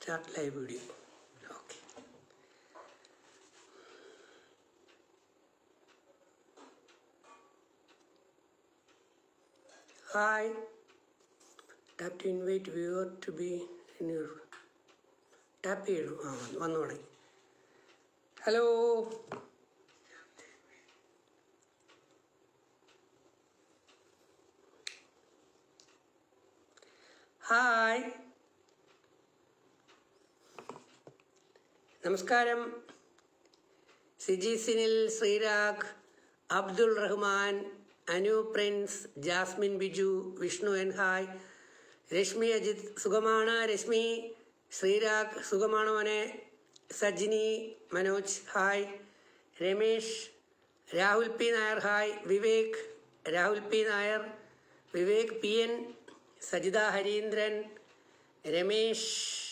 start live video okay hi tap to invite viewer to be in your tap ചെയ്യണം ആ വന്നു വന്നു തുടങ്ങി ഹലോ ഹായ് നമസ്കാരം സിജി സിനിൽ ശ്രീരാഗ് അബ്ദുൾ റഹ്മാൻ അനു പ്രിൻസ് ജാസ്മിൻ ബിജു വിഷ്ണു എൻ ഹായ് രശ്മി അജിത് സുഖമാണ് രശ്മി ശ്രീരാഗ് സുഖമാണ് മോനെ Sajini Manoj hi Ramesh Rahul P Nair hi Vivek Rahul P Nair Vivek P N Sajitha Harindran Ramesh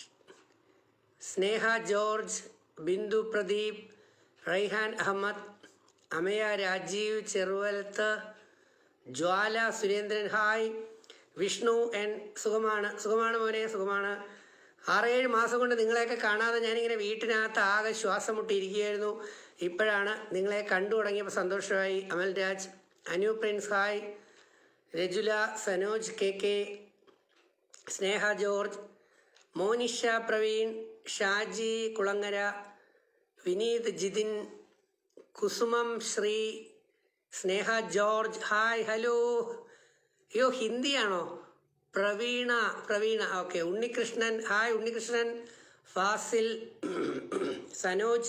Sneha George Bindu Pradeep Raihan Ahmed Amaya Rajeev Cheruvalath Jwala Surendran hi Vishnu N സുഖമാണ് സുഖമാണ് മോനെ സുഖമാണ് ആറേഴ് മാസം കൊണ്ട് നിങ്ങളെയൊക്കെ കാണാതെ ഞാനിങ്ങനെ വീട്ടിനകത്ത് ആകെ ശ്വാസം മുട്ടിയിരിക്കുകയായിരുന്നു ഇപ്പോഴാണ് നിങ്ങളെ കണ്ടു തുടങ്ങിയപ്പോൾ സന്തോഷമായി Amal Raj Anu Prince hi Rajula Sanoj K K Sneha George Monisha Praveen Shaji Kulangara Vineeth Jithin Kusumam Sree Sneha George hi hello അയ്യോ ഹിന്ദിയാണോ Praveena Praveena okay Unnikrishnan hi Unnikrishnan Fazil Sanoj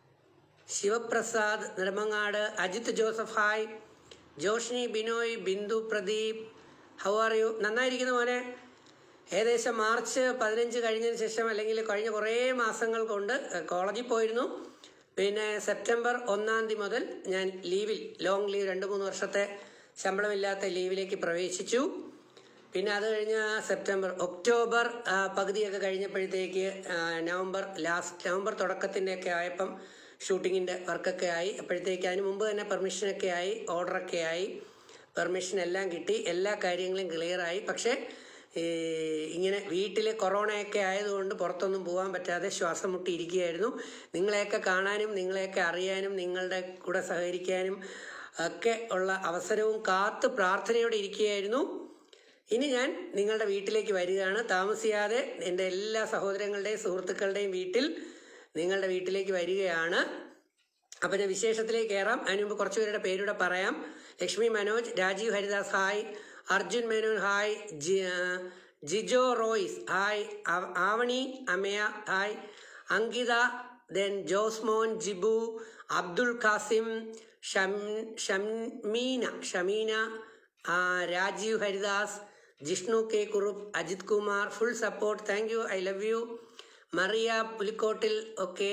Sivaprasad Nedumangad Ajith Joseph hi Joshni Binoy Bindu Pradeep how are you നന്നായിരിക്കുന്നു മോനെ ഏകദേശം മാർച്ച് പതിനഞ്ച് കഴിഞ്ഞതിന് ശേഷം അല്ലെങ്കിൽ കഴിഞ്ഞ കുറേ മാസങ്ങൾ കൊണ്ട് കോളേജിൽ പോയിരുന്നു പിന്നെ സെപ്റ്റംബർ ഒന്നാം തീയതി മുതൽ ഞാൻ ലീവിൽ ലോങ് ലീവ് രണ്ട് മൂന്ന് വർഷത്തെ ശമ്പളമില്ലാത്ത ലീവിലേക്ക് പ്രവേശിച്ചു പിന്നെ അത് കഴിഞ്ഞ് സെപ്റ്റംബർ ഒക്ടോബർ ആ, പകുതിയൊക്കെ കഴിഞ്ഞപ്പോഴത്തേക്ക് ആ, നവംബർ ലാസ്റ്റ് നവംബർ തുടക്കത്തിൻ്റെ ആയപ്പം ഷൂട്ടിങ്ങിൻ്റെ വർക്കൊക്കെ ആയി അപ്പോഴത്തേക്ക് അതിന് മുമ്പ് തന്നെ പെർമിഷനൊക്കെ ആയി ഓർഡറൊക്കെ ആയി പെർമിഷൻ എല്ലാം കിട്ടി എല്ലാ കാര്യങ്ങളും ക്ലിയറായി പക്ഷേ ഈ ഇങ്ങനെ വീട്ടിൽ കൊറോണയൊക്കെ ആയതുകൊണ്ട് പുറത്തൊന്നും പോകാൻ പറ്റാതെ ശ്വാസം മുട്ടിയിരിക്കുകയായിരുന്നു നിങ്ങളെയൊക്കെ കാണാനും നിങ്ങളെയൊക്കെ അറിയാനും നിങ്ങളുടെ കൂടെ സഹകരിക്കാനും ഒക്കെ ഉള്ള അവസരവും കാത്ത് പ്രാർത്ഥനയോടെ ഇരിക്കുകയായിരുന്നു ഇനി ഞാൻ നിങ്ങളുടെ വീട്ടിലേക്ക് വരികയാണ് താമസിയാതെ എൻ്റെ എല്ലാ സഹോദരങ്ങളുടെയും സുഹൃത്തുക്കളുടെയും വീട്ടിൽ നിങ്ങളുടെ വീട്ടിലേക്ക് വരികയാണ് അപ്പം ഞാൻ വിശേഷത്തിലേക്ക് കയറാം അതിന് മുമ്പ് കുറച്ച് പേരുടെ പേരൂടെ പറയാം Lakshmi Manoj Rajeev Haridas hi Arjun Menon hi G ആ, ജിജോ റോയ്സ് ഹായ് ആ- ആവണി അമയ ഹായ് അങ്കിത ദെൻ ജോസ്മോൻ ജിബു അബ്ദുൾ ഖാസിം ഷം ഷമീന ഷമീന ആ, Rajeev Haridas Jishnu K Kurup Ajith Kumar full support thank you I love you Maria Pulikottil ഒക്കെ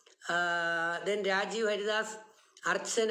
then Rajeev Haridas Archana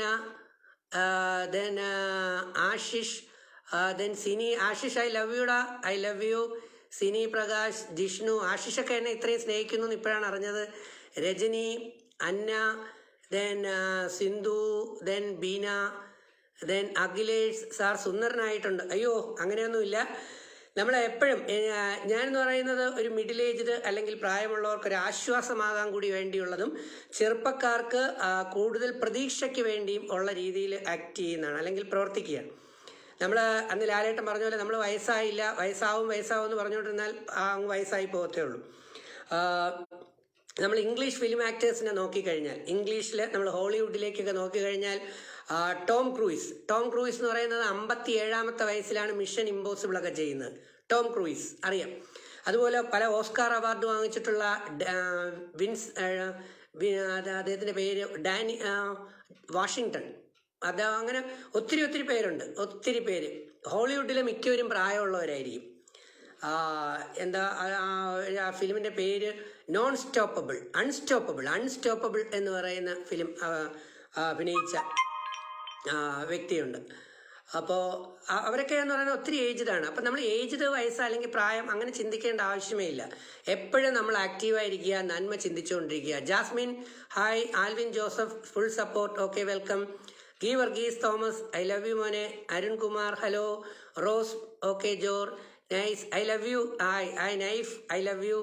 then Ashish then Sini Ashish I love യുടാ I love you Sini Prakash Jishnu ആശിഷൊക്കെ എന്നെ ഇത്രയും സ്നേഹിക്കുന്നു എന്ന് ഇപ്പോഴാണ് അറിഞ്ഞത് Rajani Anna then Sindhu then Beena then Akhilesh sir സുന്ദരനായിട്ടുണ്ട് അയ്യോ അങ്ങനെയൊന്നുമില്ല നമ്മൾ എപ്പോഴും ഞാനെന്ന് പറയുന്നത് ഒരു മിഡിൽ ഏജ്ഡ് അല്ലെങ്കിൽ പ്രായമുള്ളവർക്ക് ഒരു ആശ്വാസമാകാൻ കൂടി വേണ്ടിയുള്ളതും ചെറുപ്പക്കാർക്ക് ആ, കൂടുതൽ പ്രതീക്ഷയ്ക്ക് വേണ്ടിയും ഉള്ള രീതിയിൽ ആക്ട് ചെയ്യുന്നതാണ് അല്ലെങ്കിൽ പ്രവർത്തിക്കുകയാണ് നമ്മൾ അന്ന് ലാലേട്ടൻ പറഞ്ഞ പോലെ നമ്മൾ വയസ്സായില്ല വയസ്സാവും വയസ്സാവും എന്ന് പറഞ്ഞുകൊണ്ടിരുന്നാൽ ആ അങ്ങ് വയസ്സായി പോകത്തേ ഉള്ളൂ ആ, നമ്മൾ ഇംഗ്ലീഷ് ഫിലിം ആക്ടേഴ്സിനെ നോക്കിക്കഴിഞ്ഞാൽ ഇംഗ്ലീഷിൽ നമ്മൾ ഹോളിവുഡിലേക്കൊക്കെ നോക്കിക്കഴിഞ്ഞാൽ ആ, ടോം ക്രൂയിസ് ടോം ക്രൂയിസ് എന്ന് പറയുന്നത് അമ്പത്തി ഏഴാമത്തെ വയസ്സിലാണ് മിഷൻ ഇമ്പോസിബിൾ ഒക്കെ ചെയ്യുന്നത് ടോം ക്രൂയിസ് അറിയാം അതുപോലെ പല ഓസ്കാർ അവാർഡ് വാങ്ങിച്ചിട്ടുള്ള ഡ- ആ, വിൻസ് ആ, വി- അത് അദ്ദേഹത്തിന്റെ പേര് ഡാനി ആ, വാഷിങ്ടൺ അത് അങ്ങനെ ഒത്തിരി ഒത്തിരി പേരുണ്ട് ഒത്തിരി പേര് ഹോളിവുഡിലെ മിക്കവരും പ്രായമുള്ളവരായിരിക്കും ആ, എന്താ ആ- ആ- ആ ഫിലിമിന്റെ പേര് നോൺ സ്റ്റോപ്പബിൾ അൺസ്റ്റോപ്പബിൾ അൺസ്റ്റോപ്പബിൾ എന്ന് പറയുന്ന ഫിലിം ആ, ആ, അഭിനയിച്ച ആ, വ്യക്തിയുണ്ട് അപ്പോൾ അവരൊക്കെ എന്ന് പറയുന്നത് ഒത്തിരി ഏജ്ഡ് ആണ് അപ്പം നമ്മൾ ഏജ്ഡ് വയസ്സ് അല്ലെങ്കിൽ പ്രായം അങ്ങനെ ചിന്തിക്കേണ്ട ആവശ്യമേ ഇല്ല എപ്പോഴും നമ്മൾ ആക്റ്റീവായിരിക്കുക നന്മ ചിന്തിച്ചുകൊണ്ടിരിക്കുക Jasmine hi Alvin Joseph full support okay welcome ഗീ Varghese Thomas I love you മോനെ അരുൺ കുമാർ ഹലോ റോസ് ഓക്കെ ജോർ nice I love you hi I നൈഫ് I love you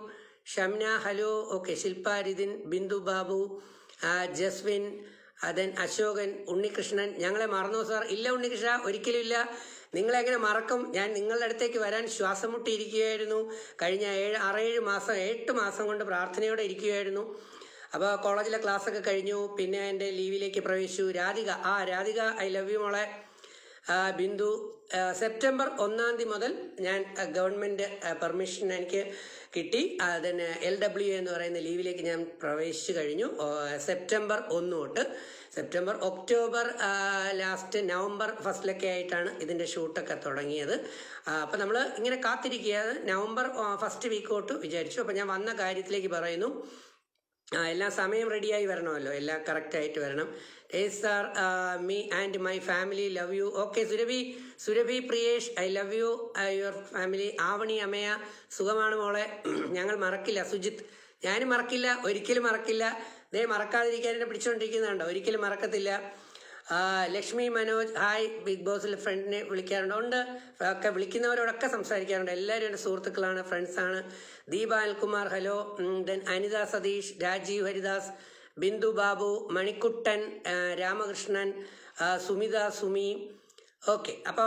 Shamna hello okay Shilpa Rithin Bindu Babu ആ, ജസ്വിൻ ദെൻ അശോകൻ ഉണ്ണികൃഷ്ണൻ ഞങ്ങളെ മറന്നു സാർ ഇല്ല ഉണ്ണികൃഷ്ണ ഒരിക്കലും ഇല്ല നിങ്ങളെ എങ്ങനെ മറക്കും ഞാൻ നിങ്ങളുടെ അടുത്തേക്ക് വരാൻ ശ്വാസം മുട്ടിയിരിക്കുകയായിരുന്നു കഴിഞ്ഞ ഏഴ് ആറേഴ് മാസം എട്ട് മാസം കൊണ്ട് പ്രാർത്ഥനയോടെ ഇരിക്കുകയായിരുന്നു അപ്പോൾ കോളേജിലെ ക്ലാസ് ഒക്കെ കഴിഞ്ഞു പിന്നെ എൻ്റെ ലീവിലേക്ക് പ്രവേശിച്ചു രാധിക ആ രാധിക ഐ ലവ് യു മോളെ ആ, ബിന്ദു ആ, സെപ്റ്റംബർ ഒന്നാം തീയതി മുതൽ ഞാൻ ആ, ഗവൺമെന്റ് ആ, പെർമിഷൻ എനിക്ക് കിട്ടി അതിന് എൽ ഡബ്ല്യു എന്ന് പറയുന്ന ലീവിലേക്ക് ഞാൻ പ്രവേശിച്ചു കഴിഞ്ഞു ഓ, സെപ്റ്റംബർ ഒന്ന് തൊട്ട് സെപ്റ്റംബർ ഒക്ടോബർ ആ, ലാസ്റ്റ് നവംബർ ഫസ്റ്റിലൊക്കെ ആയിട്ടാണ് ഇതിന്റെ ഷൂട്ടൊക്കെ തുടങ്ങിയത് അപ്പം നമ്മൾ ഇങ്ങനെ കാത്തിരിക്കുകയാണ് നവംബർ ആ, ഫസ്റ്റ് വീക്ക് തൊട്ട് വിചാരിച്ചു അപ്പം ഞാൻ വന്ന കാര്യത്തിലേക്ക് പറയുന്നു ആ എല്ലാം സമയം റെഡിയായി വരണമല്ലോ എല്ലാം കറക്റ്റ് ആയിട്ട് വരണം ഏസ് sir me and my family love you okay Surabhi Surabhi Priyesh I love you your family Avani Amaya സുഖമാണ് മോളെ ഞങ്ങൾ മറക്കില്ല സുജിത്ത് ഞാനും മറക്കില്ല ഒരിക്കലും മറക്കില്ല ദേ മറക്കാതിരിക്കാൻ എന്നെ പിടിച്ചുകൊണ്ടിരിക്കുന്നുണ്ടോ ഒരിക്കലും മറക്കത്തില്ല ആ, ലക്ഷ്മി മനോജ് ഹായ് ബിഗ് ബോസിൽ ഫ്രണ്ടിനെ വിളിക്കാറുണ്ട് ഉണ്ട് ഒക്കെ വിളിക്കുന്നവരോടൊക്കെ സംസാരിക്കാറുണ്ട് എല്ലാവരും എൻ്റെ സുഹൃത്തുക്കളാണ് ഫ്രണ്ട്സാണ് ദീപ അൽകുമാർ ഹലോ ദെൻ അനിത സതീഷ് രാജീവ് ഹരിദാസ് ബിന്ദു ബാബു മണിക്കുട്ടൻ ആ, രാമകൃഷ്ണൻ ആ, സുമിത സുമി ഓക്കെ അപ്പോൾ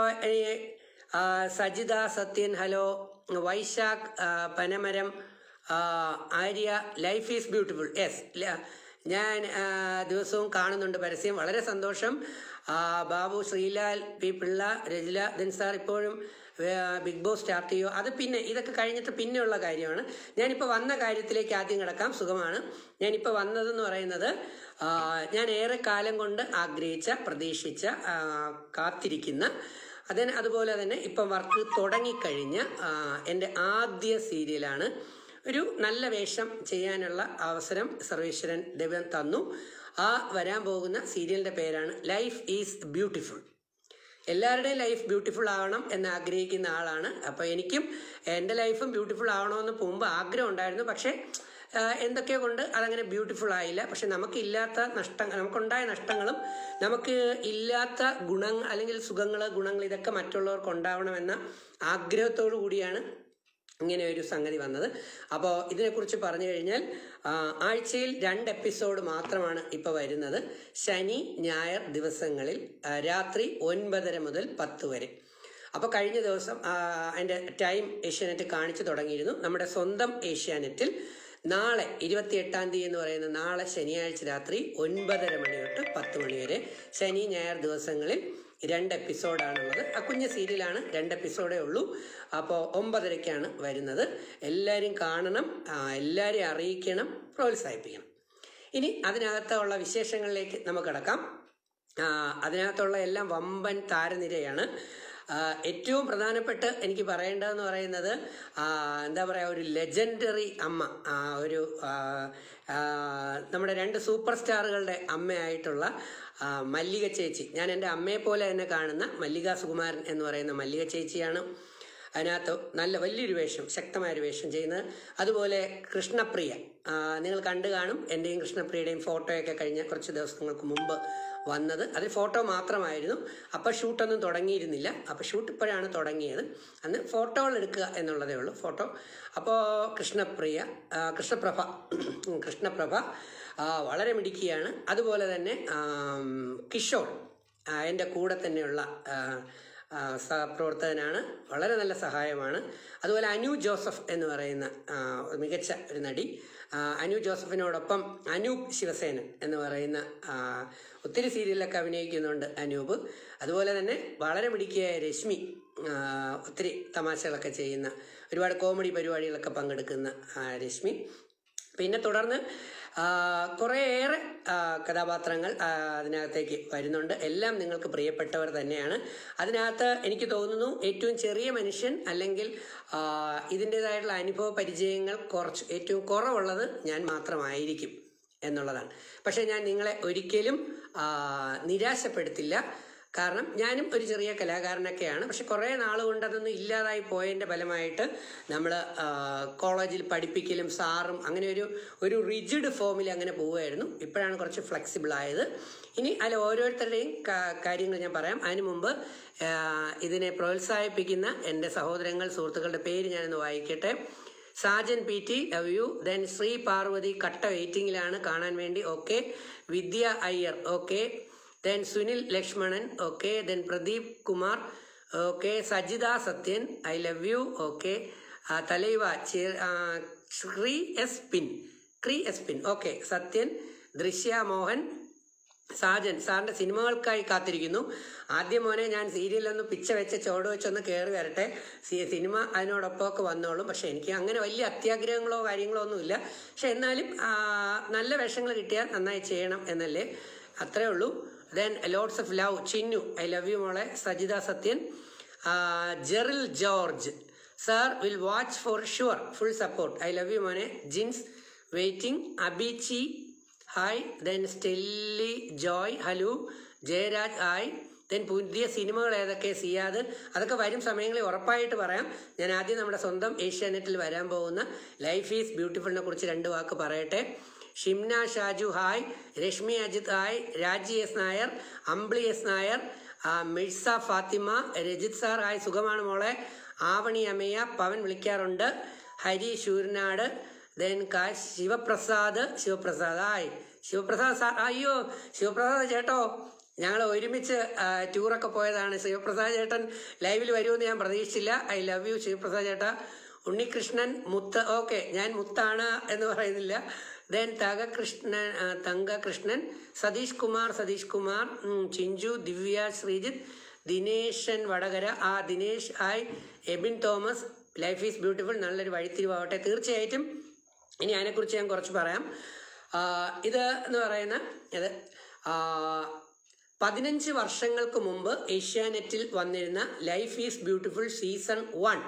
സജിത സത്യൻ ഹലോ വൈശാഖ് ആ, പനമരം ആ, Arya life is beautiful yes ഞാൻ ആ, ദിവസവും കാണുന്നുണ്ട് പരസ്യം വളരെ സന്തോഷം ആ, Babu Sreelal P Pillai Rajila then sir ഇപ്പോഴും ആ, ബിഗ് ബോസ് സ്റ്റാർട്ട് ചെയ്യുമോ അത് പിന്നെ ഇതൊക്കെ കഴിഞ്ഞിട്ട് പിന്നെയുള്ള കാര്യമാണ് ഞാനിപ്പോൾ വന്ന കാര്യത്തിലേക്ക് ആദ്യം കിടക്കാം സുഖമാണ് ഞാനിപ്പോൾ വന്നതെന്ന് പറയുന്നത് ആ, ഞാൻ ഏറെ കാലം കൊണ്ട് ആഗ്രഹിച്ച പ്രതീക്ഷിച്ച ആ, കാത്തിരിക്കുന്ന അതിന് അതുപോലെ തന്നെ ഇപ്പം വർക്ക് തുടങ്ങിക്കഴിഞ്ഞ ആ, എൻ്റെ ആദ്യ സീരിയലാണ് ഒരു നല്ല വേഷം ചെയ്യാനുള്ള അവസരം സർവേശ്വരൻ ദൈവം തന്നു ആ വരാൻ പോകുന്ന സീരിയലിന്റെ പേരാണ് ലൈഫ് ഈസ് ബ്യൂട്ടിഫുൾ എല്ലാവരുടെയും ലൈഫ് ബ്യൂട്ടിഫുൾ ആവണം എന്ന് ആഗ്രഹിക്കുന്ന ആളാണ് അപ്പോൾ എനിക്കും എൻ്റെ ലൈഫും ബ്യൂട്ടിഫുൾ ആവണമെന്ന് മുമ്പ് ആഗ്രഹം ഉണ്ടായിരുന്നു പക്ഷേ ആ, എന്തൊക്കെയോ കൊണ്ട് അതങ്ങനെ ബ്യൂട്ടിഫുൾ ആയില്ല പക്ഷെ നമുക്കില്ലാത്ത നഷ്ടങ്ങൾ നമുക്കുണ്ടായ നഷ്ടങ്ങളും നമുക്ക് ഇല്ലാത്ത ഗുണങ്ങൾ അല്ലെങ്കിൽ സുഖങ്ങൾ ഗുണങ്ങൾ ഇതൊക്കെ മറ്റുള്ളവർക്ക് ഉണ്ടാവണമെന്ന ആഗ്രഹത്തോടു കൂടിയാണ് ഇങ്ങനെ ഒരു സംഗതി വന്നത് അപ്പോൾ ഇതിനെക്കുറിച്ച് പറഞ്ഞു കഴിഞ്ഞാൽ ആ, ആഴ്ചയിൽ രണ്ട് എപ്പിസോഡ് മാത്രമാണ് ഇപ്പോൾ വരുന്നത് ശനി ഞായർ ദിവസങ്ങളിൽ ആ, രാത്രി ഒൻപതര മുതൽ പത്ത് വരെ അപ്പോൾ കഴിഞ്ഞ ദിവസം ആ, അതിൻ്റെ ടൈം ഏഷ്യാനെറ്റ് കാണിച്ചു തുടങ്ങിയിരുന്നു നമ്മുടെ സ്വന്തം ഏഷ്യാനെറ്റിൽ നാളെ ഇരുപത്തിയെട്ടാം തീയതി എന്ന് പറയുന്ന നാളെ ശനിയാഴ്ച രാത്രി ഒൻപതര മണി തൊട്ട് പത്ത് മണി വരെ ശനി ഞായർ ദിവസങ്ങളിൽ രണ്ട് എപ്പിസോഡാണുള്ളത് ആ കുഞ്ഞ് സീരിയലാണ് രണ്ട് എപ്പിസോഡേ ഉള്ളൂ അപ്പോൾ ഒമ്പതരയ്ക്കാണ് വരുന്നത് എല്ലാവരും കാണണം ആ, എല്ലാവരെയും അറിയിക്കണം പ്രോത്സാഹിപ്പിക്കണം ഇനി അതിനകത്തുള്ള വിശേഷങ്ങളിലേക്ക് നമുക്ക് കിടക്കാം ആ, അതിനകത്തുള്ള എല്ലാം വമ്പൻ താരനിരയാണ് ആ, ഏറ്റവും പ്രധാനപ്പെട്ട് എനിക്ക് പറയേണ്ടതെന്ന് പറയുന്നത് ആ, എന്താ പറയുക ഒരു ലെജൻഡറി അമ്മ ആ, ഒരു ആ, ആ, നമ്മുടെ രണ്ട് സൂപ്പർ സ്റ്റാറുകളുടെ അമ്മയായിട്ടുള്ള ആ, മല്ലിക ചേച്ചി ഞാൻ എൻ്റെ അമ്മയെ പോലെ തന്നെ കാണുന്ന മല്ലിക സുകുമാരൻ എന്ന് പറയുന്ന മല്ലിക ചേച്ചിയാണ് അതിനകത്ത് നല്ല വലിയൊരു വേഷം ശക്തമായൊരു വേഷം ചെയ്യുന്നത് അതുപോലെ കൃഷ്ണപ്രിയ ആ, നിങ്ങൾ കണ്ടു കാണും എൻ്റെയും കൃഷ്ണപ്രിയയുടെയും ഫോട്ടോയൊക്കെ കഴിഞ്ഞ കുറച്ച് ദിവസങ്ങൾക്ക് മുമ്പ് വന്നത് അത് ഫോട്ടോ മാത്രമായിരുന്നു അപ്പോൾ ഷൂട്ടൊന്നും തുടങ്ങിയിരുന്നില്ല അപ്പോൾ ഷൂട്ട് ഇപ്പോഴാണ് തുടങ്ങിയത് അന്ന് ഫോട്ടോകൾ എടുക്കുക എന്നുള്ളതേ ഉള്ളൂ ഫോട്ടോ അപ്പോൾ കൃഷ്ണപ്രിയ ആ, കൃഷ്ണപ്രഭ കൃഷ്ണപ്രഭ ആ, വളരെ മിടുക്കിയാണ് അതുപോലെ തന്നെ ആം, കിഷോർ ആ, എൻ്റെ കൂടെ തന്നെയുള്ള ആ, ആ, സഹപ്രവർത്തകനാണ് വളരെ നല്ല സഹായമാണ് അതുപോലെ അനു ജോസഫ് എന്ന് പറയുന്ന ആ, മികച്ച ഒരു നടി ആ, അനു ജോസഫിനോടൊപ്പം അനൂപ് ശിവസേനൻ എന്ന് പറയുന്ന ആ, ഒത്തിരി സീരിയലിലൊക്കെ അഭിനയിക്കുന്നുണ്ട് അനൂപ് അതുപോലെ തന്നെ വളരെ മിടുക്കിയായ രശ്മി ആ, ഒത്തിരി തമാശകളൊക്കെ ചെയ്യുന്ന ഒരുപാട് കോമഡി പരിപാടികളൊക്കെ പങ്കെടുക്കുന്ന ആ, രശ്മി പിന്നെ തുടർന്ന് ആ, കുറേയേറെ ആ, കഥാപാത്രങ്ങൾ ആ, അതിനകത്തേക്ക് വരുന്നുണ്ട് എല്ലാം നിങ്ങൾക്ക് പ്രിയപ്പെട്ടവർ തന്നെയാണ് അതിനകത്ത് എനിക്ക് തോന്നുന്നു ഏറ്റവും ചെറിയ മനുഷ്യൻ അല്ലെങ്കിൽ ആ, ഇതിൻ്റെതായിട്ടുള്ള അനുഭവ പരിചയങ്ങൾ കുറച്ച് ഏറ്റവും കുറവുള്ളത് ഞാൻ മാത്രമായിരിക്കും എന്നുള്ളതാണ് പക്ഷേ ഞാൻ നിങ്ങളെ ഒരിക്കലും ആ, നിരാശപ്പെടുത്തില്ല കാരണം ഞാനും ഒരു ചെറിയ കലാകാരനൊക്കെയാണ് പക്ഷെ കുറേ നാൾ കൊണ്ട് അതൊന്നും ഇല്ലാതായി പോയതിൻ്റെ ഫലമായിട്ട് നമ്മൾ കോളേജിൽ പഠിപ്പിക്കലും സാറും അങ്ങനെ ഒരു ഒരു റിജിഡ് ഫോമിൽ അങ്ങനെ പോവുമായിരുന്നു ഇപ്പോഴാണ് കുറച്ച് ഫ്ലെക്സിബിൾ ആയത് ഇനി അതിൽ ഓരോരുത്തരുടെയും കാ- കാര്യങ്ങൾ ഞാൻ പറയാം അതിനു മുമ്പ് ആ, ഇതിനെ പ്രോത്സാഹിപ്പിക്കുന്ന എൻ്റെ സഹോദരങ്ങൾ സുഹൃത്തുക്കളുടെ പേര് ഞാനൊന്ന് വായിക്കട്ടെ Sajan P T love you then Sree Parvathi കട്ട വെയിറ്റിംഗിലാണ് കാണാൻ വേണ്ടി okay Vidya Iyer okay then Sunil Lakshmanan okay then Pradeep Kumar okay Sajitha Sathyan I love you okay തലൈവ ചി- ആ, ശ്രീ എസ് പിൻ ക്രീ എസ് പിൻ ഓക്കെ സത്യൻ ദൃശ്യ മോഹൻ സാജൻ സാറിന്റെ സിനിമകൾക്കായി കാത്തിരിക്കുന്നു ആദ്യം മോനെ ഞാൻ സീരിയലൊന്ന് പിച്ച വെച്ച് ചോട് വെച്ചൊന്ന് കയറി വരട്ടെ സി- സിനിമ അതിനോടൊപ്പമൊക്കെ വന്നോളും പക്ഷെ എനിക്ക് അങ്ങനെ വലിയ അത്യാഗ്രഹങ്ങളോ കാര്യങ്ങളോ ഒന്നുമില്ല പക്ഷെ എന്നാലും ആ, നല്ല വേഷങ്ങൾ കിട്ടിയാൽ നന്നായി ചെയ്യണം എന്നല്ലേ അത്രേ ഉള്ളൂ then lots of love Chinnu I love you മോളെ സജിത സത്യൻ ആ, Jeril George sir will watch for sure full support I love you മോനെ Jins waiting Abichi hi then Stelly Joy hello Jayaraj hi then പുതിയ സിനിമകൾ ഏതൊക്കെ സിയാദ് അതൊക്കെ വരും സമയങ്ങളിൽ ഉറപ്പായിട്ട് പറയാം ഞാൻ ആദ്യം നമ്മുടെ സ്വന്തം ഏഷ്യാനെറ്റിൽ വരാൻ പോകുന്ന ലൈഫ് ഈസ് ബ്യൂട്ടിഫുളിനെ കുറിച്ച് രണ്ട് വാക്ക് പറയട്ടെ Shimna Shaju hi Reshmi Ajith hi Raji S Nair Ambili S Nair ആ, മിഴ്സ ഫാത്തിമ രജിത് സാർ ഹായ് സുഖമാണ് മോളെ ആവണി അമ്മയ പവൻ വിളിക്കാറുണ്ട് ഹരി ശൂരനാട് ദെൻ കാ ശിവപ്രസാദ് ശിവപ്രസാദ് ഹായ് ശിവപ്രസാദ് സാർ അയ്യോ ശിവപ്രസാദ് ചേട്ടോ ഞങ്ങൾ ഒരുമിച്ച് ആ, ടൂറൊക്കെ പോയതാണ് ശിവപ്രസാദ് ചേട്ടൻ ലൈവിൽ വരുമെന്ന് ഞാൻ പ്രതീക്ഷിച്ചില്ല ഐ ലവ് യു ശിവപ്രസാദ് ചേട്ടാ ഉണ്ണികൃഷ്ണൻ മുത്ത് ഓക്കെ ഞാൻ മുത്താണ് എന്ന് പറയുന്നില്ല ദെൻ തകകൃഷ്ണൻ ആ, തങ്കകൃഷ്ണൻ സതീഷ് കുമാർ സതീഷ് കുമാർ ഉം, ചിഞ്ചു ദിവ്യ ശ്രീജിത്ത് ദിനേശൻ വടകര ആ Dinesh hi Ebin Thomas life is beautiful നല്ലൊരു വഴിത്തിരിവാവട്ടെ തീർച്ചയായിട്ടും ഇനി അതിനെക്കുറിച്ച് ഞാൻ കുറച്ച് പറയാം ആ, ഇത് എന്ന് പറയുന്ന ഇത് ആ, പതിനഞ്ച് വർഷങ്ങൾക്ക് മുമ്പ് ഏഷ്യാനെറ്റിൽ വന്നിരുന്ന life is beautiful season one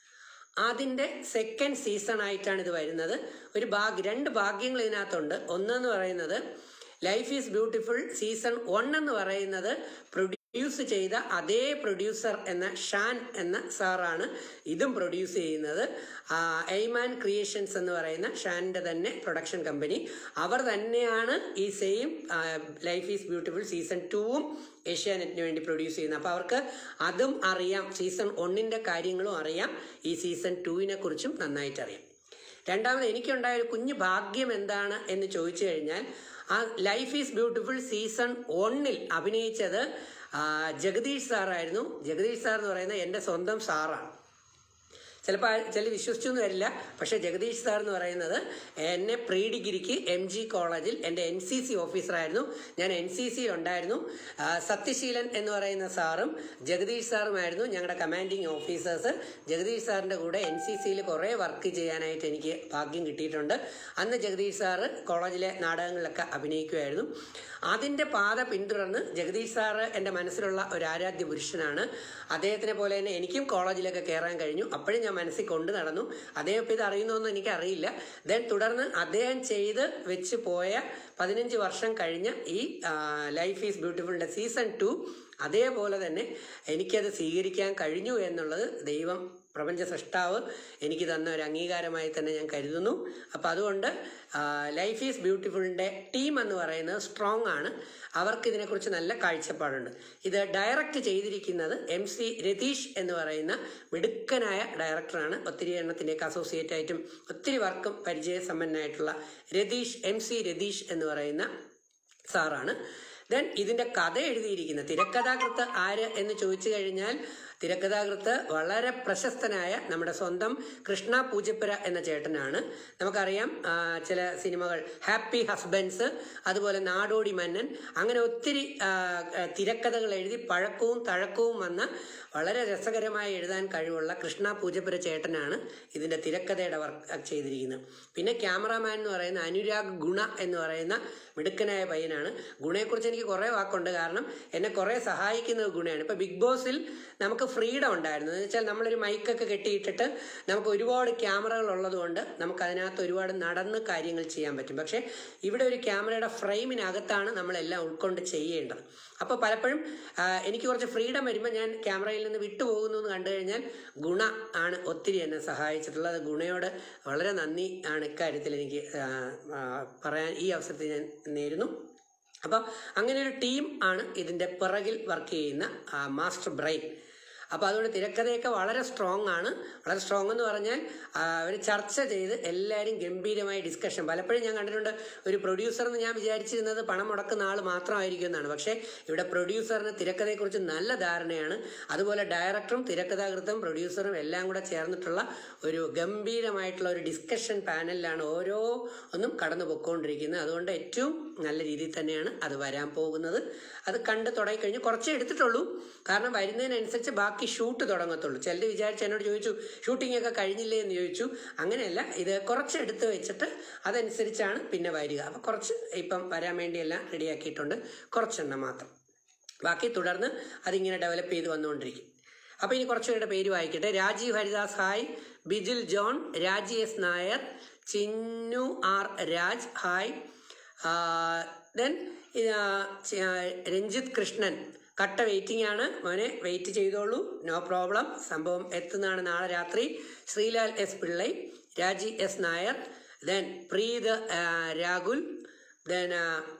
അതിൻ്റെ സെക്കൻഡ് സീസൺ ആയിട്ടാണ് ഇത് വരുന്നത് ഒരു ഭാഗ്യ രണ്ട് ഭാഗ്യങ്ങൾ ഇതിനകത്തുണ്ട് ഒന്നെന്ന് പറയുന്നത് life is beautiful season one എന്ന് പറയുന്നത് പ്രൊഡ്യൂസ് ചെയ്ത അതേ പ്രൊഡ്യൂസർ എന്ന ഷാൻ എന്ന സാറാണ് ഇതും പ്രൊഡ്യൂസ് ചെയ്യുന്നത് ആ, എയ്മാൻ ക്രിയേഷൻസ് എന്ന് പറയുന്ന ഷാനിന്റെ തന്നെ പ്രൊഡക്ഷൻ കമ്പനി അവർ തന്നെയാണ് ഈ same life is beautiful season ടൂവും ഏഷ്യാനെറ്റിന് വേണ്ടി പ്രൊഡ്യൂസ് ചെയ്യുന്നത് അപ്പോൾ അവർക്ക് അതും അറിയാം സീസൺ ഒന്നിന്റെ കാര്യങ്ങളും അറിയാം ഈ സീസൺ ടൂവിനെ കുറിച്ചും നന്നായിട്ട് അറിയാം രണ്ടാമത് എനിക്കുണ്ടായ ഒരു കുഞ്ഞു ഭാഗ്യം എന്താണ് എന്ന് ചോദിച്ചു കഴിഞ്ഞാൽ ആ ലൈഫ് ഈസ് ബ്യൂട്ടിഫുൾ സീസൺ ഒന്നിൽ അഭിനയിച്ചത് ആ, ജഗദീഷ് സാറായിരുന്നു ജഗദീഷ് സാർ എന്ന് പറയുന്നത് എൻ്റെ സ്വന്തം സാറാണ് ചിലപ്പോൾ ചില വിശ്വസിച്ചൊന്നും വരില്ല പക്ഷേ ജഗദീഷ് സാർ എന്ന് പറയുന്നത് എന്നെ പ്രീ ഡിഗ്രിക്ക് എം ജി കോളേജിൽ എൻ്റെ എൻ സി സി ഓഫീസറായിരുന്നു ഞാൻ എൻ സി സി ഉണ്ടായിരുന്നു ആ, സത്യശീലൻ എന്ന് പറയുന്ന സാറും ജഗദീഷ് സാറുമായിരുന്നു ഞങ്ങളുടെ കമാൻഡിങ് ഓഫീസേഴ്സ് ജഗദീഷ് സാറിൻ്റെ കൂടെ എൻ സി സിയിൽ കുറേ വർക്ക് ചെയ്യാനായിട്ട് എനിക്ക് ഭാഗ്യം കിട്ടിയിട്ടുണ്ട് അന്ന് ജഗദീഷ് സാറ് കോളേജിലെ നാടകങ്ങളിലൊക്കെ അഭിനയിക്കുമായിരുന്നു അതിൻ്റെ പാത പിന്തുടർന്ന് ജഗദീഷ് സാറ് എൻ്റെ മനസ്സിലുള്ള ഒരു ആരാധ്യ പുരുഷനാണ് അദ്ദേഹത്തിനെ പോലെ തന്നെ എനിക്കും കോളേജിലൊക്കെ കയറാൻ കഴിഞ്ഞു അപ്പോഴും ഞാൻ മനസ്സിൽ കൊണ്ടു നടന്നു അദ്ദേഹം ഇപ്പം ഇത് അറിയുന്നൊന്നും എനിക്ക് അറിയില്ല ദെൻ തുടർന്ന് അദ്ദേഹം ചെയ്ത് വെച്ച് പോയ പതിനഞ്ച് വർഷം കഴിഞ്ഞ ഈ ലൈഫ് ഈസ് ബ്യൂട്ടിഫുളിൻ്റെ സീസൺ ടു അതേപോലെ തന്നെ എനിക്കത് സ്വീകരിക്കാൻ കഴിഞ്ഞു എന്നുള്ളത് ദൈവം പ്രപഞ്ച സൃഷ്ടാവ് എനിക്ക് തന്ന ഒരു അംഗീകാരമായി തന്നെ ഞാൻ കരുതുന്നു അപ്പം അതുകൊണ്ട് ലൈഫ് ഈസ് ബ്യൂട്ടിഫുളിൻ്റെ ടീം എന്ന് പറയുന്നത് സ്ട്രോങ് ആണ് അവർക്ക് ഇതിനെക്കുറിച്ച് നല്ല കാഴ്ചപ്പാടുണ്ട് ഇത് ഡയറക്റ്റ് ചെയ്തിരിക്കുന്നത് എം സി രതീഷ് എന്ന് പറയുന്ന മിടുക്കനായ ഡയറക്ടറാണ് ഒത്തിരി എണ്ണത്തിൻ്റെയൊക്കെ അസോസിയേറ്റ് ആയിട്ടും ഒത്തിരി വർക്കും പരിചയസമ്പന്നനായിട്ടുള്ള രതീഷ് എം സി രതീഷ് എന്ന് പറയുന്ന സാറാണ് ദെൻ ഇതിന്റെ കഥ എഴുതിയിരിക്കുന്ന തിരക്കഥാകൃത്ത് ആര് എന്ന് ചോദിച്ചു കഴിഞ്ഞാൽ തിരക്കഥാകൃത്ത് വളരെ പ്രശസ്തനായ നമ്മുടെ സ്വന്തം കൃഷ്ണ പൂജപ്പുര എന്ന ചേട്ടനാണ് നമുക്കറിയാം ആ, ചില സിനിമകൾ ഹാപ്പി ഹസ്ബൻഡ്സ് അതുപോലെ നാടോടി മന്നൻ അങ്ങനെ ഒത്തിരി ആ, ആ, തിരക്കഥകൾ എഴുതി പഴക്കവും തഴക്കവും വന്ന വളരെ രസകരമായി എഴുതാൻ കഴിവുള്ള കൃഷ്ണ പൂജപ്പുര ചേട്ടനാണ് ഇതിന്റെ തിരക്കഥയുടെ വർക്ക് ചെയ്തിരിക്കുന്നത് പിന്നെ ക്യാമറാമാൻ എന്ന് പറയുന്ന അനുരാഗ് ഗുണ എന്ന് പറയുന്ന മിടുക്കനായ പയ്യനാണ് ഗുണയെക്കുറിച്ച് എനിക്ക് കുറേ വാക്കുണ്ട് കാരണം എന്നെ കുറേ സഹായിക്കുന്നത് ഗുണയാണ് ഇപ്പൊ ബിഗ് ബോസിൽ നമുക്ക് ഫ്രീഡം ഉണ്ടായിരുന്നു എന്ന് വെച്ചാൽ നമ്മളൊരു മൈക്കൊക്കെ കെട്ടിയിട്ടിട്ട് നമുക്ക് ഒരുപാട് ക്യാമറകൾ ഉള്ളതുകൊണ്ട് നമുക്ക് അതിനകത്ത് ഒരുപാട് നടന്ന് കാര്യങ്ങൾ ചെയ്യാൻ പറ്റും പക്ഷേ ഇവിടെ ഒരു ക്യാമറയുടെ ഫ്രെയിമിനകത്താണ് നമ്മളെല്ലാം ഉൾക്കൊണ്ട് ചെയ്യേണ്ടത് അപ്പോൾ പലപ്പോഴും ആ, എനിക്ക് കുറച്ച് ഫ്രീഡം വരുമ്പോൾ ഞാൻ ക്യാമറയിൽ നിന്ന് വിട്ടുപോകുന്നു എന്ന് കണ്ടു കഴിഞ്ഞാൽ ഗുണ ആണ് ഒത്തിരി എന്നെ സഹായിച്ചിട്ടുള്ളത് ഗുണയോട് വളരെ നന്ദി ആണ് ഇക്കാര്യത്തിൽ എനിക്ക് ആ, ആ, പറയാൻ ഈ അവസരത്തിൽ ഞാൻ നേരുന്നു അപ്പം അങ്ങനെ ഒരു ടീം ആണ് ഇതിന്റെ പിറകിൽ വർക്ക് ചെയ്യുന്ന ആ, മാസ്റ്റർ ബ്രെയിൻ അപ്പോൾ അതുകൊണ്ട് തിരക്കഥയൊക്കെ വളരെ സ്ട്രോങ് ആണ് വളരെ സ്ട്രോങ് എന്ന് പറഞ്ഞാൽ അവർ ചർച്ച ചെയ്ത് എല്ലാവരും ഗംഭീരമായി ഡിസ്കഷൻ പലപ്പോഴും ഞാൻ കണ്ടിട്ടുണ്ട് ഒരു പ്രൊഡ്യൂസർ എന്ന് ഞാൻ വിചാരിച്ചിരുന്നത് പണം മുടക്കുന്ന ആൾ മാത്രമായിരിക്കും എന്നാണ് പക്ഷേ ഇവിടെ പ്രൊഡ്യൂസറിന് തിരക്കഥയെക്കുറിച്ച് നല്ല ധാരണയാണ് അതുപോലെ ഡയറക്ടറും തിരക്കഥാകൃത്തും പ്രൊഡ്യൂസറും എല്ലാം കൂടെ ചേർന്നിട്ടുള്ള ഒരു ഗംഭീരമായിട്ടുള്ള ഒരു ഡിസ്കഷൻ പാനലിലാണ് ഓരോ ഒന്നും കടന്നു പൊയ്ക്കൊണ്ടിരിക്കുന്നത് അതുകൊണ്ട് ഏറ്റവും നല്ല രീതിയിൽ തന്നെയാണ് അത് വരാൻ പോകുന്നത് അത് കണ്ട് തുടങ്ങിക്കഴിഞ്ഞ് കുറച്ചേ എടുത്തിട്ടുള്ളൂ കാരണം വരുന്നതിനനുസരിച്ച് ബാക്കി ഷൂട്ട് തുടങ്ങത്തുള്ളൂ ചിലർ വിചാരിച്ച് എന്നോട് ചോദിച്ചു ഷൂട്ടിംഗ് ഒക്കെ കഴിഞ്ഞില്ലേ എന്ന് ചോദിച്ചു അങ്ങനെയല്ല ഇത് കുറച്ച് എടുത്ത് വെച്ചിട്ട് അതനുസരിച്ചാണ് പിന്നെ വരിക അപ്പോൾ കുറച്ച് ഇപ്പം വരാൻ വേണ്ടിയെല്ലാം റെഡിയാക്കിയിട്ടുണ്ട് കുറച്ചെണ്ണം മാത്രം ബാക്കി തുടർന്ന് അതിങ്ങനെ ഡെവലപ്പ് ചെയ്ത് വന്നുകൊണ്ടിരിക്കും അപ്പോൾ ഇനി കുറച്ചുപേരുടെ പേര് വായിക്കട്ടെ Rajeev Haridas hi Bijil John Raji S Nair Chinnu R Raj hi then Ranjith Krishnan കട്ട വെയിറ്റിംഗ് ആണ് മോനെ വെയിറ്റ് ചെയ്തോളൂ നോ പ്രോബ്ലം സംഭവം എത്തുന്നതാണ് നാളെ രാത്രി ശ്രീലാൽ എസ് പിള്ളൈ രാജി എസ് നായർ ദെൻ പ്രീത് ആ, Rahul then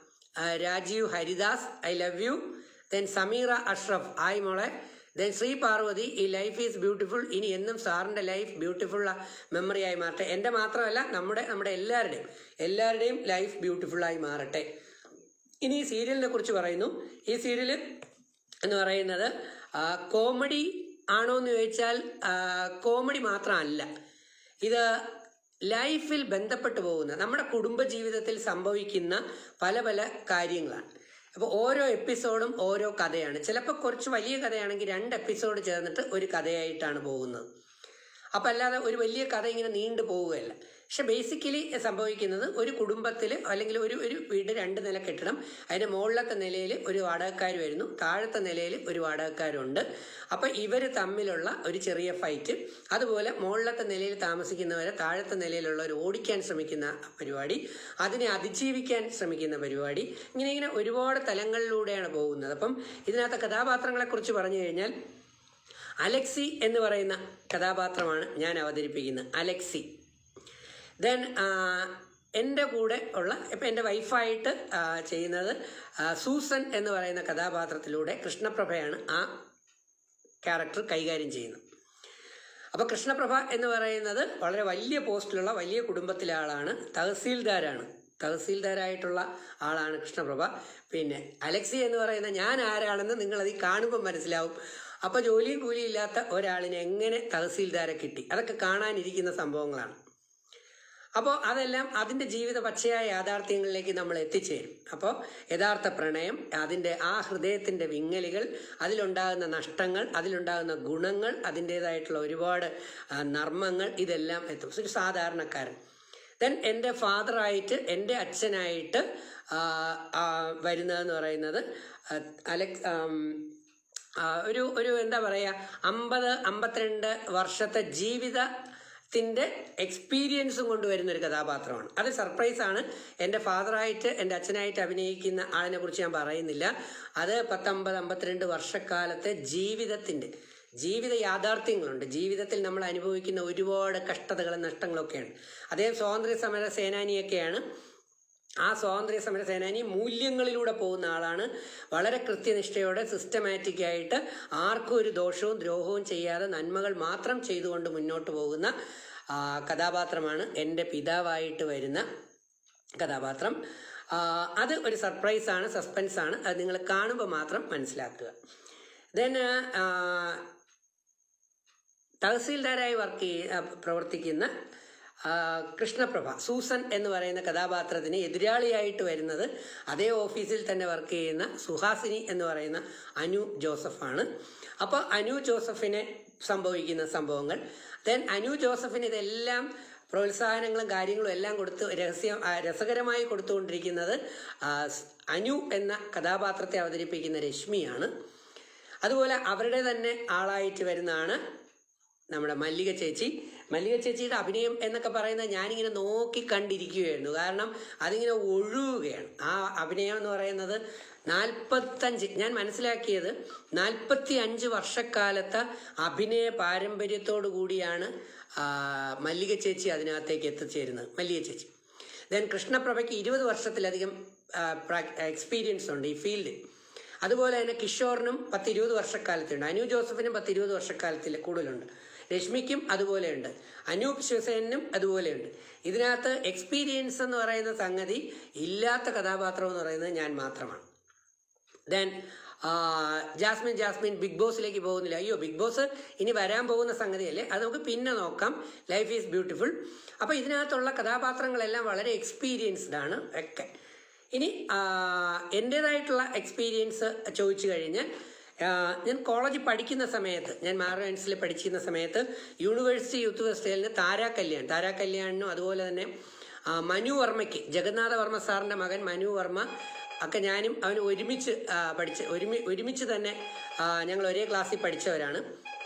Rajeev Haridas I love you then Sameera Ashraf ആയി മോളെ ദെൻ ശ്രീ പാർവതി ഈ ലൈഫ് ഈസ് ബ്യൂട്ടിഫുൾ ഇനി എന്നും സാറിൻ്റെ ലൈഫ് ബ്യൂട്ടിഫുൾ മെമ്മറി ആയി മാറട്ടെ എൻ്റെ മാത്രമല്ല നമ്മുടെ നമ്മുടെ എല്ലാവരുടെയും എല്ലാവരുടെയും ലൈഫ് ബ്യൂട്ടിഫുൾ ആയി മാറട്ടെ ഇനി ഈ സീരിയലിനെ കുറിച്ച് പറയുന്നു ഈ സീരിയൽ എന്ന് പറയുന്നത് ആ, കോമഡി ആണോ എന്ന് ചോദിച്ചാൽ ആ, കോമഡി മാത്രമല്ല ഇത് ലൈഫിൽ ബന്ധപ്പെട്ട് പോകുന്ന നമ്മുടെ കുടുംബജീവിതത്തിൽ സംഭവിക്കുന്ന പല പല കാര്യങ്ങളാണ് അപ്പോൾ ഓരോ എപ്പിസോഡും ഓരോ കഥയാണ് ചിലപ്പോൾ കുറച്ച് വലിയ കഥയാണെങ്കിൽ രണ്ട് എപ്പിസോഡ് ചേർന്നിട്ട് ഒരു കഥയായിട്ടാണ് പോകുന്നത് അപ്പം അല്ലാതെ ഒരു വലിയ കഥ ഇങ്ങനെ നീണ്ടു പോവുകയല്ല പക്ഷെ ബേസിക്കലി സംഭവിക്കുന്നത് ഒരു കുടുംബത്തിൽ അല്ലെങ്കിൽ ഒരു ഒരു വീട് രണ്ട് നില കെട്ടിടം അതിൻ്റെ മുകളിലത്തെ നിലയിൽ ഒരു വാടകക്കാർ വരുന്നു താഴത്തെ നിലയിൽ ഒരു വാടകക്കാരുണ്ട് അപ്പം ഇവർ തമ്മിലുള്ള ഒരു ചെറിയ ഫൈറ്റ് അതുപോലെ മുകളിലത്തെ നിലയിൽ താമസിക്കുന്നവരെ താഴത്തെ നിലയിലുള്ളവർ ഓടിക്കാൻ ശ്രമിക്കുന്ന പരിപാടി അതിനെ അതിജീവിക്കാൻ ശ്രമിക്കുന്ന പരിപാടി ഇങ്ങനെ ഇങ്ങനെ ഒരുപാട് തലങ്ങളിലൂടെയാണ് പോകുന്നത് അപ്പം ഇതിനകത്തെ കഥാപാത്രങ്ങളെക്കുറിച്ച് പറഞ്ഞു കഴിഞ്ഞാൽ അലക്സി എന്ന് പറയുന്ന കഥാപാത്രമാണ് ഞാൻ അവതരിപ്പിക്കുന്നത് അലക്സി ദെൻ എൻ്റെ കൂടെ ഉള്ള ഇപ്പം എൻ്റെ വൈഫായിട്ട് ആ, ചെയ്യുന്നത് ആ, സൂസൻ എന്ന് പറയുന്ന കഥാപാത്രത്തിലൂടെ കൃഷ്ണപ്രഭയാണ് ആ ക്യാരക്ടർ കൈകാര്യം ചെയ്യുന്നത് അപ്പോൾ കൃഷ്ണപ്രഭ എന്ന് പറയുന്നത് വളരെ വലിയ പോസ്റ്റിലുള്ള വലിയ കുടുംബത്തിലെ ആളാണ് തഹസീൽദാരാണ് തഹസീൽദാരായിട്ടുള്ള ആളാണ് കൃഷ്ണപ്രഭ പിന്നെ അലക്സി എന്ന് പറയുന്ന ഞാൻ ആരാണെന്ന് നിങ്ങളത് കാണുമ്പോൾ മനസ്സിലാവും അപ്പോൾ ജോലിയും കൂലിയും ഇല്ലാത്ത ഒരാളിനെ എങ്ങനെ തഹസീൽദാരെ കിട്ടി അതൊക്കെ കാണാനിരിക്കുന്ന സംഭവങ്ങളാണ് അപ്പോൾ അതെല്ലാം അതിൻ്റെ ജീവിത പച്ചയായ യാഥാർത്ഥ്യങ്ങളിലേക്ക് നമ്മൾ എത്തിച്ചേരും അപ്പോൾ യഥാർത്ഥ പ്രണയം അതിൻ്റെ ആ ഹൃദയത്തിൻ്റെ വിങ്ങലുകൾ അതിലുണ്ടാകുന്ന നഷ്ടങ്ങൾ അതിലുണ്ടാകുന്ന ഗുണങ്ങൾ അതിൻ്റേതായിട്ടുള്ള ഒരുപാട് ആ, നർമ്മങ്ങൾ ഇതെല്ലാം എത്തും ഒരു സാധാരണക്കാരൻ ദെൻ എൻ്റെ ഫാദറായിട്ട് എൻ്റെ അച്ഛനായിട്ട് ആ, ആ, വരുന്നതെന്ന് പറയുന്നത് ആ, അലക്സ് ആം, ആ, ഒരു ഒരു എന്താ പറയുക അമ്പത് അമ്പത്തിരണ്ട് വർഷത്തെ ജീവിതത്തിൻ്റെ എക്സ്പീരിയൻസും കൊണ്ടുവരുന്ന ഒരു കഥാപാത്രമാണ് അത് സർപ്രൈസാണ് എൻ്റെ ഫാദറായിട്ട് എൻ്റെ അച്ഛനായിട്ട് അഭിനയിക്കുന്ന ആളിനെ കുറിച്ച് ഞാൻ പറയുന്നില്ല അത് പത്തമ്പത് അമ്പത്തിരണ്ട് വർഷക്കാലത്തെ ജീവിതത്തിൻ്റെ ജീവിത യാഥാർത്ഥ്യങ്ങളുണ്ട് ജീവിതത്തിൽ നമ്മൾ അനുഭവിക്കുന്ന ഒരുപാട് കഷ്ടതകളും നഷ്ടങ്ങളൊക്കെയാണ് അദ്ദേഹം സ്വാതന്ത്ര്യ സമര സേനാനിയൊക്കെയാണ് ആ സ്വാതന്ത്ര്യ സമര സേനാനി മൂല്യങ്ങളിലൂടെ പോകുന്ന ആളാണ് വളരെ കൃത്യനിഷ്ഠയോടെ സിസ്റ്റമാറ്റിക് ആയിട്ട് ആർക്കും ഒരു ദോഷവും ദ്രോഹവും ചെയ്യാതെ നന്മകൾ മാത്രം ചെയ്തുകൊണ്ട് മുന്നോട്ട് പോകുന്ന ആ, കഥാപാത്രമാണ് എൻ്റെ പിതാവായിട്ട് വരുന്ന കഥാപാത്രം ആ, അത് ഒരു സർപ്രൈസാണ് സസ്പെൻസാണ് അത് നിങ്ങൾ കാണുമ്പോൾ മാത്രം മനസ്സിലാക്കുക ദെൻ തഹസീൽദാരായി വർക്ക് ചെയ്യ പ്രവർത്തിക്കുന്ന ആ, കൃഷ്ണപ്രഭ സൂസൻ എന്ന് പറയുന്ന കഥാപാത്രത്തിന് എതിരാളിയായിട്ട് വരുന്നത് അതേ ഓഫീസിൽ തന്നെ വർക്ക് ചെയ്യുന്ന സുഹാസിനി എന്ന് പറയുന്ന അനു ജോസഫാണ് അപ്പോൾ അനു ജോസഫിനെ സംഭവിക്കുന്ന സംഭവങ്ങൾ ദെൻ അനു ജോസഫിന് ഇതെല്ലാം പ്രോത്സാഹനങ്ങളും കാര്യങ്ങളും എല്ലാം കൊടുത്ത് രഹസ്യം ആ, രസകരമായി കൊടുത്തുകൊണ്ടിരിക്കുന്നത് ആ, സ്- അനു എന്ന കഥാപാത്രത്തെ അവതരിപ്പിക്കുന്ന രശ്മിയാണ് അതുപോലെ അവരുടെ തന്നെ ആളായിട്ട് വരുന്നതാണ് നമ്മുടെ മല്ലിക ചേച്ചി മല്ലിക ചേച്ചിയുടെ അഭിനയം എന്നൊക്കെ പറയുന്നത് ഞാനിങ്ങനെ നോക്കി കണ്ടിരിക്കുകയായിരുന്നു കാരണം അതിങ്ങനെ ഒഴുകുകയാണ് ആ അഭിനയം എന്ന് പറയുന്നത് നാൽപ്പത്തഞ്ച് ഞാൻ മനസ്സിലാക്കിയത് നാൽപ്പത്തി അഞ്ച് വർഷക്കാലത്തെ അഭിനയ പാരമ്പര്യത്തോടു കൂടിയാണ് ആ, മല്ലിക ചേച്ചി അതിനകത്തേക്ക് എത്തിച്ചേരുന്നത് മല്ലിക ചേച്ചി ദെൻ കൃഷ്ണപ്രഭയ്ക്ക് ഇരുപത് വർഷത്തിലധികം എക്സ്പീരിയൻസ് ഉണ്ട് ഈ ഫീൽഡിൽ അതുപോലെ തന്നെ കിഷോറിനും പത്തിരുപത് വർഷക്കാലത്തുണ്ട് അനു ജോസഫിനും പത്തിരുപത് വർഷക്കാലത്തിൽ കൂടുതലുണ്ട് രശ്മിക്കും അതുപോലെയുണ്ട് അനൂപ് ശിവസേനും അതുപോലെയുണ്ട് ഇതിനകത്ത് എക്സ്പീരിയൻസ് എന്ന് പറയുന്ന സംഗതി ഇല്ലാത്ത കഥാപാത്രം എന്ന് പറയുന്നത് ഞാൻ മാത്രമാണ് ദെൻ ജാസ്മിൻ ജാസ്മിൻ ബിഗ് ബോസിലേക്ക് പോകുന്നില്ല അയ്യോ ബിഗ് ബോസ് ഇനി വരാൻ പോകുന്ന സംഗതിയല്ലേ അത് നമുക്ക് പിന്നെ നോക്കാം ലൈഫ് ഈസ് ബ്യൂട്ടിഫുൾ അപ്പോൾ ഇതിനകത്തുള്ള കഥാപാത്രങ്ങളെല്ലാം വളരെ എക്സ്പീരിയൻസ്ഡ് ആണ് ഒക്കെ ഇനി ആ, എൻ്റേതായിട്ടുള്ള എക്സ്പീരിയൻസ് ചോദിച്ചു കഴിഞ്ഞ് ആ, ഞാൻ കോളേജിൽ പഠിക്കുന്ന സമയത്ത് ഞാൻ മാറവൻസിൽ പഠിച്ചിരുന്ന സമയത്ത് യൂണിവേഴ്സിറ്റി യൂത്ത് ഫെസ്റ്റിവലിന് താരാ കല്യാൺ താരാ കല്യാണിനും അതുപോലെ തന്നെ ആ, മനു വർമ്മയ്ക്ക് ജഗന്നാഥ വർമ്മ സാറിൻ്റെ മകൻ മനു വർമ്മ ഒക്കെ ഞാനും അവന് ഒരുമിച്ച് ആ, പഠിച്ച് ഒരുമി ഒരുമിച്ച് തന്നെ ആ, ഞങ്ങൾ ഒരേ ക്ലാസ്സിൽ പഠിച്ചവരാണ്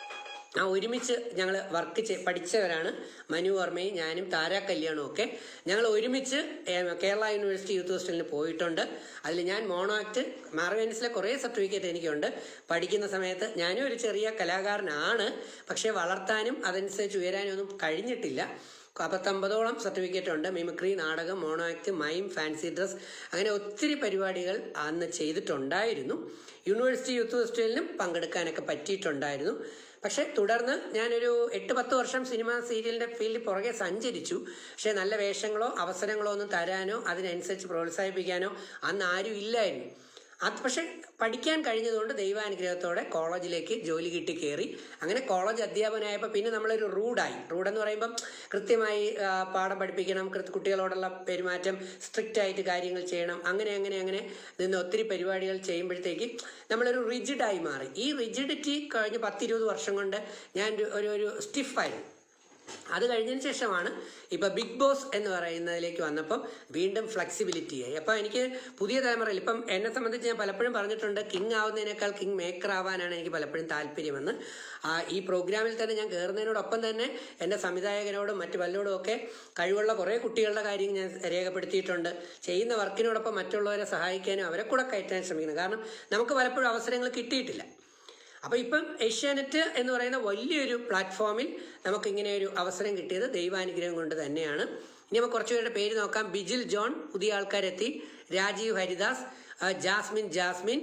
ആ ഒരുമിച്ച് ഞങ്ങൾ വർക്ക് ചെയ് പഠിച്ചവരാണ് മനു വർമ്മയും ഞാനും താരാ കല്യാണവും ഒക്കെ ഞങ്ങൾ ഒരുമിച്ച് ഏ, കേരള യൂണിവേഴ്സിറ്റി യൂത്ത് ഹോസ്റ്റലിന് പോയിട്ടുണ്ട് അതിൽ ഞാൻ മോണോ ആക്ട് മാർവേൻസിലെ കുറേ സർട്ടിഫിക്കറ്റ് എനിക്കുണ്ട് പഠിക്കുന്ന സമയത്ത് ഞാനും ഒരു ചെറിയ കലാകാരനാണ് പക്ഷേ വളർത്താനും അതനുസരിച്ച് ഉയരാനും ഒന്നും കഴിഞ്ഞിട്ടില്ല പത്തൊമ്പതോളം സർട്ടിഫിക്കറ്റ് ഉണ്ട് മിമിക്രി നാടകം mono act mime fancy dress അങ്ങനെ ഒത്തിരി പരിപാടികൾ അന്ന് ചെയ്തിട്ടുണ്ടായിരുന്നു യൂണിവേഴ്സിറ്റി യൂത്ത് ഫെസ്റ്റിവലിനും പങ്കെടുക്കാനൊക്കെ പറ്റിയിട്ടുണ്ടായിരുന്നു പക്ഷെ തുടർന്ന് ഞാനൊരു എട്ട് പത്ത് വർഷം സിനിമ സീരിയലിന്റെ ഫീൽഡിൽ പുറകെ സഞ്ചരിച്ചു പക്ഷെ നല്ല വേഷങ്ങളോ അവസരങ്ങളോ ഒന്നും തരാനോ അതിനനുസരിച്ച് പ്രോത്സാഹിപ്പിക്കാനോ അന്ന് ആരും ഇല്ലായിരുന്നു അത് പക്ഷെ പഠിക്കാൻ കഴിഞ്ഞതുകൊണ്ട് ദൈവാനുഗ്രഹത്തോടെ കോളേജിലേക്ക് ജോലി കിട്ടി കയറി അങ്ങനെ കോളേജ് അധ്യാപകനായപ്പോൾ പിന്നെ നമ്മളൊരു റൂഡായി റൂഡെന്ന് പറയുമ്പം കൃത്യമായി ആ, പാഠം പഠിപ്പിക്കണം കൃത്യ- കുട്ടികളോടുള്ള പെരുമാറ്റം സ്ട്രിക്റ്റ് ആയിട്ട് കാര്യങ്ങൾ ചെയ്യണം അങ്ങനെ അങ്ങനെ അങ്ങനെ നിന്ന് ഒത്തിരി പരിപാടികൾ ചെയ്യുമ്പോഴത്തേക്ക് നമ്മളൊരു റിജിഡായി മാറി ഈ റിജിഡിറ്റി കഴിഞ്ഞ പത്തിരുപത് വർഷം കൊണ്ട് ഞാൻ ഒരു- ഒരു ഒരു സ്റ്റിഫായിരുന്നു അത് കഴിഞ്ഞതിന് ശേഷമാണ് ഇപ്പൊ ബിഗ് ബോസ് എന്ന് പറയുന്നതിലേക്ക് വന്നപ്പം വീണ്ടും ഫ്ലെക്സിബിലിറ്റി ആയി അപ്പൊ എനിക്ക് പുതിയ തലമുറയിൽ ഇപ്പം എന്നെ സംബന്ധിച്ച് ഞാൻ പലപ്പോഴും പറഞ്ഞിട്ടുണ്ട് കിങ് ആവുന്നതിനേക്കാൾ കിങ് മേക്കർ ആവാനാണ് എനിക്ക് പലപ്പോഴും താല്പര്യമെന്ന് ആ, ഈ പ്രോഗ്രാമിൽ തന്നെ ഞാൻ കയറുന്നതിനോടൊപ്പം തന്നെ എൻ്റെ സംവിധായകനോടും മറ്റു വല്ലരോടും ഒക്കെ കഴിവുള്ള കുറേ കുട്ടികളുടെ കാര്യം ഞാൻ രേഖപ്പെടുത്തിയിട്ടുണ്ട് ചെയ്യുന്ന വർക്കിനോടൊപ്പം മറ്റുള്ളവരെ സഹായിക്കാനും അവരെ കൂടെ കയറ്റാൻ ശ്രമിക്കണം കാരണം നമുക്ക് പലപ്പോഴും അവസരങ്ങൾ കിട്ടിയിട്ടില്ല അപ്പൊ ഇപ്പം ഏഷ്യാനെറ്റ് എന്ന് പറയുന്ന വലിയൊരു പ്ലാറ്റ്ഫോമിൽ നമുക്ക് ഇങ്ങനെ ഒരു അവസരം കിട്ടിയത് ദൈവാനുഗ്രഹം കൊണ്ട് തന്നെയാണ് ഇനി നമുക്ക് കുറച്ചുപേരുടെ പേര് നോക്കാം ബിജിൽ ജോൺ പുതിയ ആൾക്കാരെത്തി രാജീവ് ഹരിദാസ് ആ, Jasmine Jasmine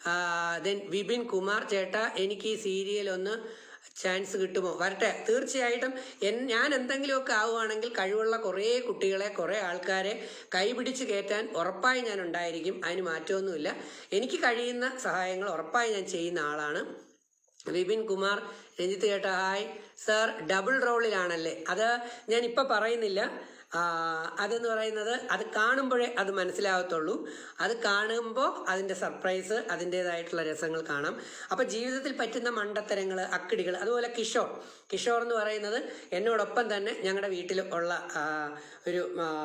then Vipin Kumar ചേട്ടാ എനിക്ക് ഈ സീരിയൽ ഒന്ന് ചാൻസ് കിട്ടുമോ വരട്ടെ തീർച്ചയായിട്ടും എൻ ഞാൻ എന്തെങ്കിലുമൊക്കെ ആവുകയാണെങ്കിൽ കഴിവുള്ള കുറേ കുട്ടികളെ കുറേ ആൾക്കാരെ കൈപിടിച്ച് കയറ്റാൻ ഉറപ്പായി ഞാൻ ഉണ്ടായിരിക്കും അതിന് മാറ്റമൊന്നുമില്ല എനിക്ക് കഴിയുന്ന സഹായങ്ങൾ ഉറപ്പായി ഞാൻ ചെയ്യുന്ന ആളാണ് വിപിൻ കുമാർ രഞ്ജിത്ത് ചേട്ട ഹായ് സർ ഡബിൾ റോളിലാണല്ലേ അത് ഞാൻ ഇപ്പം പറയുന്നില്ല ആ, അതെന്ന് പറയുന്നത് അത് കാണുമ്പോഴേ അത് മനസ്സിലാകത്തുള്ളൂ അത് കാണുമ്പോൾ അതിൻ്റെ സർപ്രൈസ് അതിൻ്റെതായിട്ടുള്ള രസങ്ങൾ കാണാം അപ്പം ജീവിതത്തിൽ പറ്റുന്ന മണ്ടത്തരങ്ങൾ അക്കിടികൾ അതുപോലെ കിഷോർ കിഷോർ എന്ന് പറയുന്നത് എന്നോടൊപ്പം തന്നെ ഞങ്ങളുടെ വീട്ടിൽ ഉള്ള ആ, ഒരു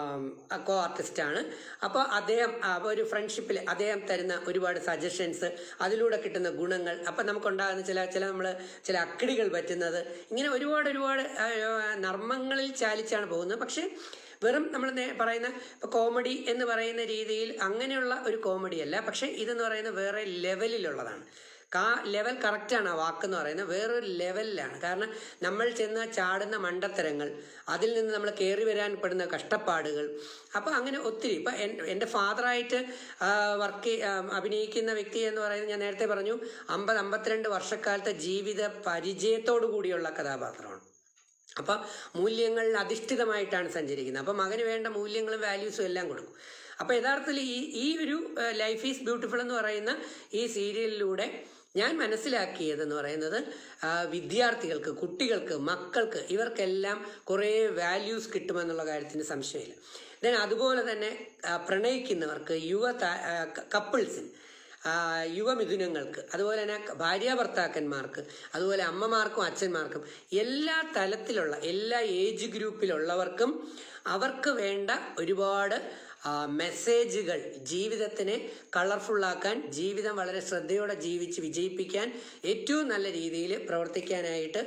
കോ ആർട്ടിസ്റ്റാണ് അപ്പോൾ അദ്ദേഹം ആ, ഒരു ഫ്രണ്ട്ഷിപ്പിൽ അദ്ദേഹം തരുന്ന ഒരുപാട് സജഷൻസ് അതിലൂടെ കിട്ടുന്ന ഗുണങ്ങൾ അപ്പം നമുക്കുണ്ടാകുന്ന ചില ചില നമ്മൾ ചില അക്കിടികൾ പറ്റുന്നത് ഇങ്ങനെ ഒരുപാട് ഒരുപാട് ആ, നർമ്മങ്ങളിൽ ചാലിച്ചാണ് പോകുന്നത് പക്ഷേ വെറും നമ്മൾ പറയുന്ന ഇപ്പോൾ കോമഡി എന്ന് പറയുന്ന രീതിയിൽ അങ്ങനെയുള്ള ഒരു കോമഡി അല്ല പക്ഷേ ഇതെന്ന് പറയുന്നത് വേറെ ലെവലിലുള്ളതാണ് കാ ലെവൽ കറക്റ്റാണ് ആ വാക്കെന്ന് പറയുന്നത് വേറൊരു ലെവലിലാണ് കാരണം നമ്മൾ ചെന്ന് ചാടുന്ന മണ്ടത്തരങ്ങൾ അതിൽ നിന്ന് നമ്മൾ കയറി വരാൻ പെടുന്ന കഷ്ടപ്പാടുകൾ അപ്പോൾ അങ്ങനെ ഒത്തിരി ഇപ്പം എൻ്റെ ഫാദറായിട്ട് വർക്ക് അഭിനയിക്കുന്ന വ്യക്തി എന്ന് പറയുന്നത് ഞാൻ നേരത്തെ പറഞ്ഞു അമ്പത് അമ്പത്തിരണ്ട് വർഷക്കാലത്തെ ജീവിത പരിചയത്തോടു കൂടിയുള്ള കഥാപാത്രമാണ് അപ്പം മൂല്യങ്ങളിൽ അധിഷ്ഠിതമായിട്ടാണ് സഞ്ചരിക്കുന്നത് അപ്പം മകന് വേണ്ട മൂല്യങ്ങളും വാല്യൂസും എല്ലാം കൊടുക്കും അപ്പോൾ യഥാർത്ഥത്തിൽ ഈ ഈ ഒരു ലൈഫ് ഈസ് ബ്യൂട്ടിഫുൾ എന്ന് പറയുന്ന ഈ സീരിയലിലൂടെ ഞാൻ മനസ്സിലാക്കിയതെന്ന് പറയുന്നത് ആ, വിദ്യാർത്ഥികൾക്ക് കുട്ടികൾക്ക് മക്കൾക്ക് ഇവർക്കെല്ലാം കുറേ വാല്യൂസ് കിട്ടുമെന്നുള്ള കാര്യത്തിന് സംശയമില്ല ദെൻ അതുപോലെ തന്നെ ആ, പ്രണയിക്കുന്നവർക്ക് യുവ കപ്പിൾസിന് ആ, യുവമിഥുനങ്ങൾക്ക് അതുപോലെ തന്നെ ഭാര്യ ഭർത്താക്കന്മാർക്ക് അതുപോലെ അമ്മമാർക്കും അച്ഛന്മാർക്കും എല്ലാ തലത്തിലുള്ള എല്ലാ ഏജ് ഗ്രൂപ്പിലുള്ളവർക്കും അവർക്ക് വേണ്ട ഒരുപാട് ആ, മെസ്സേജുകൾ ജീവിതത്തിനെ കളർഫുള്ളാക്കാൻ ജീവിതം വളരെ ശ്രദ്ധയോടെ ജീവിച്ച് വിജയിപ്പിക്കാൻ ഏറ്റവും നല്ല രീതിയിൽ പ്രവർത്തിക്കാനായിട്ട്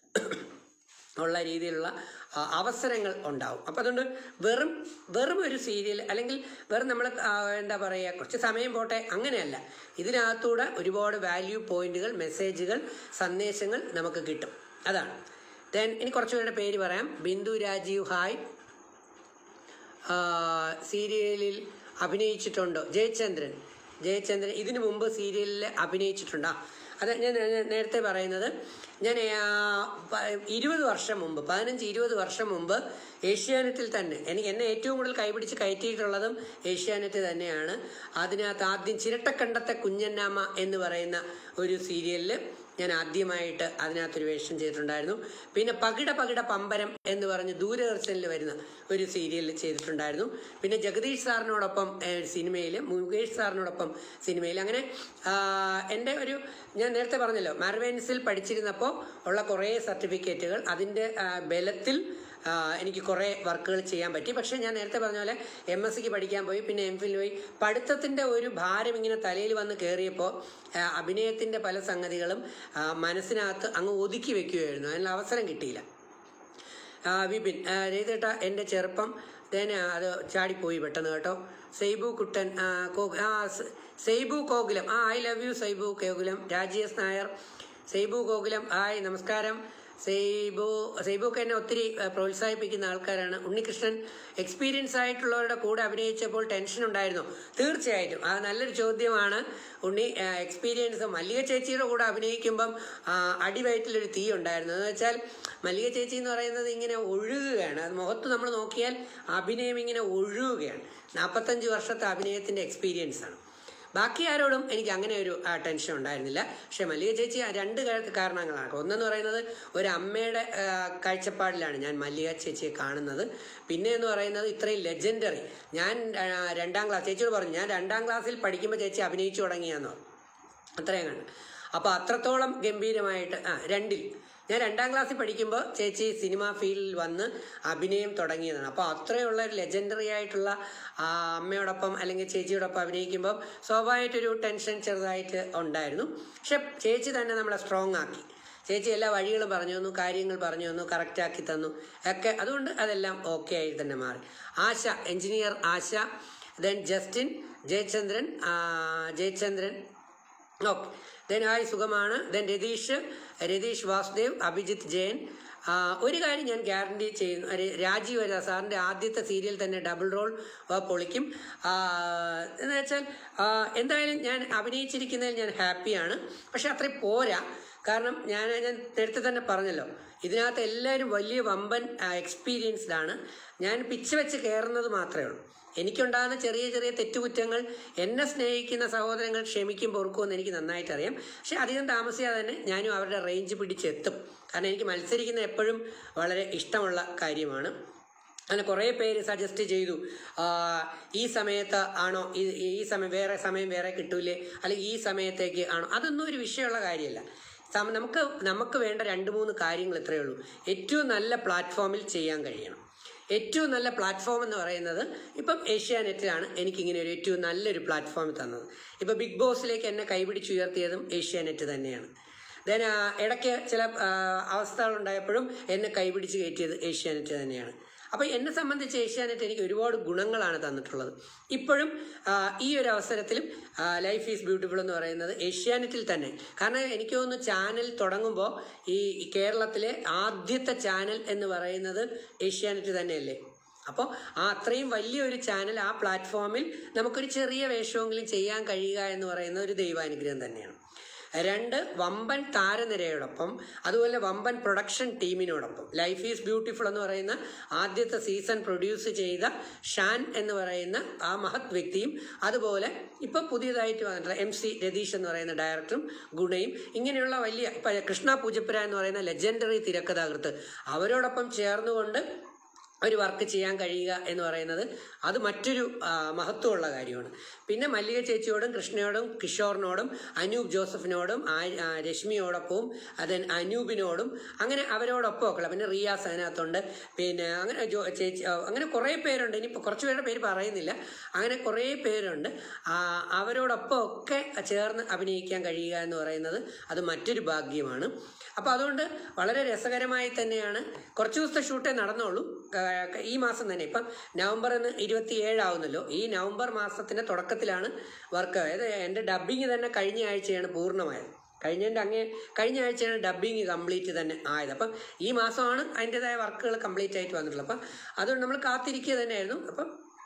ഉള്ള രീതിയിലുള്ള ആ, അവസരങ്ങൾ ഉണ്ടാവും അപ്പം അതുകൊണ്ട് വെറും വെറും ഒരു സീരിയൽ അല്ലെങ്കിൽ വെറും നമ്മൾ എന്താ പറയുക കുറച്ച് സമയം പോട്ടെ അങ്ങനെയല്ല ഇതിനകത്തൂടെ ഒരുപാട് വാല്യൂ പോയിന്റുകൾ മെസ്സേജുകൾ സന്ദേശങ്ങൾ നമുക്ക് കിട്ടും അതാണ് ദെൻ ഇനി കുറച്ചുപേരുടെ പേര് പറയാം ബിന്ദു രാജീവ് ഹായ് ആ, സീരിയലിൽ അഭിനയിച്ചിട്ടുണ്ടോ ജയചന്ദ്രൻ ജയചന്ദ്രൻ ഇതിനു മുമ്പ് സീരിയലിൽ അഭിനയിച്ചിട്ടുണ്ടോ അത് ഞാൻ ഞാൻ നേരത്തെ പറയുന്നത് ഞാൻ ആ, പ- ഇരുപത് വർഷം മുമ്പ് പതിനഞ്ച് ഇരുപത് വർഷം മുമ്പ് ഏഷ്യാനെറ്റിൽ തന്നെ എനിക്ക് എന്നെ ഏറ്റവും കൂടുതൽ കൈപിടിച്ച് കയറ്റിയിട്ടുള്ളതും ഏഷ്യാനെറ്റ് തന്നെയാണ് അതിനകത്ത് ആദ്യം ചിരട്ടക്കണ്ടത്തെ കുഞ്ഞന്നാമ്മ എന്ന് പറയുന്ന ഒരു സീരിയലിൽ ഞാൻ ആദ്യമായിട്ട് അതിനകത്തൊരു വേഷം ചെയ്തിട്ടുണ്ടായിരുന്നു പിന്നെ പകിട പകിട പമ്പരം എന്ന് പറഞ്ഞ് ദൂരദർശനിൽ വരുന്ന ഒരു സീരിയലിൽ ചെയ്തിട്ടുണ്ടായിരുന്നു പിന്നെ ജഗദീഷ് സാറിനോടൊപ്പം സിനിമയിൽ മുകേഷ് സാറിനോടൊപ്പം സിനിമയിൽ അങ്ങനെ ആ, എൻ്റെ ഒരു ഞാൻ നേരത്തെ പറഞ്ഞല്ലോ മാർവേൻസിൽ പഠിച്ചിരുന്നപ്പോൾ ഉള്ള കുറേ സർട്ടിഫിക്കറ്റുകൾ അതിൻ്റെ ആ, ബലത്തിൽ ആ, എനിക്ക് കുറേ വർക്കുകൾ ചെയ്യാൻ പറ്റി പക്ഷേ ഞാൻ നേരത്തെ പറഞ്ഞ പോലെ എം എസ് സിക്ക് പഠിക്കാൻ പോയി പിന്നെ എം ഫിൽ പോയി പഠിത്തത്തിൻ്റെ ഒരു ഭാരം ഇങ്ങനെ തലയിൽ വന്ന് കയറിയപ്പോൾ അഭിനയത്തിൻ്റെ പല സംഗതികളും ആ, മനസ്സിനകത്ത് അങ്ങ് ഒതുക്കി വെക്കുകയായിരുന്നു അതിനുള്ള അവസരം കിട്ടിയില്ല ആ, വിപിൻ ആ, രേതേട്ട എൻ്റെ ചെറുപ്പം then അത് ചാടിപ്പോയി പെട്ടെന്ന് കേട്ടോ സൈബു കുട്ടൻ ആ, കോ- ആ, സ- സൈബു കോകുലം ആ I love you Saibu Gokulam Rajesh Nair Saibu Gokulam hi നമസ്കാരം സൈബു സൈബുക്ക് എന്നെ ഒത്തിരി ആ, പ്രോത്സാഹിപ്പിക്കുന്ന ആൾക്കാരാണ് ഉണ്ണികൃഷ്ണൻ എക്സ്പീരിയൻസ് ആയിട്ടുള്ളവരുടെ കൂടെ അഭിനയിച്ചപ്പോൾ ടെൻഷൻ ഉണ്ടായിരുന്നു തീർച്ചയായിട്ടും അത് നല്ലൊരു ചോദ്യമാണ് ഉണ്ണി എക്സ്പീരിയൻസ് മല്ലിക ചേച്ചിയുടെ കൂടെ അഭിനയിക്കുമ്പം ആ, അടിവയറ്റിലൊരു തീ ഉണ്ടായിരുന്നു എന്ന് വെച്ചാൽ മല്ലിക ചേച്ചി എന്ന് പറയുന്നത് ഇങ്ങനെ ഒഴുകുകയാണ് അത് മുഖത്ത് നമ്മൾ നോക്കിയാൽ അഭിനയം ഇങ്ങനെ ഒഴുകുകയാണ് നാൽപ്പത്തഞ്ച് വർഷത്തെ അഭിനയത്തിന്റെ എക്സ്പീരിയൻസ് ആണ് ബാക്കി ആരോടും എനിക്ക് അങ്ങനെ ഒരു ആ, ടെൻഷൻ ഉണ്ടായിരുന്നില്ല പക്ഷെ മല്ലിക ചേച്ചി ആ രണ്ട് കാ- കാരണങ്ങളാണ് ഒന്നെന്ന് പറയുന്നത് ഒരു അമ്മയുടെ ആ, കാഴ്ചപ്പാടിലാണ് ഞാൻ മല്ലിക ചേച്ചിയെ കാണുന്നത് പിന്നെ എന്ന് പറയുന്നത് ഇത്രയും ലെജൻഡറി ഞാൻ ആ, രണ്ടാം ക്ലാസ് ചേച്ചിയോട് പറഞ്ഞു ഞാൻ രണ്ടാം ക്ലാസ്സിൽ പഠിക്കുമ്പോൾ ചേച്ചി അഭിനയിച്ചു തുടങ്ങിയെന്ന് പറഞ്ഞു അത്രയും കണ്ടു അപ്പോൾ അത്രത്തോളം ഗംഭീരമായിട്ട് ആ രണ്ടിൽ ഞാൻ രണ്ടാം ക്ലാസ്സിൽ പഠിക്കുമ്പോൾ ചേച്ചി സിനിമ ഫീൽഡിൽ വന്ന് അഭിനയം തുടങ്ങിയതാണ് അപ്പോൾ അത്രയുള്ള ഒരു ലെജൻഡറി ആയിട്ടുള്ള ആ, അമ്മയോടൊപ്പം അല്ലെങ്കിൽ ചേച്ചിയോടൊപ്പം അഭിനയിക്കുമ്പോൾ സ്വാഭാവികമായിട്ടൊരു ടെൻഷൻ ചെറുതായിട്ട് ഉണ്ടായിരുന്നു പക്ഷെ ചേച്ചി തന്നെ നമ്മളെ സ്ട്രോങ് ആക്കി ചേച്ചി എല്ലാ വഴികളും പറഞ്ഞു തന്നു കാര്യങ്ങൾ പറഞ്ഞു തന്നു കറക്റ്റ് ആക്കി തന്നു ഒക്കെ അതുകൊണ്ട് അതെല്ലാം ഓക്കെ ആയി തന്നെ മാറി Asha engineer Asha then Justin Jayachandran ആ, ജയചന്ദ്രൻ ഓക്കെ ദെൻ ഹായ് സുഖമാണ് ദെൻ രതീഷ് രതീഷ് വാസുദേവ് അഭിജിത്ത് ജയൻ ആ, ഒരു കാര്യം ഞാൻ ഗ്യാരണ്ടി ചെയ്യുന്നു ഒരു രാജീവ് വരാ സാറിൻ്റെ ആദ്യത്തെ സീരിയൽ തന്നെ ഡബിൾ റോൾ പൊളിക്കും ആ, എന്ന് വെച്ചാൽ ആ, എന്തായാലും ഞാൻ അഭിനയിച്ചിരിക്കുന്നതിൽ ഞാൻ ഹാപ്പിയാണ് പക്ഷെ അത്രയും പോരാ കാരണം ഞാൻ ഞാൻ നേരത്തെ തന്നെ പറഞ്ഞല്ലോ ഇതിനകത്ത് എല്ലാവരും വലിയ വമ്പൻ എക്സ്പീരിയൻസ്ഡ് ആണ് ഞാൻ പിച്ച് വെച്ച് കയറുന്നത് മാത്രമേ ഉള്ളൂ എനിക്കുണ്ടാകുന്ന ചെറിയ ചെറിയ തെറ്റുകുറ്റങ്ങൾ എന്നെ സ്നേഹിക്കുന്ന സഹോദരങ്ങൾ ക്ഷമിക്കും പൊറുക്കുമെന്ന് എനിക്ക് നന്നായിട്ട് അറിയാം പക്ഷെ അധികം താമസിയാതെ തന്നെ ഞാനും അവരുടെ റേഞ്ച് പിടിച്ചെത്തും കാരണം എനിക്ക് മത്സരിക്കുന്ന എപ്പോഴും വളരെ ഇഷ്ടമുള്ള കാര്യമാണ് അങ്ങനെ കുറേ പേര് സജസ്റ്റ് ചെയ്തു ആ, ഈ സമയത്ത് ആണോ ഈ ഈ സമയം വേറെ സമയം വേറെ കിട്ടൂലേ അല്ലെങ്കിൽ ഈ സമയത്തേക്ക് ആണോ അതൊന്നും ഒരു വിഷയമുള്ള കാര്യമല്ല സമ- നമുക്ക് നമുക്ക് വേണ്ട രണ്ട് മൂന്ന് കാര്യങ്ങൾ ഇത്രയേ ഉള്ളൂ ഏറ്റവും നല്ല പ്ലാറ്റ്ഫോമിൽ ചെയ്യാൻ കഴിയണം ഏറ്റവും നല്ല പ്ലാറ്റ്ഫോം എന്ന് പറയുന്നത് ഇപ്പം ഏഷ്യാനെറ്റിലാണ് എനിക്കിങ്ങനെ ഒരു ഏറ്റവും നല്ലൊരു പ്ലാറ്റ്ഫോം തന്നത് ഇപ്പം ബിഗ് ബോസിലേക്ക് എന്നെ കൈപിടിച്ചുയർത്തിയതും ഏഷ്യാനെറ്റ് തന്നെയാണ് ദെൻ ഇടയ്ക്ക് ചില ആ, അവസ്ഥകളുണ്ടായപ്പോഴും എന്നെ കൈപിടിച്ച് കയറ്റിയത് ഏഷ്യാനെറ്റ് തന്നെയാണ് അപ്പോൾ എന്നെ സംബന്ധിച്ച് ഏഷ്യാനെറ്റ് എനിക്ക് ഒരുപാട് ഗുണങ്ങളാണ് തന്നിട്ടുള്ളത് ഇപ്പോഴും ആ, ഈ ഒരു അവസരത്തിലും ലൈഫ് ഈസ് ബ്യൂട്ടിഫുൾ എന്ന് പറയുന്നത് ഏഷ്യാനെറ്റിൽ തന്നെ കാരണം എനിക്ക് തോന്നുന്നു ചാനൽ തുടങ്ങുമ്പോൾ ഈ കേരളത്തിലെ ആദ്യത്തെ ചാനൽ എന്ന് പറയുന്നത് ഏഷ്യാനെറ്റ് തന്നെയല്ലേ അപ്പോൾ ആ അത്രയും വലിയൊരു ചാനൽ ആ പ്ലാറ്റ്ഫോമിൽ നമുക്കൊരു ചെറിയ വേഷമെങ്കിലും ചെയ്യാൻ കഴിയുക എന്ന് പറയുന്നത് ഒരു ദൈവാനുഗ്രഹം തന്നെയാണ് രണ്ട് വമ്പൻ താരനിരയോടൊപ്പം അതുപോലെ വമ്പൻ പ്രൊഡക്ഷൻ ടീമിനോടൊപ്പം ലൈഫ് ഈസ് ബ്യൂട്ടിഫുൾ എന്ന് പറയുന്ന ആദ്യത്തെ സീസൺ പ്രൊഡ്യൂസ് ചെയ്ത ഷാൻ എന്ന് പറയുന്ന ആ മഹത് വ്യക്തിയും അതുപോലെ ഇപ്പൊ പുതിയതായിട്ട് വന്നിട്ടുള്ള എം സി രതീഷ് എന്ന് പറയുന്ന ഡയറക്ടറും ഗുണയും ഇങ്ങനെയുള്ള വലിയ ഇപ്പൊ കൃഷ്ണ പൂജപ്പുര എന്ന് പറയുന്ന ലെജൻഡറി തിരക്കഥാകൃത്ത് അവരോടൊപ്പം ചേർന്നുകൊണ്ട് ഒരു വർക്ക് ചെയ്യാൻ കഴിയുക എന്ന് പറയുന്നത് അത് മറ്റൊരു ആ, മഹത്വമുള്ള കാര്യമാണ് പിന്നെ മല്ലിക ചേച്ചിയോടും കൃഷ്ണയോടും കിഷോറിനോടും അനൂപ് ജോസഫിനോടും ആ- ആ, രശ്മിയോടൊപ്പവും അതൻ അനൂപിനോടും അങ്ങനെ അവരോടൊപ്പം ഒക്കെ ഉള്ള പിന്നെ റിയാസ് അതിനകത്തുണ്ട് പിന്നെ അങ്ങനെ ജോ ചേച്ചി ആ, അങ്ങനെ കുറേ പേരുണ്ട് ഇനിയിപ്പോൾ കുറച്ച് പേരുടെ പേര് പറയുന്നില്ല അങ്ങനെ കുറേ പേരുണ്ട് ആ, അവരോടൊപ്പം ഒക്കെ ചേർന്ന് അഭിനയിക്കാൻ കഴിയുക എന്ന് പറയുന്നത് അത് മറ്റൊരു ഭാഗ്യമാണ് അപ്പോൾ അതുകൊണ്ട് വളരെ രസകരമായി തന്നെയാണ് കുറച്ച് ദിവസത്തെ ഷൂട്ടേ നടന്നുള്ളൂ ആ, ഈ മാസം തന്നെ ഇപ്പം നവംബർ എന്ന് ഇരുപത്തി ഏഴാവുന്നല്ലോ ഈ നവംബർ മാസത്തിന്റെ തുടക്കത്തിലാണ് വർക്ക് അതായത് എൻ്റെ ഡബ്ബിങ് തന്നെ കഴിഞ്ഞ ആഴ്ചയാണ് പൂർണ്ണമായത് കഴിഞ്ഞതിൻ്റെ അങ്ങേ കഴിഞ്ഞ ആഴ്ചയാണ് ഡബ്ബിങ് കംപ്ലീറ്റ് തന്നെ ആയത് അപ്പം ഈ മാസമാണ് അതിൻ്റെതായ വർക്കുകൾ കംപ്ലീറ്റ് ആയിട്ട് വന്നിട്ടുള്ളത് അപ്പം അതുകൊണ്ട് നമ്മൾ കാത്തിരിക്കുക തന്നെയായിരുന്നു അപ്പം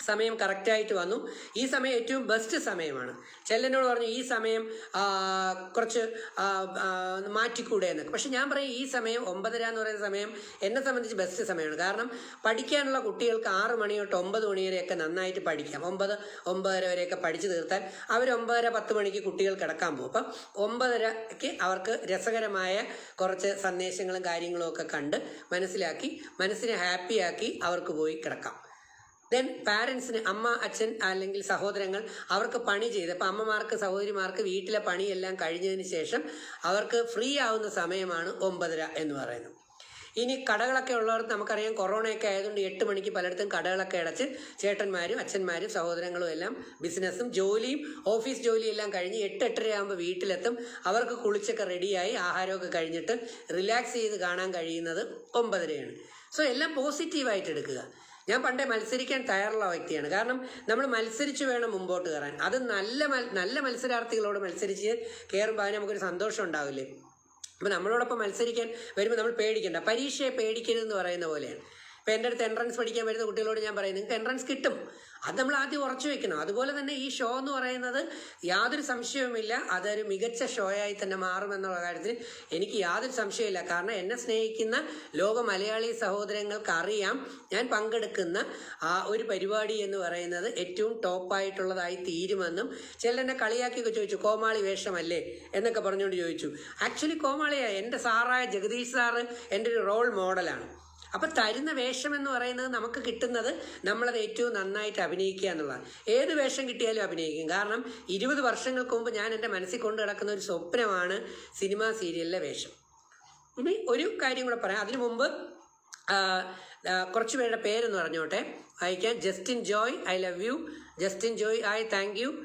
സമയം കറക്റ്റായിട്ട് വന്നു ഈ സമയം ഏറ്റവും ബെസ്റ്റ് സമയമാണ് ചെല്ലനോട് പറഞ്ഞു ഈ സമയം ആ, കുറച്ച് ആ, ആ, മാറ്റിക്കൂടെ എന്നൊക്കെ പക്ഷെ ഞാൻ പറയും ഈ സമയം ഒമ്പതര എന്ന് പറയുന്ന സമയം എന്നെ സംബന്ധിച്ച് ബെസ്റ്റ് സമയമാണ് കാരണം പഠിക്കാനുള്ള കുട്ടികൾക്ക് ആറ് മണി തൊട്ട് ഒമ്പത് മണി വരെയൊക്കെ നന്നായിട്ട് പഠിക്കാം ഒമ്പത് ഒമ്പതര വരെയൊക്കെ പഠിച്ചു തീർത്താൽ അവർ ഒമ്പതര പത്ത് മണിക്ക് കുട്ടികൾ കിടക്കാൻ പോകും അപ്പം ഒമ്പതരയ്ക്ക് അവർക്ക് രസകരമായ കുറച്ച് സന്ദേശങ്ങളും കാര്യങ്ങളും ഒക്കെ കണ്ട് മനസ്സിലാക്കി മനസ്സിനെ ഹാപ്പിയാക്കി അവർക്ക് പോയി കിടക്കാം ദെൻ പാരൻസിന് അമ്മ അച്ഛൻ അല്ലെങ്കിൽ സഹോദരങ്ങൾ അവർക്ക് പണി ചെയ്ത് അപ്പം അമ്മമാർക്ക് സഹോദരിമാർക്ക് വീട്ടിലെ പണിയെല്ലാം കഴിഞ്ഞതിന് ശേഷം അവർക്ക് ഫ്രീ ആവുന്ന സമയമാണ് ഒമ്പതര എന്ന് പറയുന്നത് ഇനി കടകളൊക്കെ ഉള്ളവർക്ക് നമുക്കറിയാം കൊറോണയൊക്കെ ആയതുകൊണ്ട് എട്ട് മണിക്ക് പലയിടത്തും കടകളൊക്കെ അടച്ച് ചേട്ടന്മാരും അച്ഛന്മാരും സഹോദരങ്ങളും എല്ലാം ബിസിനസ്സും ജോലിയും ഓഫീസ് ജോലിയും എല്ലാം കഴിഞ്ഞ് എട്ട് എട്ടരയാകുമ്പോൾ വീട്ടിലെത്തും അവർക്ക് കുളിച്ചൊക്കെ റെഡിയായി ആഹാരമൊക്കെ കഴിഞ്ഞിട്ട് റിലാക്സ് ചെയ്ത് കാണാൻ കഴിയുന്നത് ഒമ്പതരയാണ് സോ എല്ലാം പോസിറ്റീവായിട്ട് എടുക്കുക ഞാൻ പണ്ടേ മത്സരിക്കാൻ തയ്യാറുള്ള വ്യക്തിയാണ് കാരണം നമ്മൾ മത്സരിച്ച് വേണം മുമ്പോട്ട് കയറാൻ അത് നല്ല മൽ- നല്ല മത്സരാർത്ഥികളോട് മത്സരിച്ച് കയറുമ്പോൾ അതിന് നമുക്കൊരു സന്തോഷം ഉണ്ടാവില്ലേ അപ്പം നമ്മളോടൊപ്പം മത്സരിക്കാൻ വരുമ്പോൾ നമ്മൾ പേടിക്കണ്ട പരീക്ഷയെ പേടിക്കരുതെന്ന് പറയുന്ന പോലെയാണ് ഇപ്പം എൻ്റെ അടുത്ത് എൻട്രൻസ് പഠിക്കാൻ വരുന്ന കുട്ടികളോട് ഞാൻ പറയും നിങ്ങൾക്ക് എൻട്രൻസ് കിട്ടും അത് നമ്മൾ ആദ്യം ഉറച്ചു വെക്കണം അതുപോലെ തന്നെ ഈ ഷോ എന്ന് പറയുന്നത് യാതൊരു സംശയവുമില്ല അതൊരു മികച്ച ഷോയായി തന്നെ മാറുമെന്നുള്ള കാര്യത്തിൽ എനിക്ക് യാതൊരു സംശയമില്ല കാരണം എന്നെ സ്നേഹിക്കുന്ന ലോക മലയാളി സഹോദരങ്ങൾക്ക് അറിയാം ഞാൻ പങ്കെടുക്കുന്ന ആ ഒരു പരിപാടി എന്ന് പറയുന്നത് ഏറ്റവും ടോപ്പായിട്ടുള്ളതായി തീരുമെന്നും ചിലരെന്നെ കളിയാക്കിയൊക്കെ ചോദിച്ചു കോമാളി വേഷമല്ലേ എന്നൊക്കെ പറഞ്ഞുകൊണ്ട് ചോദിച്ചു ആക്ച്വലി കോമാളിയാ എൻ്റെ സാറായ ജഗദീഷ് സാറ് എൻ്റെ ഒരു റോൾ മോഡലാണ് അപ്പൊ തരുന്ന വേഷം എന്ന് പറയുന്നത് നമുക്ക് കിട്ടുന്നത് നമ്മളത് ഏറ്റവും നന്നായിട്ട് അഭിനയിക്കുക എന്നുള്ളതാണ് ഏത് വേഷം കിട്ടിയാലും അഭിനയിക്കും കാരണം ഇരുപത് വർഷങ്ങൾക്ക് മുമ്പ് ഞാൻ എൻ്റെ മനസ്സിൽ കൊണ്ടു കിടക്കുന്ന ഒരു സ്വപ്നമാണ് സിനിമാ സീരിയലിലെ വേഷം ഇനി ഒരു കാര്യം കൂടെ പറയാം അതിനു മുമ്പ് ആ, ആ, കുറച്ച് പേരുടെ പേരൊന്ന് പറഞ്ഞോട്ടെ വായിക്കാൻ Justin Joy I love you Justin Joy I thank you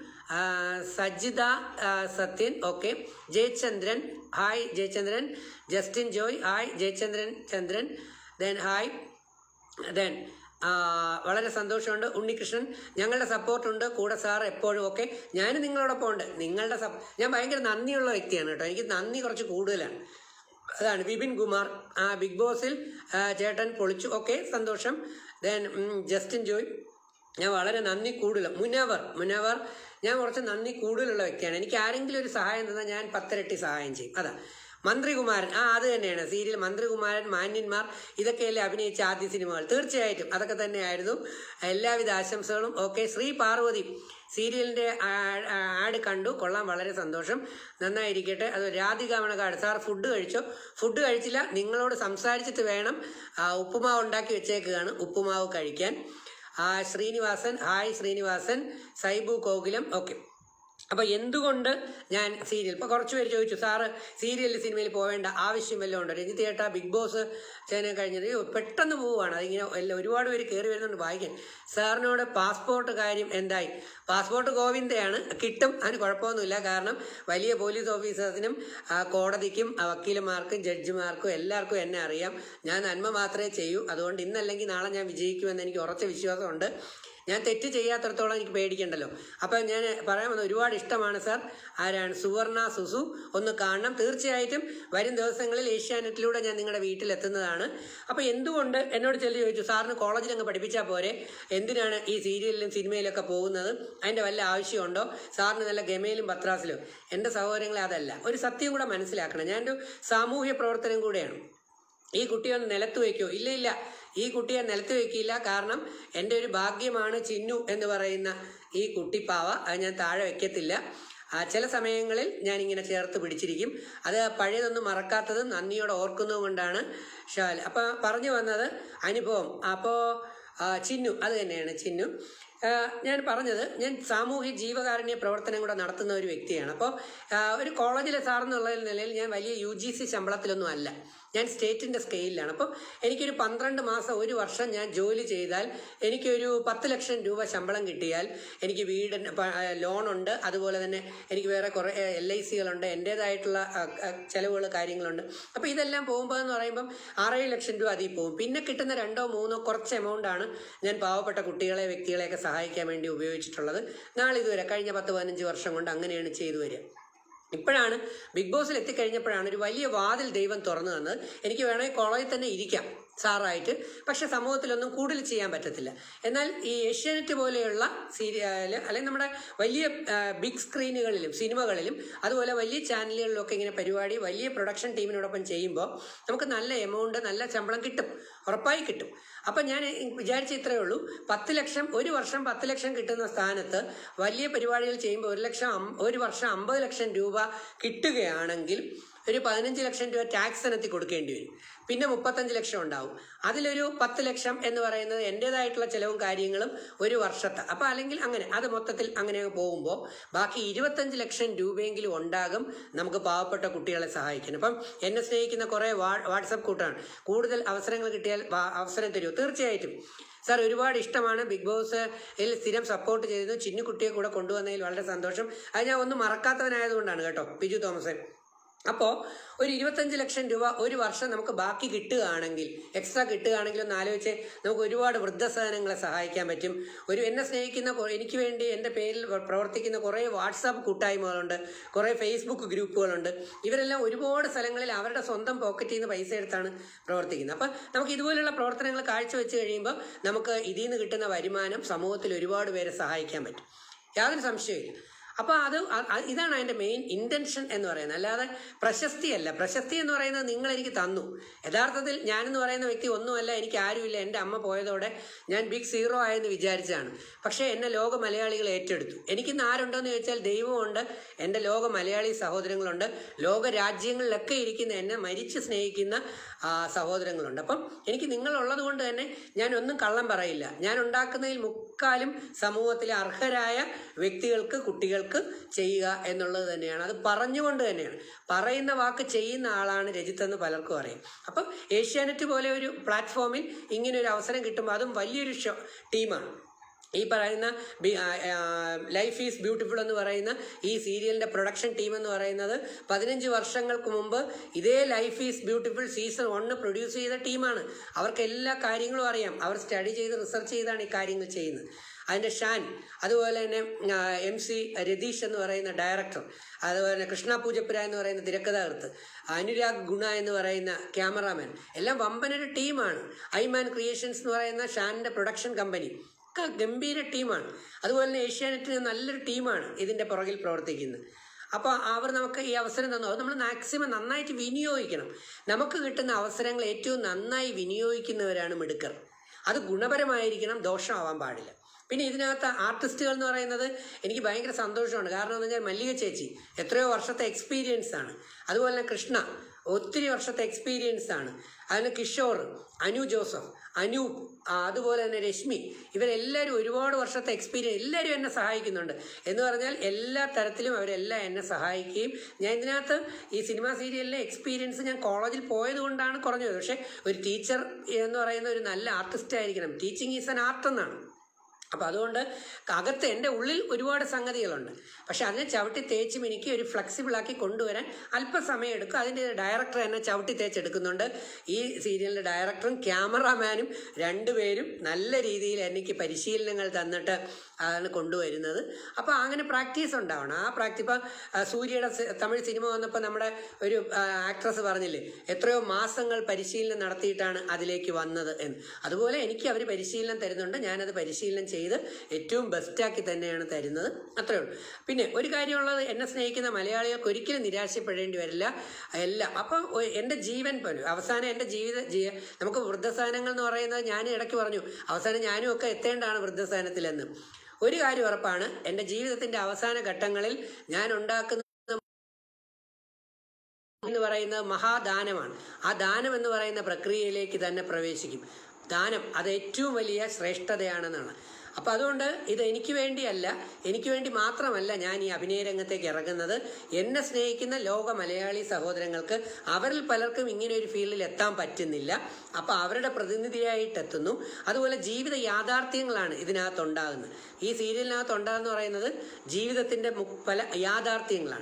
Sajitha ആ, Sathyan okay Jayachandran hi Jayachandran Justin Joy hi Jayachandran Chandran then hi then വളരെ സന്തോഷമുണ്ട് ഉണ്ണികൃഷ്ണൻ ഞങ്ങളുടെ സപ്പോർട്ടുണ്ട് കൂടെ സാർ എപ്പോഴും ഒക്കെ ഞാനും നിങ്ങളോടൊപ്പം ഉണ്ട് നിങ്ങളുടെ സപ് ഞാൻ ഭയങ്കര നന്ദിയുള്ള വ്യക്തിയാണ് കേട്ടോ എനിക്ക് നന്ദി കുറച്ച് കൂടുതലാണ് അതാണ് വിപിൻ കുമാർ ആ ബിഗ് ബോസിൽ ആ, ചേട്ടൻ പൊളിച്ചു ഓക്കെ സന്തോഷം ദെൻ ജസ്റ്റിൻ ജോയ് ഞാൻ വളരെ നന്ദി കൂടുതൽ മുനവർ മുനവർ ഞാൻ കുറച്ച് നന്ദി കൂടുതലുള്ള വ്യക്തിയാണ് എനിക്ക് ആരെങ്കിലും ഒരു സഹായം തന്നാൽ ഞാൻ പത്തിരട്ടി സഹായം ചെയ്യും അതാ മന്ത്രികുമാരൻ ആ അത് തന്നെയാണ് സീരിയൽ മന്ത്രികുമാരൻ മാന്യന്മാർ ഇതൊക്കെയല്ലേ അഭിനയിച്ച ആദ്യ സിനിമകൾ തീർച്ചയായിട്ടും അതൊക്കെ തന്നെയായിരുന്നു എല്ലാവിധ ആശംസകളും ഓക്കെ ശ്രീ പാർവതി സീരിയലിന്റെ ആഡ് കണ്ടു കൊള്ളാം വളരെ സന്തോഷം നന്നായിരിക്കട്ടെ അത് രാധിക മണക്കാട് സാർ ഫുഡ് കഴിച്ചോ ഫുഡ് കഴിച്ചില്ല നിങ്ങളോട് സംസാരിച്ചിട്ട് വേണം ആ, ഉപ്പുമാവ് ഉണ്ടാക്കി വെച്ചേക്കുകയാണ് ഉപ്പുമാവ് കഴിക്കാൻ ആ ശ്രീനിവാസൻ ഹായ് ശ്രീനിവാസൻ സൈബു കോകിലം ഓക്കെ അപ്പൊ എന്തുകൊണ്ട് ഞാൻ സീരിയൽ ഇപ്പൊ കുറച്ച് പേര് ചോദിച്ചു സാറ് സീരിയൽ സിനിമയിൽ പോവേണ്ട ആവശ്യം വല്ലതും ഉണ്ടോ രഞ്ജിത്ത് ചേട്ടാ ബിഗ് ബോസ് ചെയ്യാൻ കഴിഞ്ഞത് അയ്യോ, പെട്ടെന്ന് പോവുകയാണ് അതിങ്ങനെ എല്ലാം ഒരുപാട് പേര് കയറി വരുന്നുണ്ട് വായിക്കാൻ സാറിനോട് പാസ്പോർട്ട് കാര്യം എന്തായി പാസ്പോർട്ട് ഗോവിന്ദയാണ് കിട്ടും അതിന് കുഴപ്പമൊന്നുമില്ല കാരണം വലിയ പോലീസ് ഓഫീസേഴ്സിനും ആ, കോടതിക്കും ആ, വക്കീലന്മാർക്കും ജഡ്ജിമാർക്കും എല്ലാവർക്കും എന്നെ അറിയാം ഞാൻ നന്മ മാത്രമേ ചെയ്യൂ അതുകൊണ്ട് ഇന്നല്ലെങ്കിൽ നാളെ ഞാൻ വിജയിക്കുമെന്ന് എനിക്ക് ഉറച്ച വിശ്വാസമുണ്ട് ഞാൻ തെറ്റ് ചെയ്യാത്തടത്തോളം എനിക്ക് പേടിക്കണ്ടല്ലോ അപ്പം ഞാൻ പറയാൻ വന്ന ഒരുപാട് ഇഷ്ടമാണ് സാർ ആരാണ് സുവർണ സുസു ഒന്ന് കാണണം തീർച്ചയായിട്ടും വരും ദിവസങ്ങളിൽ ഏഷ്യാനെറ്റിലൂടെ ഞാൻ നിങ്ങളുടെ വീട്ടിലെത്തുന്നതാണ് അപ്പോൾ എന്തുകൊണ്ട് എന്നോട് ചെല്ലി ചോദിച്ചു സാറിന് കോളേജിൽ അങ്ങ് പഠിപ്പിച്ചാൽ പോരെ എന്തിനാണ് ഈ സീരിയലിലും സിനിമയിലൊക്കെ പോകുന്നത് അതിൻ്റെ വല്ല ആവശ്യമുണ്ടോ സാറിന് നല്ല ഗമയിലും പത്രാസിലും എൻ്റെ സഹോദരങ്ങളെ അതല്ല ഒരു സത്യം കൂടെ മനസ്സിലാക്കണം ഞാനൊരു സാമൂഹ്യ പ്രവർത്തനം കൂടെയാണ് ഈ കുട്ടിയെ ഒന്ന് നിലത്ത് വയ്ക്കോ ഇല്ല ഇല്ല ഈ കുട്ടിയെ നിലത്ത് വെക്കില്ല കാരണം എൻ്റെ ഒരു ഭാഗ്യമാണ് ചിന്നു എന്ന് പറയുന്ന ഈ കുട്ടിപ്പാവ അത് ഞാൻ താഴെ വെക്കത്തില്ല ആ, ചില സമയങ്ങളിൽ ഞാൻ ഇങ്ങനെ ചേർത്ത് പിടിച്ചിരിക്കും അത് പഴയതൊന്നും മറക്കാത്തത് നന്ദിയോടെ ഓർക്കുന്നതും കൊണ്ടാണ് ഷാൽ അപ്പൊ പറഞ്ഞു വന്നത് അനുഭവം അപ്പോൾ ചിന്നു അത് തന്നെയാണ് ചിന്നു ആ, ഞാൻ പറഞ്ഞത് ഞാൻ സാമൂഹ്യ ജീവകാരുണ്യ പ്രവർത്തനം കൂടെ നടത്തുന്ന ഒരു വ്യക്തിയാണ് അപ്പോൾ ഒരു കോളേജിലെ സാർ എന്നുള്ള നിലയിൽ ഞാൻ വലിയ യു ജി സി ശമ്പളത്തിലൊന്നും അല്ല ഞാൻ സ്റ്റേറ്റിന്റെ സ്കെയിലാണ് അപ്പോൾ എനിക്കൊരു പന്ത്രണ്ട് മാസം ഒരു വർഷം ഞാൻ ജോലി ചെയ്താൽ എനിക്കൊരു പത്ത് ലക്ഷം രൂപ ശമ്പളം കിട്ടിയാൽ എനിക്ക് വീട് ലോണുണ്ട് അതുപോലെ തന്നെ എനിക്ക് വേറെ കുറേ എൽ ഐ സികളുണ്ട് എൻ്റേതായിട്ടുള്ള ചിലവുകൾ കാര്യങ്ങളുണ്ട് അപ്പോൾ ഇതെല്ലാം പോകുമ്പോൾ എന്ന് പറയുമ്പം ആറേഴ് ലക്ഷം രൂപ അതിൽ പോകും പിന്നെ കിട്ടുന്ന രണ്ടോ മൂന്നോ കുറച്ച് എമൗണ്ട് ആണ് ഞാൻ പാവപ്പെട്ട കുട്ടികളെ വ്യക്തികളെയൊക്കെ സഹായിക്കാൻ വേണ്ടി ഉപയോഗിച്ചിട്ടുള്ളത് നാളിതുവരെ കഴിഞ്ഞ പത്ത് പതിനഞ്ച് വർഷം കൊണ്ട് അങ്ങനെയാണ് ചെയ്തു വരിക ഇപ്പോഴാണ് ബിഗ് ബോസിൽ എത്തിക്കഴിഞ്ഞപ്പോഴാണ് ഒരു വലിയ വാതിൽ ദൈവം തുറന്നു തന്നത് എനിക്ക് വേണമെങ്കിൽ കോളേജിൽ തന്നെ ഇരിക്കാം സാറായിട്ട് പക്ഷെ സമൂഹത്തിലൊന്നും കൂടുതൽ ചെയ്യാൻ പറ്റത്തില്ല എന്നാൽ ഈ ഏഷ്യാനെറ്റ് പോലെയുള്ള സീരിയൽ അല്ലെങ്കിൽ നമ്മുടെ വലിയ ബിഗ് സ്ക്രീനുകളിലും സിനിമകളിലും അതുപോലെ വലിയ ചാനലുകളിലും ഒക്കെ ഇങ്ങനെ പരിപാടി വലിയ പ്രൊഡക്ഷൻ ടീമിനോടൊപ്പം ചെയ്യുമ്പോൾ നമുക്ക് നല്ല എമൗണ്ട് നല്ല ശമ്പളം കിട്ടും ഉറപ്പായി കിട്ടും അപ്പം ഞാൻ വിചാരിച്ച ഇത്രയേ ഉള്ളൂ പത്ത് ലക്ഷം ഒരു വർഷം പത്ത് ലക്ഷം കിട്ടുന്ന സ്ഥാനത്ത് വലിയ പരിപാടികൾ ചെയ്യുമ്പോൾ ഒരു ലക്ഷം അം- ഒരു വർഷം അമ്പത് ലക്ഷം രൂപ കിട്ടുകയാണെങ്കിൽ ഒരു പതിനഞ്ച് ലക്ഷം രൂപ ടാക്സ് ഇനത്തിൽ കൊടുക്കേണ്ടി വരും പിന്നെ മുപ്പത്തഞ്ച് ലക്ഷം ഉണ്ടാവും അതിലൊരു പത്ത് ലക്ഷം എന്ന് പറയുന്നത് എൻ്റെതായിട്ടുള്ള ചിലവും കാര്യങ്ങളും ഒരു വർഷത്തെ അപ്പം അല്ലെങ്കിൽ അങ്ങനെ അത് മൊത്തത്തിൽ അങ്ങനെ പോകുമ്പോൾ ബാക്കി ഇരുപത്തഞ്ച് ലക്ഷം രൂപയെങ്കിലും ഉണ്ടാകും നമുക്ക് പാവപ്പെട്ട കുട്ടികളെ സഹായിക്കാൻ അപ്പം എന്നെ സ്നേഹിക്കുന്ന കുറേ വാ വാട്സപ്പ് കൂട്ടാണ് കൂടുതൽ അവസരങ്ങൾ കിട്ടിയാൽ വാ- അവസരം തരുമോ തീർച്ചയായിട്ടും സാർ ഒരുപാട് ഇഷ്ടമാണ് ബിഗ് ബോസിൽ സ്ഥിരം സപ്പോർട്ട് ചെയ്തിരുന്നു ചിന്നുകുട്ടിയെ കൂടെ കൊണ്ടുവന്നതിൽ വളരെ സന്തോഷം അത് ഞാൻ ഒന്നും മറക്കാത്തവനായതുകൊണ്ടാണ് കേട്ടോ ബിജു തോമസ് അപ്പോൾ ഒരു ഇരുപത്തഞ്ച് ലക്ഷം രൂപ ഒരു വർഷം നമുക്ക് ബാക്കി കിട്ടുകയാണെങ്കിൽ എക്സ്ട്രാ കിട്ടുകയാണെങ്കിൽ ഒന്ന് ആലോചിച്ച് നമുക്ക് ഒരുപാട് വൃദ്ധസദനങ്ങളെ സഹായിക്കാൻ പറ്റും ഒരു എന്നെ സ്നേഹിക്കുന്ന കൊ- എനിക്ക് വേണ്ടി എൻ്റെ പേരിൽ വ- പ്രവർത്തിക്കുന്ന കുറേ വാട്സാപ്പ് കൂട്ടായ്മകളുണ്ട് കുറേ ഫേസ്ബുക്ക് ഗ്രൂപ്പുകളുണ്ട് ഇവരെല്ലാം ഒരുപാട് സ്ഥലങ്ങളിൽ അവരുടെ സ്വന്തം പോക്കറ്റിൽ നിന്ന് പൈസ എടുത്താണ് പ്രവർത്തിക്കുന്നത് അപ്പം നമുക്ക് ഇതുപോലുള്ള പ്രവർത്തനങ്ങൾ കാഴ്ചവെച്ച് കഴിയുമ്പോൾ നമുക്ക് ഇതിൽ നിന്ന് കിട്ടുന്ന വരുമാനം സമൂഹത്തിൽ ഒരുപാട് പേരെ സഹായിക്കാൻ പറ്റും യാതൊരു സംശയമില്ല അപ്പോൾ അത് അ- അ- ഇതാണ് അതിൻ്റെ മെയിൻ ഇൻറ്റൻഷൻ എന്ന് പറയുന്നത് അല്ലാതെ പ്രശസ്തിയല്ല പ്രശസ്തി എന്ന് പറയുന്നത് നിങ്ങൾ എനിക്ക് തന്നു യഥാർത്ഥത്തിൽ ഞാനെന്ന് പറയുന്ന വ്യക്തി ഒന്നുമല്ല എനിക്ക് ആരുമില്ല എൻ്റെ അമ്മ പോയതോടെ ഞാൻ ബിഗ് സീറോ ആയെന്ന് വിചാരിച്ചാണ് പക്ഷേ എന്നെ ലോക മലയാളികൾ ഏറ്റെടുത്തു എനിക്കിന്ന് ആരുണ്ടെന്ന് ചോദിച്ചാൽ ദൈവമുണ്ട് എൻ്റെ ലോക മലയാളി സഹോദരങ്ങളുണ്ട് ലോക രാജ്യങ്ങളിലൊക്കെ ഇരിക്കുന്ന എന്നെ മരിച്ച് സ്നേഹിക്കുന്ന ആ, സഹോദരങ്ങളുണ്ട് അപ്പം എനിക്ക് നിങ്ങളുള്ളത് കൊണ്ട് തന്നെ ഞാൻ ഒന്നും കള്ളം പറയില്ല ഞാൻ ഉണ്ടാക്കുന്നതിൽ മുക്കാലും സമൂഹത്തിലെ അർഹരായ വ്യക്തികൾക്ക് കുട്ടികൾക്ക് ചെയ്യുക എന്നുള്ളത് തന്നെയാണ് അത് പറഞ്ഞുകൊണ്ട് തന്നെയാണ് പറയുന്ന വാക്ക് ചെയ്യുന്ന ആളാണ് രജിത്ത് എന്ന് പലർക്കും അറിയാം അപ്പം ഏഷ്യാനെറ്റ് പോലെ ഒരു പ്ലാറ്റ്ഫോമിൽ ഇങ്ങനെ ഒരു അവസരം കിട്ടുമ്പോൾ അതും വലിയൊരു ഷോ ടീമാണ് ഈ പറയുന്ന ലൈഫ് ഈസ് ബ്യൂട്ടിഫുൾ എന്ന് പറയുന്ന ഈ സീരിയലിന്റെ പ്രൊഡക്ഷൻ ടീം എന്ന് പറയുന്നത് പതിനഞ്ച് വർഷങ്ങൾക്ക് മുമ്പ് ഇതേ ലൈഫ് ഈസ് ബ്യൂട്ടിഫുൾ സീസൺ ഒന്ന് പ്രൊഡ്യൂസ് ചെയ്ത ടീമാണ് അവർക്ക് എല്ലാ കാര്യങ്ങളും അറിയാം അവർ സ്റ്റഡി ചെയ്ത് റിസർച്ച് ചെയ്താണ് ഈ കാര്യങ്ങൾ ചെയ്യുന്നത് അതിൻ്റെ ഷാൻ അതുപോലെ തന്നെ എം സി രതീഷ് എന്ന് പറയുന്ന ഡയറക്ടർ അതുപോലെ തന്നെ കൃഷ്ണ പൂജപ്പുര എന്ന് പറയുന്ന തിരക്കഥാകൃത്ത് അനുരാഗ് ഗുണ എന്ന് പറയുന്ന ക്യാമറാമാൻ എല്ലാം വമ്പനൊരു ടീമാണ് ഐമാൻ ക്രിയേഷൻസ് എന്ന് പറയുന്ന ഷാനിൻ്റെ പ്രൊഡക്ഷൻ കമ്പനി ഒക്കെ ഗംഭീര ടീമാണ് അതുപോലെ തന്നെ ഏഷ്യാനെറ്റിന് നല്ലൊരു ടീമാണ് ഇതിൻ്റെ പുറകിൽ പ്രവർത്തിക്കുന്നത് അപ്പോൾ അവർ നമുക്ക് ഈ അവസരം തന്നു അത് നമ്മൾ മാക്സിമം നന്നായിട്ട് വിനിയോഗിക്കണം നമുക്ക് കിട്ടുന്ന അവസരങ്ങൾ ഏറ്റവും നന്നായി വിനിയോഗിക്കുന്നവരാണ് മിടുക്കർ അത് ഗുണപരമായിരിക്കണം ദോഷമാവാൻ പാടില്ല പിന്നെ ഇതിനകത്ത് ആർട്ടിസ്റ്റുകൾ എന്ന് പറയുന്നത് എനിക്ക് ഭയങ്കര സന്തോഷമാണ് കാരണം എന്ന് വെച്ചാൽ മല്ലിക ചേച്ചി എത്രയോ വർഷത്തെ എക്സ്പീരിയൻസ് ആണ് അതുപോലെ തന്നെ കൃഷ്ണ ഒത്തിരി വർഷത്തെ എക്സ്പീരിയൻസ് ആണ് അതിന് കിഷോർ അനു ജോസഫ് അനൂപ് ആ, അതുപോലെ തന്നെ രശ്മി ഇവരെല്ലാവരും ഒരുപാട് വർഷത്തെ എക്സ്പീരിയൻസ് എല്ലാവരും എന്നെ സഹായിക്കുന്നുണ്ട് എന്ന് പറഞ്ഞാൽ എല്ലാ തരത്തിലും അവരെല്ലാം എന്നെ സഹായിക്കുകയും ഞാൻ ഇതിനകത്ത് ഈ സിനിമ സീരിയലിലെ എക്സ്പീരിയൻസ് ഞാൻ കോളേജിൽ പോയത് കൊണ്ടാണ് കുറഞ്ഞത് പക്ഷേ ഒരു ടീച്ചർ എന്ന് പറയുന്ന ഒരു നല്ല ആർട്ടിസ്റ്റ് ആയിരിക്കണം ടീച്ചിങ് ഈസ് ആൻ ആർട്ട് എന്നാണ് അപ്പോൾ അതുകൊണ്ട് അകത്ത് എൻ്റെ ഉള്ളിൽ ഒരുപാട് സംഗതികളുണ്ട് പക്ഷെ അതിനെ ചവിട്ടി തേച്ച് മിനുക്കി ഒരു ഫ്ലെക്സിബിളാക്കി കൊണ്ടുവരാൻ അല്പസമയം എടുക്കും അതിൻ്റെ ഡയറക്ടർ എന്നെ ചവിട്ടി തേച്ചെടുക്കുന്നുണ്ട് ഈ സീരിയലിൻ്റെ ഡയറക്ടറും ക്യാമറാമാനും രണ്ടുപേരും നല്ല രീതിയിൽ എനിക്ക് പരിശീലനങ്ങൾ തന്നിട്ട് ആണ് കൊണ്ടുവരുന്നത് അപ്പോൾ അങ്ങനെ പ്രാക്ടീസ് ഉണ്ടാവണം ആ പ്രാക്ടീസ് ഇപ്പം ആ, സൂര്യയുടെ സി- തമിഴ് സിനിമ വന്നപ്പോൾ നമ്മുടെ ഒരു ആക്ട്രസ് പറഞ്ഞില്ലേ എത്രയോ മാസങ്ങൾ പരിശീലനം നടത്തിയിട്ടാണ് അതിലേക്ക് വന്നത് എന്ന് അതുപോലെ എനിക്ക് അവർ പരിശീലനം തരുന്നുണ്ട് ഞാനത് പരിശീലനം ചെയ്ത് ഏറ്റവും ബെസ്റ്റാക്കി തന്നെയാണ് തരുന്നത് അത്രേ ഉള്ളൂ പിന്നെ ഒരു കാര്യമുള്ളത് എന്നെ സ്നേഹിക്കുന്ന മലയാളികൾക്ക് ഒരിക്കലും നിരാശപ്പെടേണ്ടി വരില്ല എല്ലാം അപ്പം ഒ- എൻ്റെ ജീവൻ പോലും അവസാനം എൻ്റെ ജീവിത ജീ നമുക്ക് വൃദ്ധസാധനങ്ങൾ എന്ന് പറയുന്നത് ഞാൻ ഇടയ്ക്ക് പറഞ്ഞു അവസാനം ഞാനും ഒക്കെ എത്തേണ്ടതാണ് വൃദ്ധസാധനത്തിലെന്ന് ഒരു കാര്യം ഉറപ്പാണ് എൻ്റെ ജീവിതത്തിൻ്റെ അവസാന ഘട്ടങ്ങളിൽ ഞാൻ ഉണ്ടാക്കുന്ന എന്ന് പറയുന്നത് മഹാദാനമാണ് ആ ദാനം എന്ന് പറയുന്ന പ്രക്രിയയിലേക്ക് തന്നെ പ്രവേശിക്കും ദാനം അത് ഏറ്റവും വലിയ ശ്രേഷ്ഠതയാണെന്നാണ് അപ്പം അതുകൊണ്ട് ഇത് എനിക്ക് വേണ്ടിയല്ല എനിക്ക് വേണ്ടി മാത്രമല്ല ഞാൻ ഈ അഭിനയ രംഗത്തേക്ക് ഇറങ്ങുന്നത് എന്നെ സ്നേഹിക്കുന്ന ലോക മലയാളി സഹോദരങ്ങൾക്ക് അവരിൽ പലർക്കും ഇങ്ങനെ ഒരു ഫീൽഡിൽ എത്താൻ പറ്റുന്നില്ല അപ്പം അവരുടെ പ്രതിനിധിയായിട്ട് എത്തുന്നു അതുപോലെ ജീവിത യാഥാർത്ഥ്യങ്ങളാണ് ഇതിനകത്ത് ഉണ്ടാകുന്നത് ഈ സീരിയലിനകത്ത് ഉണ്ടാകുന്ന പറയുന്നത് ജീവിതത്തിൻ്റെ മു- പല യാഥാർത്ഥ്യങ്ങളാണ്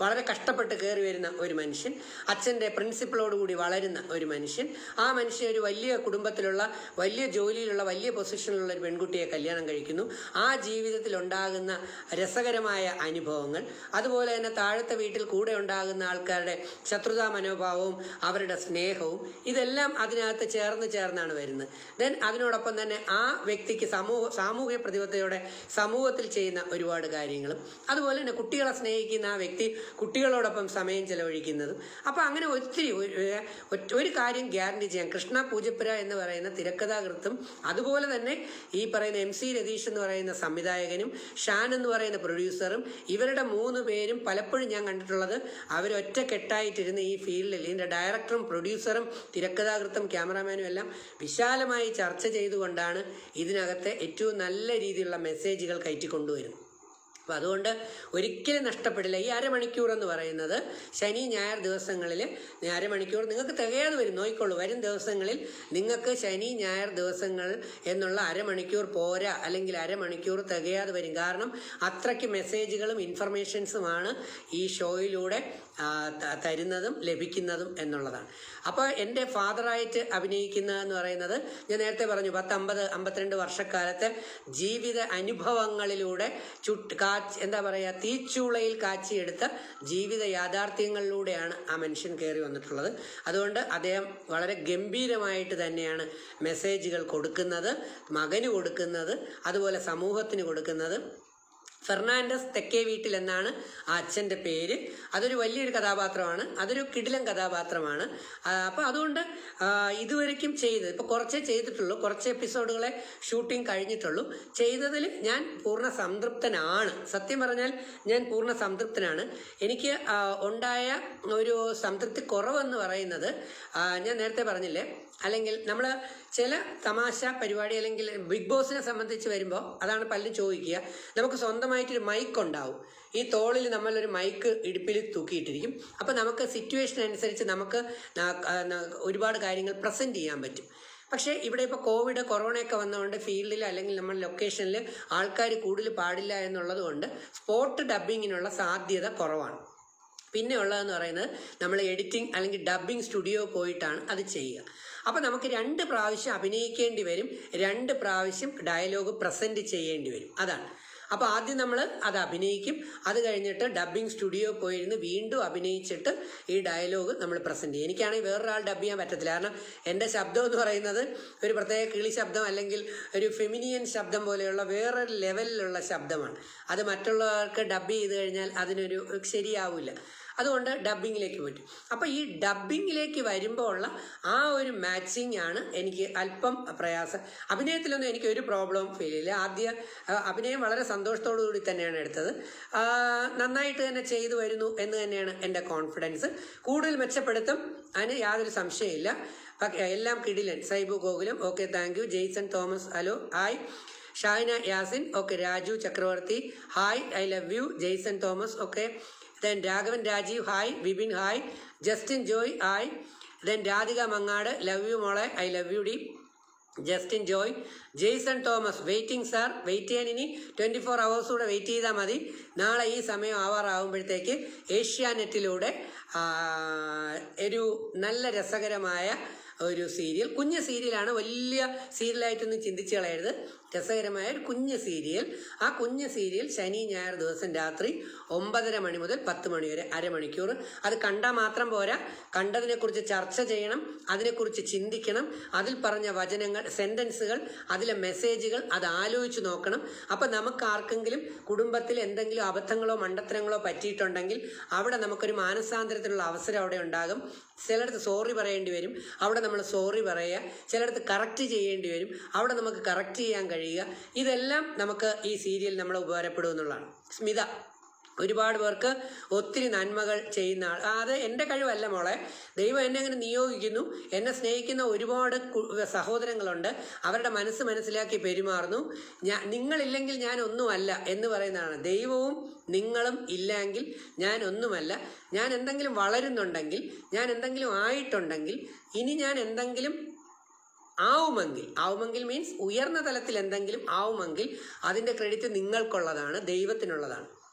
വളരെ കഷ്ടപ്പെട്ട് കയറി വരുന്ന ഒരു മനുഷ്യൻ അച്ഛൻ്റെ പ്രിൻസിപ്പളോടുകൂടി വളരുന്ന ഒരു മനുഷ്യൻ ആ മനുഷ്യൻ ഒരു വലിയ കുടുംബത്തിലുള്ള വലിയ ജോലിയിലുള്ള വലിയ പൊസിഷനിലുള്ള ഒരു പെൺകുട്ടിയെ കല്യാണം കഴിക്കുന്നു ആ ജീവിതത്തിൽ ഉണ്ടാകുന്ന രസകരമായ അനുഭവങ്ങൾ അതുപോലെ തന്നെ താഴത്തെ വീട്ടിൽ കൂടെ ഉണ്ടാകുന്ന ആൾക്കാരുടെ ശത്രുതാ മനോഭാവവും അവരുടെ സ്നേഹവും ഇതെല്ലാം അതിനകത്ത് ചേർന്ന് ചേർന്നാണ് വരുന്നത് ദെൻ അതിനോടൊപ്പം തന്നെ ആ വ്യക്തിക്ക് സമൂഹ സാമൂഹിക പ്രതിബദ്ധതയോടെ സമൂഹത്തിൽ ചെയ്യുന്ന ഒരുപാട് കാര്യങ്ങളും അതുപോലെ തന്നെ കുട്ടികളെ സ്നേഹിക്കുന്ന ആ വ്യക്തി കുട്ടികളോടൊപ്പം സമയം ചെലവഴിക്കുന്നതും അപ്പം അങ്ങനെ ഒത്തിരി ഒരു- ഒറ്റ- ഒരു കാര്യം ഗ്യാരണ്ടി ചെയ്യാം കൃഷ്ണ പൂജപ്പുര എന്ന് പറയുന്ന തിരക്കഥാകൃത്തും അതുപോലെ തന്നെ ഈ പറയുന്ന എം സി രതീഷ് എന്ന് പറയുന്ന സംവിധായകനും ഷാൻ എന്ന് പറയുന്ന പ്രൊഡ്യൂസറും ഇവരുടെ മൂന്ന് പേരും പലപ്പോഴും ഞാൻ കണ്ടിട്ടുള്ളത് അവർ ഒറ്റക്കെട്ടായിട്ടിരുന്ന് ഈ ഫീൽഡിൽ ഇതിൻ്റെ ഡയറക്ടറും പ്രൊഡ്യൂസറും തിരക്കഥാകൃത്തും ക്യാമറാമാനും എല്ലാം വിശാലമായി ചർച്ച ചെയ്തുകൊണ്ടാണ് ഇതിനകത്തെ ഏറ്റവും നല്ല രീതിയിലുള്ള മെസ്സേജുകൾ കയറ്റിക്കൊണ്ടുവരുന്നത് അപ്പം അതുകൊണ്ട് ഒരിക്കലും നഷ്ടപ്പെടില്ല ഈ അരമണിക്കൂർ എന്ന് പറയുന്നത് ശനി ഞായർ ദിവസങ്ങളിൽ അരമണിക്കൂർ നിങ്ങൾക്ക് തികയാതെ വരും നോക്കിക്കോളൂ വരും ദിവസങ്ങളിൽ നിങ്ങൾക്ക് ശനി ഞായർ ദിവസങ്ങൾ എന്നുള്ള അരമണിക്കൂർ പോരാ അല്ലെങ്കിൽ അരമണിക്കൂർ തികയാതെ വരും കാരണം അത്രയ്ക്ക് മെസ്സേജുകളും ഇൻഫർമേഷൻസുമാണ് ഈ ഷോയിലൂടെ ആ, ത- തരുന്നതും ലഭിക്കുന്നതും എന്നുള്ളതാണ് അപ്പോൾ എൻ്റെ ഫാദറായിട്ട് അഭിനയിക്കുന്ന എന്ന് പറയുന്നത് ഞാൻ നേരത്തെ പറഞ്ഞു പത്ത് അമ്പത് അമ്പത്തിരണ്ട് വർഷക്കാലത്തെ ജീവിത അനുഭവങ്ങളിലൂടെ ചുട്ട് കാച്ച് എന്താ പറയുക തീച്ചൂളയിൽ കാച്ചിയെടുത്ത ജീവിത യാഥാർത്ഥ്യങ്ങളിലൂടെയാണ് ആ മനുഷ്യൻ കയറി വന്നിട്ടുള്ളത് അതുകൊണ്ട് അദ്ദേഹം വളരെ ഗംഭീരമായിട്ട് തന്നെയാണ് മെസ്സേജുകൾ കൊടുക്കുന്നത് മകന് കൊടുക്കുന്നത് അതുപോലെ സമൂഹത്തിന് കൊടുക്കുന്നത് ഫെർണാണ്ടസ് തെക്കേ വീട്ടിൽ എന്നാണ് ആ അച്ഛൻ്റെ പേര് അതൊരു വലിയൊരു കഥാപാത്രമാണ് അതൊരു കിടിലൻ കഥാപാത്രമാണ് അപ്പോൾ അതുകൊണ്ട് ആ, ഇതുവരെയ്ക്കും ചെയ്തത് ഇപ്പോൾ കുറച്ചേ ചെയ്തിട്ടുള്ളൂ കുറച്ച് എപ്പിസോഡുകളെ ഷൂട്ടിംഗ് കഴിഞ്ഞിട്ടുള്ളൂ ചെയ്തതിൽ ഞാൻ പൂർണ്ണ സംതൃപ്തനാണ് സത്യം പറഞ്ഞാൽ ഞാൻ പൂർണ്ണ സംതൃപ്തനാണ് എനിക്ക് ആ, ഉണ്ടായ ഒരു സംതൃപ്തി കുറവെന്ന് പറയുന്നത് ആ, ഞാൻ നേരത്തെ പറഞ്ഞില്ലേ അല്ലെങ്കിൽ നമ്മൾ ചില തമാശ പരിപാടി അല്ലെങ്കിൽ ബിഗ് ബോസിനെ സംബന്ധിച്ച് വരുമ്പോൾ അതാണ് പലരും ചോദിക്കുക നമുക്ക് സ്വന്തമായിട്ടൊരു മൈക്ക് ഉണ്ടാവും ഈ തോളിൽ നമ്മളൊരു മൈക്ക് ഇടുപ്പിൽ തൂക്കിയിട്ടിരിക്കും അപ്പം നമുക്ക് സിറ്റുവേഷൻ അനുസരിച്ച് നമുക്ക് ന- ആ, ന- ഒരുപാട് കാര്യങ്ങൾ പ്രസൻറ്റ് ചെയ്യാൻ പറ്റും പക്ഷേ ഇവിടെ ഇപ്പോൾ കോവിഡ് കൊറോണയൊക്കെ വന്നതുകൊണ്ട് ഫീൽഡിൽ അല്ലെങ്കിൽ നമ്മൾ ലൊക്കേഷനിൽ ആൾക്കാർ കൂടുതൽ പാടില്ല എന്നുള്ളത് കൊണ്ട് സ്പോട്ട് ഡബ്ബിങ്ങിനുള്ള സാധ്യത കുറവാണ് പിന്നെ ഉള്ളതെന്ന് പറയുന്നത് നമ്മൾ എഡിറ്റിംഗ് അല്ലെങ്കിൽ ഡബ്ബിംഗ് സ്റ്റുഡിയോ പോയിട്ടാണ് അത് ചെയ്യുക അപ്പോൾ നമുക്ക് രണ്ട് പ്രാവശ്യം അഭിനയിക്കേണ്ടി വരും രണ്ട് പ്രാവശ്യം ഡയലോഗ് പ്രസൻറ്റ് ചെയ്യേണ്ടി വരും അതാണ് അപ്പോൾ ആദ്യം നമ്മൾ അത് അഭിനയിക്കും അത് കഴിഞ്ഞിട്ട് ഡബ്ബിംഗ് സ്റ്റുഡിയോ പോയിരുന്ന് വീണ്ടും അഭിനയിച്ചിട്ട് ഈ ഡയലോഗ് നമ്മൾ പ്രസൻറ്റ് ചെയ്യും എനിക്കാണെങ്കിൽ വേറൊരാൾ ഡബ് ചെയ്യാൻ പറ്റത്തില്ല കാരണം എൻ്റെ ശബ്ദം എന്ന് പറയുന്നത് ഒരു പ്രത്യേക കിളി ശബ്ദം അല്ലെങ്കിൽ ഒരു ഫെമിനിയൻ ശബ്ദം പോലെയുള്ള വേറൊരു ലെവലിലുള്ള ശബ്ദമാണ് അത് മറ്റുള്ളവർക്ക് ഡബ് ചെയ്ത് കഴിഞ്ഞാൽ അതിനൊരു ശരിയാവില്ല അതുകൊണ്ട് ഡബ്ബിങ്ങിലേക്ക് പറ്റും അപ്പോൾ ഈ ഡബ്ബിങ്ങിലേക്ക് വരുമ്പോൾ ഉള്ള ആ ഒരു മാച്ചിങ് ആണ് എനിക്ക് അല്പം പ്രയാസം അഭിനയത്തിലൊന്നും എനിക്ക് ഒരു പ്രോബ്ലം ഫീൽ ചെയ്യില്ല ആദ്യ ആ, അഭിനയം വളരെ സന്തോഷത്തോടു കൂടി തന്നെയാണ് എടുത്തത് ആ, നന്നായിട്ട് തന്നെ ചെയ്തു വരുന്നു എന്ന് തന്നെയാണ് എൻ്റെ കോൺഫിഡൻസ് കൂടുതൽ മെച്ചപ്പെടുത്തും അതിന് യാതൊരു സംശയമില്ല പക്ഷേ എല്ലാം കിടിലൻ Saibu Gokulam okay thank you Jason Thomas hello hi Shahina Yasin okay Raju Chakravarthy hi I love you Jason Thomas okay then Raghavan Rajeev hi Vipin hi Justin Joy hi then Radhika Mangad love you മോളെ ഐ ലവ് യു ഡി Justin Joy Jason Thomas waiting sir wait ചെയ്യാൻ ഇനി twenty four hours കൂടെ wait ചെയ്താൽ മതി നാളെ ഈ സമയം ആവാറാകുമ്പോഴത്തേക്ക് ഏഷ്യാനെറ്റിലൂടെ ആ, ഒരു നല്ല രസകരമായ ഒരു സീരിയൽ കുഞ്ഞ് സീരിയലാണ് വലിയ സീരിയലായിട്ടൊന്നും ചിന്തിച്ച് കളയരുത് രസകരമായ ഒരു കുഞ്ഞ് സീരിയൽ ആ കുഞ്ഞ് സീരിയൽ ശനി ഞായർ ദിവസം രാത്രി ഒമ്പതര മണി മുതൽ പത്ത് മണി വരെ അരമണിക്കൂർ അത് കണ്ടാൽ മാത്രം പോരാ കണ്ടതിനെക്കുറിച്ച് ചർച്ച ചെയ്യണം അതിനെക്കുറിച്ച് ചിന്തിക്കണം അതിൽ പറഞ്ഞ വചനങ്ങൾ സെൻറ്റൻസുകൾ അതിലെ മെസ്സേജുകൾ അത് ആലോചിച്ച് നോക്കണം അപ്പം നമുക്ക് ആർക്കെങ്കിലും കുടുംബത്തിൽ എന്തെങ്കിലും അബദ്ധങ്ങളോ മണ്ടത്തരങ്ങളോ പറ്റിയിട്ടുണ്ടെങ്കിൽ അവിടെ നമുക്കൊരു മാനസാന്തരത്തിനുള്ള അവസരം അവിടെ ഉണ്ടാകും ചിലയിടത്ത് സോറി പറയേണ്ടി വരും അവിടെ നമ്മൾ സോറി പറയുക ചിലയിടത്ത് കറക്റ്റ് ചെയ്യേണ്ടി വരും അവിടെ നമുക്ക് കറക്റ്റ് ചെയ്യാൻ കഴിയുക ഇതെല്ലാം നമുക്ക് ഈ സീരിയൽ നമ്മളെ ഉപകാരപ്പെടും എന്നുള്ളതാണ് സ്മിത ഒരുപാട് പേർക്ക് ഒത്തിരി നന്മകൾ ചെയ്യുന്ന ആൾ ആ, അത് എൻ്റെ കഴിവല്ല മോളെ ദൈവം എന്നെ അങ്ങനെ നിയോഗിക്കുന്നു എന്നെ സ്നേഹിക്കുന്ന ഒരുപാട് കു- സഹോദരങ്ങളുണ്ട് അവരുടെ മനസ്സ് മനസ്സിലാക്കി പെരുമാറുന്നു ഞാൻ നിങ്ങളില്ലെങ്കിൽ ഞാൻ ഒന്നുമല്ല എന്ന് പറയുന്നതാണ് ദൈവവും നിങ്ങളും ഇല്ലെങ്കിൽ ഞാൻ ഒന്നുമല്ല ഞാൻ എന്തെങ്കിലും വളരുന്നുണ്ടെങ്കിൽ ഞാൻ എന്തെങ്കിലും ആയിട്ടുണ്ടെങ്കിൽ ഇനി ഞാൻ എന്തെങ്കിലും ആവുമെങ്കിൽ ആവുമെങ്കിൽ മീൻസ് ഉയർന്ന തലത്തിൽ എന്തെങ്കിലും ആവുമെങ്കിൽ അതിൻ്റെ ക്രെഡിറ്റ് നിങ്ങൾക്കുള്ളതാണ് ദൈവത്തിനുള്ളതാണ്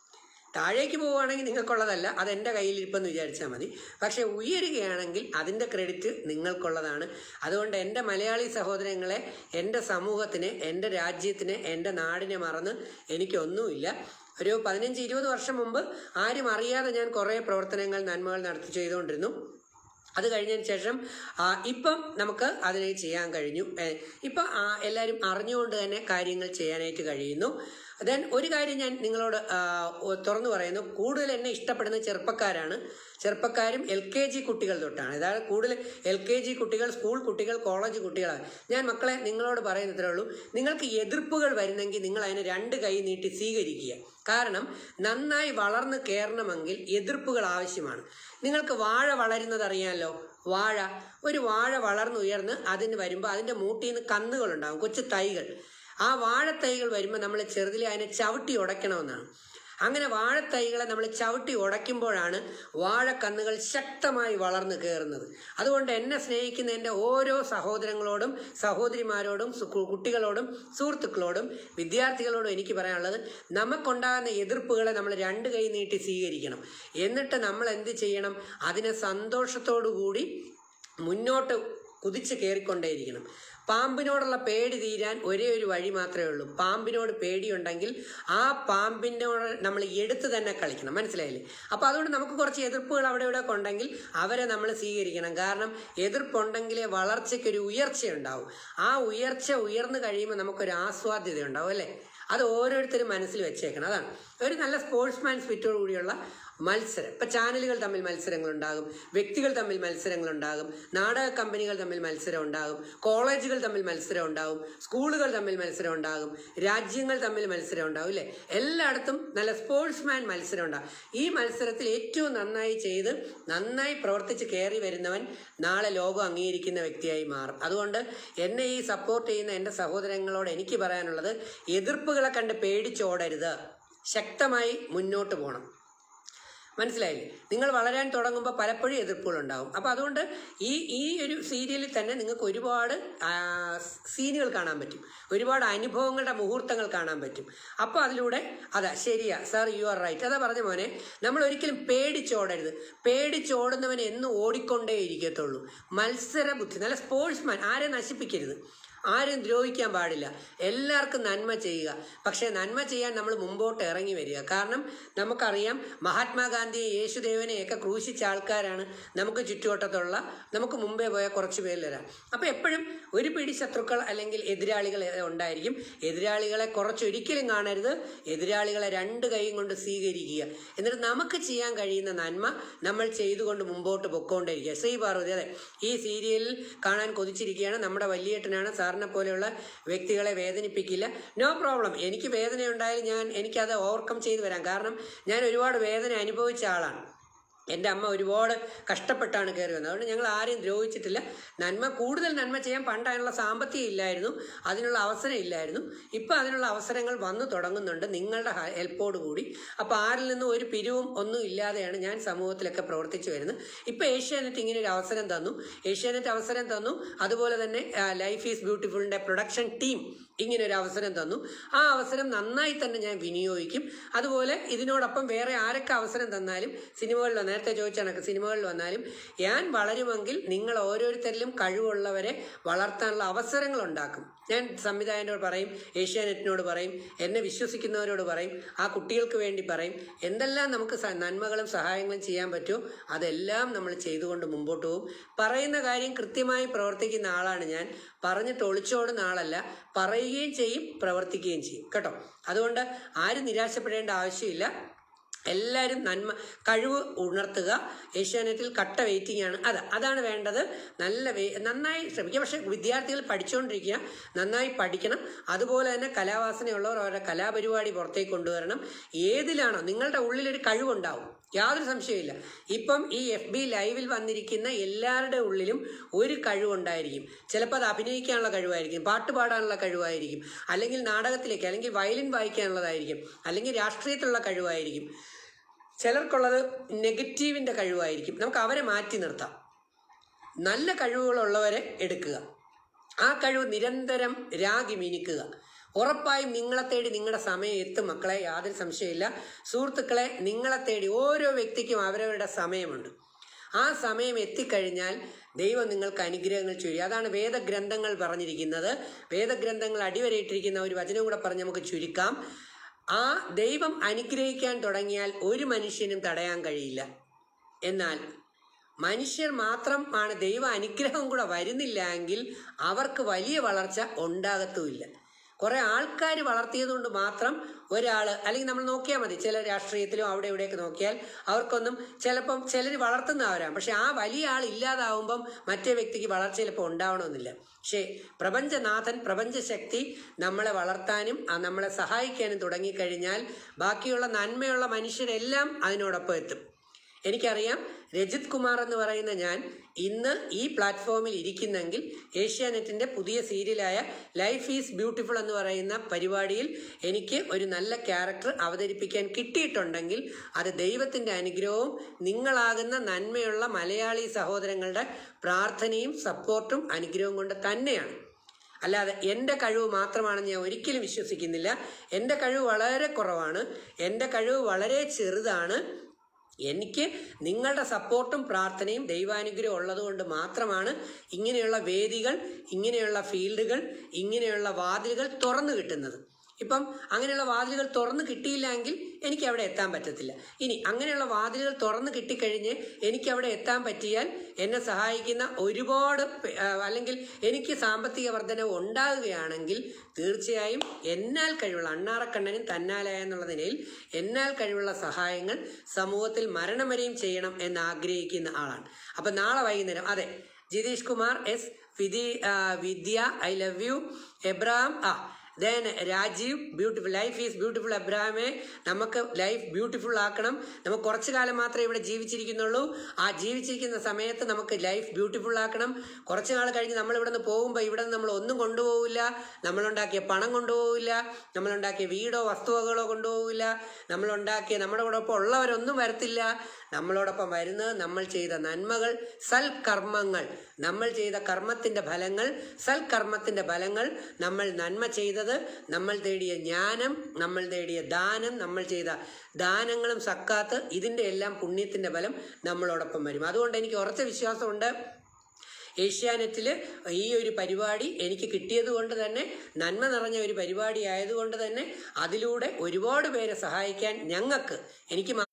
താഴേക്ക് പോവുകയാണെങ്കിൽ നിങ്ങൾക്കുള്ളതല്ല അത് എൻ്റെ കയ്യിലിരിപ്പെന്ന് വിചാരിച്ചാൽ മതി പക്ഷേ ഉയരുകയാണെങ്കിൽ അതിൻ്റെ ക്രെഡിറ്റ് നിങ്ങൾക്കുള്ളതാണ് അതുകൊണ്ട് എൻ്റെ മലയാളി സഹോദരങ്ങളെ എൻ്റെ സമൂഹത്തിന് എൻ്റെ രാജ്യത്തിന് എൻ്റെ നാടിനെ മറന്ന് എനിക്കൊന്നുമില്ല ഒരു പതിനഞ്ച് ഇരുപത് വർഷം മുമ്പ് ആരും അറിയാതെ ഞാൻ കുറേ പ്രവർത്തനങ്ങൾ നന്മകൾ നടത്തി ചെയ്തുകൊണ്ടിരുന്നു അത് കഴിഞ്ഞതിന് ശേഷം ആ, ഇപ്പം നമുക്ക് അതിനെ ചെയ്യാൻ കഴിഞ്ഞു ഏ, ഇപ്പം ആ, എല്ലാവരും അറിഞ്ഞുകൊണ്ട് തന്നെ കാര്യങ്ങൾ ചെയ്യാനായിട്ട് കഴിയുന്നു ദെൻ ഒരു കാര്യം ഞാൻ നിങ്ങളോട് ആ, ഒ- തുറന്നു പറയുന്നു കൂടുതൽ എന്നെ ഇഷ്ടപ്പെടുന്ന ചെറുപ്പക്കാരാണ് ചെറുപ്പക്കാരും എൽ കെ ജി കുട്ടികൾ തൊട്ടാണ് അതായത് കൂടുതൽ എൽ കെ ജി കുട്ടികൾ സ്കൂൾ കുട്ടികൾ കോളേജ് കുട്ടികളാണ് ഞാൻ മക്കളെ നിങ്ങളോട് പറയുന്നത്രേ ഉള്ളൂ നിങ്ങൾക്ക് എതിർപ്പുകൾ വരുന്നെങ്കിൽ നിങ്ങൾ അതിനെ രണ്ട് കൈ നീട്ടി സ്വീകരിക്കുക കാരണം നന്നായി വളർന്നു കയറണമെങ്കിൽ എതിർപ്പുകൾ ആവശ്യമാണ് നിങ്ങൾക്ക് വാഴ വളരുന്നത് അറിയാമല്ലോ വാഴ ഒരു വാഴ വളർന്നുയർന്ന് അതിന് വരുമ്പോൾ അതിൻ്റെ മൂട്ടിൽ നിന്ന് കന്നുകളുണ്ടാകും കൊച്ചു തൈകൾ ആ വാഴത്തൈകൾ വരുമ്പോൾ നമ്മൾ ചെറുതിലെ അതിനെ ചവിട്ടി ഉടയ്ക്കണമെന്നാണ് അങ്ങനെ വാഴത്തൈകളെ നമ്മൾ ചവിട്ടി ഉടയ്ക്കുമ്പോഴാണ് വാഴക്കന്നുകൾ ശക്തമായി വളർന്നു കയറുന്നത് അതുകൊണ്ട് എന്നെ സ്നേഹിക്കുന്ന എൻ്റെ ഓരോ സഹോദരങ്ങളോടും സഹോദരിമാരോടും സു- കു- കുട്ടികളോടും സുഹൃത്തുക്കളോടും വിദ്യാർത്ഥികളോടും എനിക്ക് പറയാനുള്ളത് നമുക്കുണ്ടാകുന്ന എതിർപ്പുകളെ നമ്മൾ രണ്ട് കൈ നീട്ടി സ്വീകരിക്കണം എന്നിട്ട് നമ്മൾ എന്ത് ചെയ്യണം അതിനെ സന്തോഷത്തോടു കൂടി മുന്നോട്ട് കുതിച്ച് കയറിക്കൊണ്ടേയിരിക്കണം പാമ്പിനോടുള്ള പേടി തീരാൻ ഒരേ ഒരു വഴി മാത്രമേ ഉള്ളൂ പാമ്പിനോട് പേടിയുണ്ടെങ്കിൽ ആ പാമ്പിനോട് നമ്മൾ എടുത്ത് തന്നെ കളിക്കണം മനസ്സിലായില്ലേ അപ്പോൾ അതുകൊണ്ട് നമുക്ക് കുറച്ച് എതിർപ്പുകൾ അവിടെ ഇവിടെ ഒക്കെ ഉണ്ടെങ്കിൽ അവരെ നമ്മൾ സ്വീകരിക്കണം കാരണം എതിർപ്പുണ്ടെങ്കിലേ വളർച്ചയ്ക്ക് ഒരു ഉയർച്ച ഉണ്ടാവും ആ ഉയർച്ച ഉയർന്നു കഴിയുമ്പോൾ നമുക്കൊരു ആസ്വാദ്യത ഉണ്ടാവും അല്ലേ അത് ഓരോരുത്തരും മനസ്സിൽ വെച്ചേക്കണം അതാണ് ഒരു നല്ല സ്പോർട്സ്മാൻ സ്പിറ്റോട് കൂടിയുള്ള മത്സരം ഇപ്പം ചാനലുകൾ തമ്മിൽ മത്സരങ്ങൾ ഉണ്ടാകും വ്യക്തികൾ തമ്മിൽ മത്സരങ്ങൾ ഉണ്ടാകും നാടക കമ്പനികൾ തമ്മിൽ മത്സരം ഉണ്ടാകും കോളേജുകൾ തമ്മിൽ മത്സരം ഉണ്ടാകും സ്കൂളുകൾ തമ്മിൽ മത്സരം ഉണ്ടാകും രാജ്യങ്ങൾ തമ്മിൽ മത്സരം ഉണ്ടാകും ഇല്ലേ എല്ലായിടത്തും നല്ല സ്പോർട്സ്മാൻ മത്സരം ഉണ്ടാകും ഈ മത്സരത്തിൽ ഏറ്റവും നന്നായി ചെയ്ത് നന്നായി പ്രവർത്തിച്ച് കയറി വരുന്നവൻ നാളെ ലോകം അംഗീകരിക്കുന്ന വ്യക്തിയായി മാറും അതുകൊണ്ട് എന്നെ ഈ സപ്പോർട്ട് ചെയ്യുന്ന എൻ്റെ സഹോദരങ്ങളോട് എനിക്ക് പറയാനുള്ളത് എതിർപ്പുകളെ കണ്ട് പേടിച്ചോടരുത് ശക്തമായി മുന്നോട്ട് പോകണം മനസ്സിലായില്ലേ നിങ്ങൾ വളരാൻ തുടങ്ങുമ്പോൾ പലപ്പോഴും എതിർപ്പുകളുണ്ടാവും അപ്പോൾ അതുകൊണ്ട് ഈ ഈ ഒരു സീരിയലിൽ തന്നെ നിങ്ങൾക്ക് ഒരുപാട് ആ, സീനുകൾ കാണാൻ പറ്റും ഒരുപാട് അനുഭവങ്ങളുടെ മുഹൂർത്തങ്ങൾ കാണാൻ പറ്റും അപ്പോൾ അതിലൂടെ അതാ ശരിയാ സാർ യു ആർ റൈറ്റ് അതാ പറഞ്ഞ മോനെ നമ്മൾ ഒരിക്കലും പേടിച്ചോടരുത് പേടിച്ചോടുന്നവൻ എന്നും ഓടിക്കൊണ്ടേ ഇരിക്കത്തുള്ളൂ മത്സര ബുദ്ധി നല്ല സ്പോർട്സ്മാൻ ആരെ നശിപ്പിക്കരുത് ആരും ദ്രോഹിക്കാൻ പാടില്ല എല്ലാവർക്കും നന്മ ചെയ്യുക പക്ഷേ നന്മ ചെയ്യാൻ നമ്മൾ മുമ്പോട്ട് ഇറങ്ങി വരിക കാരണം നമുക്കറിയാം മഹാത്മാഗാന്ധിയെ യേശുദേവനെയൊക്കെ ക്രൂശിച്ച ആൾക്കാരാണ് നമുക്ക് ചുറ്റുവട്ടത്തുള്ള നമുക്ക് മുമ്പേ പോയ കുറച്ച് പേരിൽ വരാം അപ്പോൾ എപ്പോഴും ഒരു പിടി ശത്രുക്കൾ അല്ലെങ്കിൽ എതിരാളികൾ ഉണ്ടായിരിക്കും എതിരാളികളെ കുറച്ചൊരിക്കലും കാണരുത് എതിരാളികളെ രണ്ട് കൈയും കൊണ്ട് സ്വീകരിക്കുക എന്നിട്ട് നമുക്ക് ചെയ്യാൻ കഴിയുന്ന നന്മ നമ്മൾ ചെയ്തുകൊണ്ട് മുമ്പോട്ട് പൊക്കോണ്ടിരിക്കുക ശ്രീ പാർവതി അതെ ഈ സീരിയലിൽ കാണാൻ കൊതിച്ചിരിക്കുകയാണ് നമ്മുടെ വലിയേട്ടനാണ് സാറിനെ പോലെയുള്ള വ്യക്തികളെ വേദനിപ്പിക്കില്ല നോ പ്രോബ്ലം എനിക്ക് വേദന ഉണ്ടായാലും ഞാൻ എനിക്കത് ഓവർകം ചെയ്തു വരാം കാരണം ഞാൻ ഒരുപാട് വേദന അനുഭവിച്ച ആളാണ് എൻ്റെ അമ്മ ഒരുപാട് കഷ്ടപ്പെട്ടാണ് കയറി വന്നത് അതുകൊണ്ട് ഞങ്ങൾ ആരെയും ദ്രോഹിച്ചിട്ടില്ല നന്മ കൂടുതൽ നന്മ ചെയ്യാൻ പണ്ട് അതിനുള്ള സാമ്പത്തികം ഇല്ലായിരുന്നു അതിനുള്ള അവസരം ഇല്ലായിരുന്നു ഇപ്പം അതിനുള്ള അവസരങ്ങൾ വന്നു തുടങ്ങുന്നുണ്ട് നിങ്ങളുടെ ഹെൽപ്പോട് കൂടി അപ്പോൾ ആരിൽ നിന്നും ഒരു പിരിവും ഒന്നും ഇല്ലാതെയാണ് ഞാൻ സമൂഹത്തിലൊക്കെ പ്രവർത്തിച്ചു വരുന്നത് ഇപ്പം ഏഷ്യാനെറ്റ് ഇങ്ങനെ ഒരു അവസരം തന്നു ഏഷ്യാനെറ്റ് അവസരം തന്നു അതുപോലെ തന്നെ ലൈഫ് ഈസ് ബ്യൂട്ടിഫുളിൻ്റെ പ്രൊഡക്ഷൻ ടീം ഇങ്ങനെ ഒരു അവസരം തന്നു ആ അവസരം നന്നായി തന്നെ ഞാൻ വിനിയോഗിക്കും അതുപോലെ ഇതിനോടൊപ്പം വേറെ ആരൊക്കെ അവസരം തന്നാലും സിനിമകളിൽ വന്ന് നേരത്തെ ചോദിച്ച കണക്ക് സിനിമകളിൽ വന്നാലും ഞാൻ വളരുമെങ്കിൽ നിങ്ങൾ ഓരോരുത്തരിലും കഴിവുള്ളവരെ വളർത്താനുള്ള അവസരങ്ങൾ ഉണ്ടാക്കും ഞാൻ സംവിധായകനോട് പറയും ഏഷ്യാനെറ്റിനോട് പറയും എന്നെ വിശ്വസിക്കുന്നവരോട് പറയും ആ കുട്ടികൾക്ക് വേണ്ടി പറയും എന്തെല്ലാം നമുക്ക് സ- നന്മകളും സഹായങ്ങളും ചെയ്യാൻ പറ്റുമോ അതെല്ലാം നമ്മൾ ചെയ്തുകൊണ്ട് മുമ്പോട്ട് പോകും പറയുന്ന കാര്യം കൃത്യമായി പ്രവർത്തിക്കുന്ന ആളാണ് ഞാൻ പറഞ്ഞിട്ട് ഒളിച്ചോടുന്ന ആളല്ല പറയുകയും ചെയ്യും പ്രവർത്തിക്കുകയും ചെയ്യും കേട്ടോ അതുകൊണ്ട് ആരും നിരാശപ്പെടേണ്ട ആവശ്യമില്ല എല്ലാവരും നന്മ കഴിവ് ഉണർത്തുക ഏഷ്യാനെറ്റിൽ കട്ട വെയിറ്റിംഗ് ആണ് അതാ അതാണ് വേണ്ടത് നല്ല വേ നന്നായി ശ്രമിക്കുക പക്ഷെ വിദ്യാർത്ഥികൾ പഠിച്ചുകൊണ്ടിരിക്കുക നന്നായി പഠിക്കണം അതുപോലെ തന്നെ കലാവാസനയുള്ളവർ അവരുടെ കലാപരിപാടി പുറത്തേക്ക് കൊണ്ടുവരണം ഏതിലാണോ നിങ്ങളുടെ ഉള്ളിലൊരു കഴിവുണ്ടാവും യാതൊരു സംശയമില്ല ഇപ്പം ഈ എഫ് ബി ലൈവിൽ വന്നിരിക്കുന്ന എല്ലാവരുടെ ഉള്ളിലും ഒരു കഴിവുണ്ടായിരിക്കും ചിലപ്പോൾ അത് അഭിനയിക്കാനുള്ള കഴിവായിരിക്കും പാട്ട് പാടാനുള്ള കഴിവായിരിക്കും അല്ലെങ്കിൽ നാടകത്തിലേക്ക് അല്ലെങ്കിൽ വയലിൻ വായിക്കാനുള്ളതായിരിക്കും അല്ലെങ്കിൽ രാഷ്ട്രീയത്തിലുള്ള കഴിവായിരിക്കും ചിലർക്കുള്ളത് നെഗറ്റീവിൻ്റെ കഴിവായിരിക്കും നമുക്ക് അവരെ മാറ്റി നിർത്താം നല്ല കഴിവുകളുള്ളവരെ എടുക്കുക ആ കഴിവ് നിരന്തരം രാഗി മിനിക്കുക ഉറപ്പായും നിങ്ങളെ തേടി നിങ്ങളുടെ സമയം എത്തും മക്കളെ യാതൊരു സംശയമില്ല സുഹൃത്തുക്കളെ നിങ്ങളെ തേടി ഓരോ വ്യക്തിക്കും അവരവരുടെ സമയമുണ്ട് ആ സമയം എത്തിക്കഴിഞ്ഞാൽ ദൈവം നിങ്ങൾക്ക് അനുഗ്രഹങ്ങൾ ചുരി അതാണ് വേദഗ്രന്ഥങ്ങൾ പറഞ്ഞിരിക്കുന്നത് വേദഗ്രന്ഥങ്ങൾ അടിവരയിട്ടിരിക്കുന്ന ഒരു വചനം കൂടെ പറഞ്ഞ് നമുക്ക് ചുരുക്കാം ആ ദൈവം അനുഗ്രഹിക്കാൻ തുടങ്ങിയാൽ ഒരു മനുഷ്യനും തടയാൻ കഴിയില്ല എന്നാൽ മനുഷ്യർ മാത്രമാണ് ദൈവ അനുഗ്രഹം കൂടെ വരുന്നില്ല എങ്കിൽ അവർക്ക് വലിയ വളർച്ച ഉണ്ടാകത്തുമില്ല കുറെ ആൾക്കാർ വളർത്തിയത് കൊണ്ട് മാത്രം ഒരാൾ അല്ലെങ്കിൽ നമ്മൾ നോക്കിയാൽ മതി ചില രാഷ്ട്രീയത്തിലും അവിടെ ഇവിടെയൊക്കെ നോക്കിയാൽ അവർക്കൊന്നും ചിലപ്പം ചിലർ വളർത്തുന്നവരാണ് പക്ഷെ ആ വലിയ ആൾ ഇല്ലാതാവുമ്പം മറ്റേ വ്യക്തിക്ക് വളർച്ച ചിലപ്പോൾ ഉണ്ടാവണമെന്നില്ല പക്ഷേ പ്രപഞ്ചനാഥൻ പ്രപഞ്ചശക്തി നമ്മളെ വളർത്താനും ആ നമ്മളെ സഹായിക്കാനും തുടങ്ങിക്കഴിഞ്ഞാൽ ബാക്കിയുള്ള നന്മയുള്ള മനുഷ്യരെല്ലാം അതിനോടൊപ്പം എത്തും എനിക്കറിയാം രജിത് കുമാർ എന്ന് പറയുന്ന ഞാൻ ഇന്ന് ഈ പ്ലാറ്റ്ഫോമിൽ ഇരിക്കുന്നെങ്കിൽ ഏഷ്യാനെറ്റിന്റെ പുതിയ സീരിയലായ ലൈഫ് ഈസ് ബ്യൂട്ടിഫുൾ എന്ന് പറയുന്ന പരിപാടിയിൽ എനിക്ക് ഒരു നല്ല ക്യാരക്ടർ അവതരിപ്പിക്കാൻ കിട്ടിയിട്ടുണ്ടെങ്കിൽ അത് ദൈവത്തിന്റെ അനുഗ്രഹവും നിങ്ങളാകുന്ന നന്മയുള്ള മലയാളി സഹോദരങ്ങളുടെ പ്രാർത്ഥനയും സപ്പോർട്ടും അനുഗ്രഹവും കൊണ്ട് തന്നെയാണ് അല്ലാതെ എൻ്റെ കഴിവ് മാത്രമാണെന്ന് ഞാൻ ഒരിക്കലും വിശ്വസിക്കുന്നില്ല എൻ്റെ കഴിവ് വളരെ കുറവാണ് എൻ്റെ കഴിവ് വളരെ ചെറുതാണ് എനിക്ക് നിങ്ങളുടെ സപ്പോർട്ടും പ്രാർത്ഥനയും ദൈവാനുഗ്രഹം ഉള്ളതുകൊണ്ട് മാത്രമാണ് ഇങ്ങനെയുള്ള വേദികൾ ഇങ്ങനെയുള്ള ഫീൽഡുകൾ ഇങ്ങനെയുള്ള വാതിലുകൾ തുറന്നു കിട്ടുന്നത് ഇപ്പം അങ്ങനെയുള്ള വാതിലുകൾ തുറന്നു കിട്ടിയില്ലെങ്കിൽ എനിക്ക് അവിടെ എത്താൻ പറ്റത്തില്ല ഇനി അങ്ങനെയുള്ള വാതിലുകൾ തുറന്നു കിട്ടിക്കഴിഞ്ഞ് എനിക്ക് അവിടെ എത്താൻ പറ്റിയാൽ എന്നെ സഹായിക്കുന്ന ഒരുപാട് പേ- ആ, അല്ലെങ്കിൽ എനിക്ക് സാമ്പത്തിക വർധനവ് ഉണ്ടാകുകയാണെങ്കിൽ തീർച്ചയായും എന്നാൽ കഴിവുള്ള അണ്ണാറക്കണ്ണനും തന്നാലായ എന്നുള്ള നിലയിൽ എന്നാൽ കഴിവുള്ള സഹായങ്ങൾ സമൂഹത്തിൽ മരണം വരെയും ചെയ്യണം എന്ന് ആഗ്രഹിക്കുന്ന ആളാണ് അപ്പൊ നാളെ വൈകുന്നേരം അതെ ജിതീഷ് കുമാർ എസ് വിധി ആ, Vidya I love you Abraham ആ then Rajeev beautiful life is beautiful അബ്രാഹമെ നമുക്ക് ലൈഫ് ബ്യൂട്ടിഫുൾ ആക്കണം നമുക്ക് കുറച്ചു കാലം മാത്രമേ ഇവിടെ ജീവിച്ചിരിക്കുന്നുള്ളൂ ആ ജീവിച്ചിരിക്കുന്ന സമയത്ത് നമുക്ക് ലൈഫ് ബ്യൂട്ടിഫുൾ ആക്കണം കുറച്ചു നാൾ കഴിഞ്ഞ് നമ്മൾ ഇവിടെ നിന്ന് പോകുമ്പോൾ ഇവിടെ നിന്ന് നമ്മൾ ഒന്നും കൊണ്ടുപോകില്ല നമ്മളുണ്ടാക്കിയ പണം കൊണ്ടുപോകില്ല നമ്മളുണ്ടാക്കിയ വീടോ വസ്തുവകളോ കൊണ്ടുപോകില്ല നമ്മളുണ്ടാക്കിയ നമ്മുടെ കൂടൊപ്പം ഉള്ളവരൊന്നും വരത്തില്ല നമ്മളോടൊപ്പം വരുന്നത് നമ്മൾ ചെയ്ത നന്മകൾ സൽക്കർമ്മങ്ങൾ നമ്മൾ ചെയ്ത കർമ്മത്തിന്റെ ഫലങ്ങൾ സൽക്കർമ്മത്തിന്റെ ഫലങ്ങൾ നമ്മൾ നന്മ ചെയ്തത് നമ്മൾ തേടിയ ജ്ഞാനം നമ്മൾ നേടിയ ദാനം നമ്മൾ ചെയ്ത ദാനങ്ങളും സക്കാത്ത് ഇതിന്റെ എല്ലാം പുണ്യത്തിന്റെ ഫലം നമ്മളോടൊപ്പം വരും അതുകൊണ്ട് എനിക്ക് ഉറച്ച വിശ്വാസമുണ്ട് ഏഷ്യാനെറ്റിൽ ഈ ഒരു പരിപാടി എനിക്ക് കിട്ടിയത് കൊണ്ട് തന്നെ നന്മ നിറഞ്ഞ ഒരു പരിപാടി ആയതുകൊണ്ട് തന്നെ അതിലൂടെ ഒരുപാട് പേരെ സഹായിക്കാൻ ഞങ്ങൾക്ക് എനിക്ക് മാ-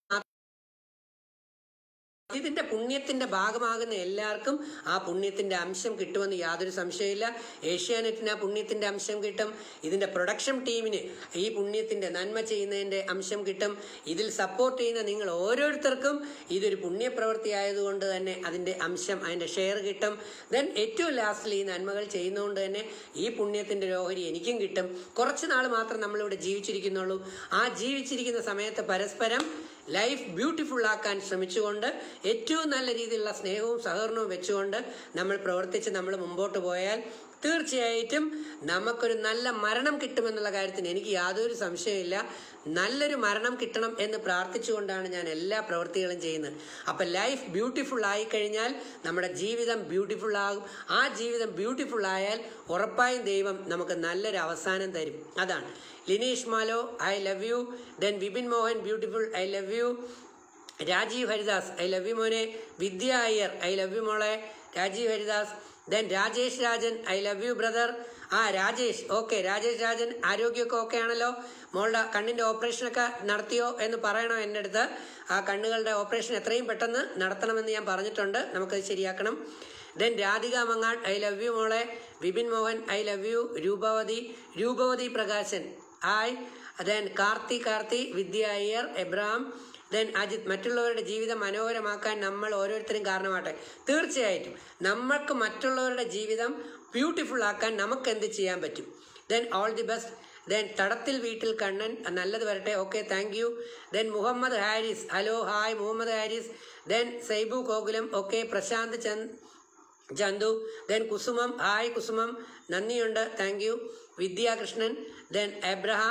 ഇതിന്റെ പുണ്യത്തിന്റെ ഭാഗമാകുന്ന എല്ലാവർക്കും ആ പുണ്യത്തിന്റെ അംശം കിട്ടുമെന്ന് യാതൊരു സംശയമില്ല ഏഷ്യാനെറ്റിന് ആ പുണ്യത്തിന്റെ അംശം കിട്ടും ഇതിന്റെ പ്രൊഡക്ഷൻ ടീമിന് ഈ പുണ്യത്തിന്റെ നന്മ ചെയ്യുന്നതിന്റെ അംശം കിട്ടും ഇതിൽ സപ്പോർട്ട് ചെയ്യുന്ന നിങ്ങൾ ഓരോരുത്തർക്കും ഇതൊരു പുണ്യപ്രവൃത്തി ആയതുകൊണ്ട് തന്നെ അതിന്റെ അംശം അതിന്റെ ഷെയർ കിട്ടും ദെൻ ഏറ്റവും ലാസ്റ്റിൽ ഈ നന്മകൾ ചെയ്യുന്നതുകൊണ്ട് തന്നെ ഈ പുണ്യത്തിന്റെ ഓഹരി എനിക്കും കിട്ടും കുറച്ച് നാൾ മാത്രം നമ്മളിവിടെ ജീവിച്ചിരിക്കുന്നുള്ളൂ ആ ജീവിച്ചിരിക്കുന്ന സമയത്ത് പരസ്പരം ലൈഫ് ബ്യൂട്ടിഫുൾ ആക്കാൻ ശ്രമിച്ചുകൊണ്ട് ഏറ്റവും നല്ല രീതിയിലുള്ള സ്നേഹവും സഹകരണവും വെച്ചുകൊണ്ട് നമ്മൾ പ്രവർത്തിച്ച് നമ്മൾ മുമ്പോട്ട് പോയാൽ തീർച്ചയായിട്ടും നമുക്കൊരു നല്ല മരണം കിട്ടുമെന്നുള്ള കാര്യത്തിന് എനിക്ക് യാതൊരു സംശയമില്ല നല്ലൊരു മരണം കിട്ടണം എന്ന് പ്രാർത്ഥിച്ചുകൊണ്ടാണ് ഞാൻ എല്ലാ പ്രവൃത്തികളും ചെയ്യുന്നത് അപ്പൊ ലൈഫ് ബ്യൂട്ടിഫുൾ ആയി കഴിഞ്ഞാൽ നമ്മുടെ ജീവിതം ബ്യൂട്ടിഫുൾ ആകും ആ ജീവിതം ബ്യൂട്ടിഫുൾ ആയാൽ ഉറപ്പായും ദൈവം നമുക്ക് നല്ലൊരു അവസാനം തരും അതാണ് Lineesh Malo I love you then Vipin Mohan beautiful I love you Rajeev Haridas I love you മോനെ Vidya Iyer I love you മോളെ Rajeev Haridas then Rajesh Rajan I love you brother ആ രാജേഷ് ഓക്കെ രാജേഷ് രാജൻ ആരോഗ്യമൊക്കെ ഓക്കെ ആണല്ലോ മോളുടെ കണ്ണിന്റെ ഓപ്പറേഷനൊക്കെ നടത്തിയോ എന്ന് പറയണം എൻ്റെ അടുത്ത് ആ കണ്ണുകളുടെ ഓപ്പറേഷൻ എത്രയും പെട്ടെന്ന് നടത്തണമെന്ന് ഞാൻ പറഞ്ഞിട്ടുണ്ട് നമുക്കത് ശരിയാക്കണം then Radhika Mangad I love you മോളെ Vipin Mohan I love you Roopavathi Roopavathi Prakashan hi then Karthi Karthi Vidya Iyer Abraham then Ajith മറ്റുള്ളവരുടെ ജീവിതം മനോഹരമാക്കാൻ നമ്മൾ ഓരോരുത്തരും കാരണമാട്ടെ തീർച്ചയായിട്ടും നമ്മൾക്ക് മറ്റുള്ളവരുടെ ജീവിതം ബ്യൂട്ടിഫുൾ ആക്കാൻ നമുക്ക് എന്ത് ചെയ്യാൻ പറ്റും then all the best then തടത്തിൽ വീട്ടിൽ കണ്ണൻ നല്ലത് വരട്ടെ okay thank you then Muhammad Haris hello hi Muhammad Haris then Saibu Gokulam okay Prashanth Chand Chandu then Kusumam hi Kusumam നന്ദിയുണ്ട് thank you Vidyakrishnan then Abraham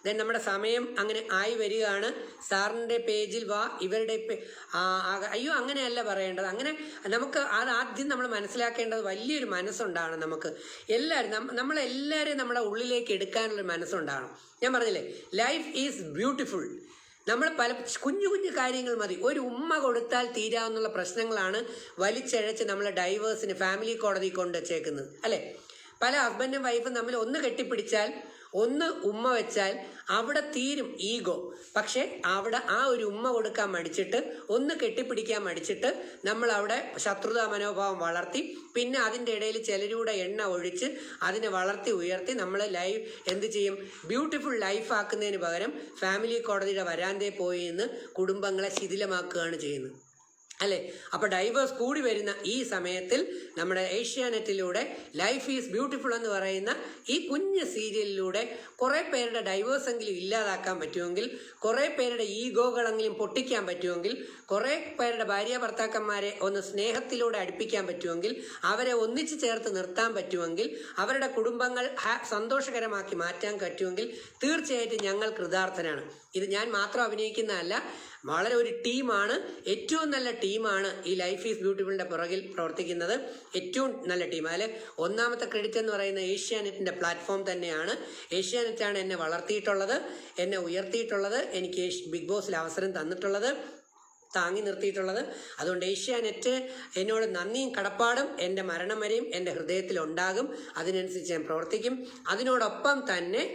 then നമ്മുടെ സമയം അങ്ങനെ ആയി വരികയാണ് സാറിൻ്റെ പേജിൽ വാ ഇവരുടെ പേ- ആ, ആ, അയ്യോ അങ്ങനെയല്ല പറയേണ്ടത് അങ്ങനെ നമുക്ക് അത് ആദ്യം നമ്മൾ മനസ്സിലാക്കേണ്ടത് വലിയൊരു മനസ്സുണ്ടാകണം നമുക്ക് എല്ലാവരും നമ്മ- നമ്മളെല്ലാവരെയും നമ്മുടെ ഉള്ളിലേക്ക് എടുക്കാനുള്ളൊരു മനസ്സുണ്ടാകണം ഞാൻ പറഞ്ഞില്ലേ ലൈഫ് ഈസ് ബ്യൂട്ടിഫുൾ നമ്മൾ പല കുഞ്ഞു കുഞ്ഞു കാര്യങ്ങൾ മതി ഒരു ഉമ്മ കൊടുത്താൽ തീരാവുന്ന പ്രശ്നങ്ങളാണ് വലിച്ചഴച്ച് നമ്മൾ ഡൈവേഴ്സിന് ഫാമിലി കോടതി കൊണ്ട് വെച്ചേക്കുന്നത് അല്ലേ പല ഹസ്ബൻഡും വൈഫും തമ്മിൽ ഒന്ന് കെട്ടിപ്പിടിച്ചാൽ ഒന്ന് ഉമ്മ വെച്ചാൽ അവിടെ തീരും ഈഗോ പക്ഷെ അവിടെ ആ ഒരു ഉമ്മ കൊടുക്കാൻ മടിച്ചിട്ട് ഒന്ന് കെട്ടിപ്പിടിക്കാൻ മടിച്ചിട്ട് നമ്മൾ അവിടെ ശത്രുതാ മനോഭാവം വളർത്തി പിന്നെ അതിൻ്റെ ഇടയിൽ ചിലരൂടെ എണ്ണ ഒഴിച്ച് അതിനെ വളർത്തി ഉയർത്തി നമ്മൾ ലൈഫ് എന്ത് ചെയ്യും ബ്യൂട്ടിഫുൾ ലൈഫ് ആക്കുന്നതിന് പകരം ഫാമിലി കോടതിയുടെ വരാന്തേ പോയി നിന്ന് കുടുംബങ്ങളെ ശിഥിലമാക്കുകയാണ് ചെയ്യുന്നത് അല്ലെ അപ്പൊ ഡൈവേഴ്സ് കൂടി വരുന്ന ഈ സമയത്തിൽ നമ്മുടെ ഏഷ്യാനെറ്റിലൂടെ ലൈഫ് ഈസ് ബ്യൂട്ടിഫുൾ എന്ന് പറയുന്ന ഈ കുഞ്ഞ് സീരിയലിലൂടെ കുറെ പേരുടെ ഡൈവേഴ്സ് എങ്കിലും ഇല്ലാതാക്കാൻ പറ്റുമെങ്കിൽ കുറെ പേരുടെ ഈഗോകളെങ്കിലും പൊട്ടിക്കാൻ പറ്റുമെങ്കിൽ കുറെ പേരുടെ ഭാര്യ ഭർത്താക്കന്മാരെ ഒന്ന് സ്നേഹത്തിലൂടെ അടുപ്പിക്കാൻ പറ്റുമെങ്കിൽ അവരെ ഒന്നിച്ചു ചേർത്ത് നിർത്താൻ പറ്റുമെങ്കിൽ അവരുടെ കുടുംബങ്ങൾ ഹാ- സന്തോഷകരമാക്കി മാറ്റാൻ പറ്റുമെങ്കിൽ തീർച്ചയായിട്ടും ഞങ്ങൾ കൃതാർത്ഥനാണ് ഇത് ഞാൻ മാത്രം അഭിനയിക്കുന്നതല്ല വളരെ ഒരു ടീമാണ് ഏറ്റവും നല്ല ടീമാണ് ഈ ലൈഫ് ഈസ് ബ്യൂട്ടിഫുളിന്റെ പുറകിൽ പ്രവർത്തിക്കുന്നത് ഏറ്റവും നല്ല ടീം അതിൽ ഒന്നാമത്തെ ക്രെഡിറ്റ് എന്ന് പറയുന്ന ഏഷ്യാനെറ്റിന്റെ പ്ലാറ്റ്ഫോം തന്നെയാണ് ഏഷ്യാനെറ്റാണ് എന്നെ വളർത്തിയിട്ടുള്ളത് എന്നെ ഉയർത്തിയിട്ടുള്ളത് എനിക്ക് ഏഷ്യ- ബിഗ് ബോസിൽ അവസരം തന്നിട്ടുള്ളത് താങ്ങി നിർത്തിയിട്ടുള്ളത് അതുകൊണ്ട് ഏഷ്യാനെറ്റ് എന്നോട് നന്ദിയും കടപ്പാടും എൻ്റെ മരണം വരെയും എൻ്റെ ഹൃദയത്തിൽ ഉണ്ടാകും അതിനനുസരിച്ച് ഞാൻ പ്രവർത്തിക്കും അതിനോടൊപ്പം തന്നെ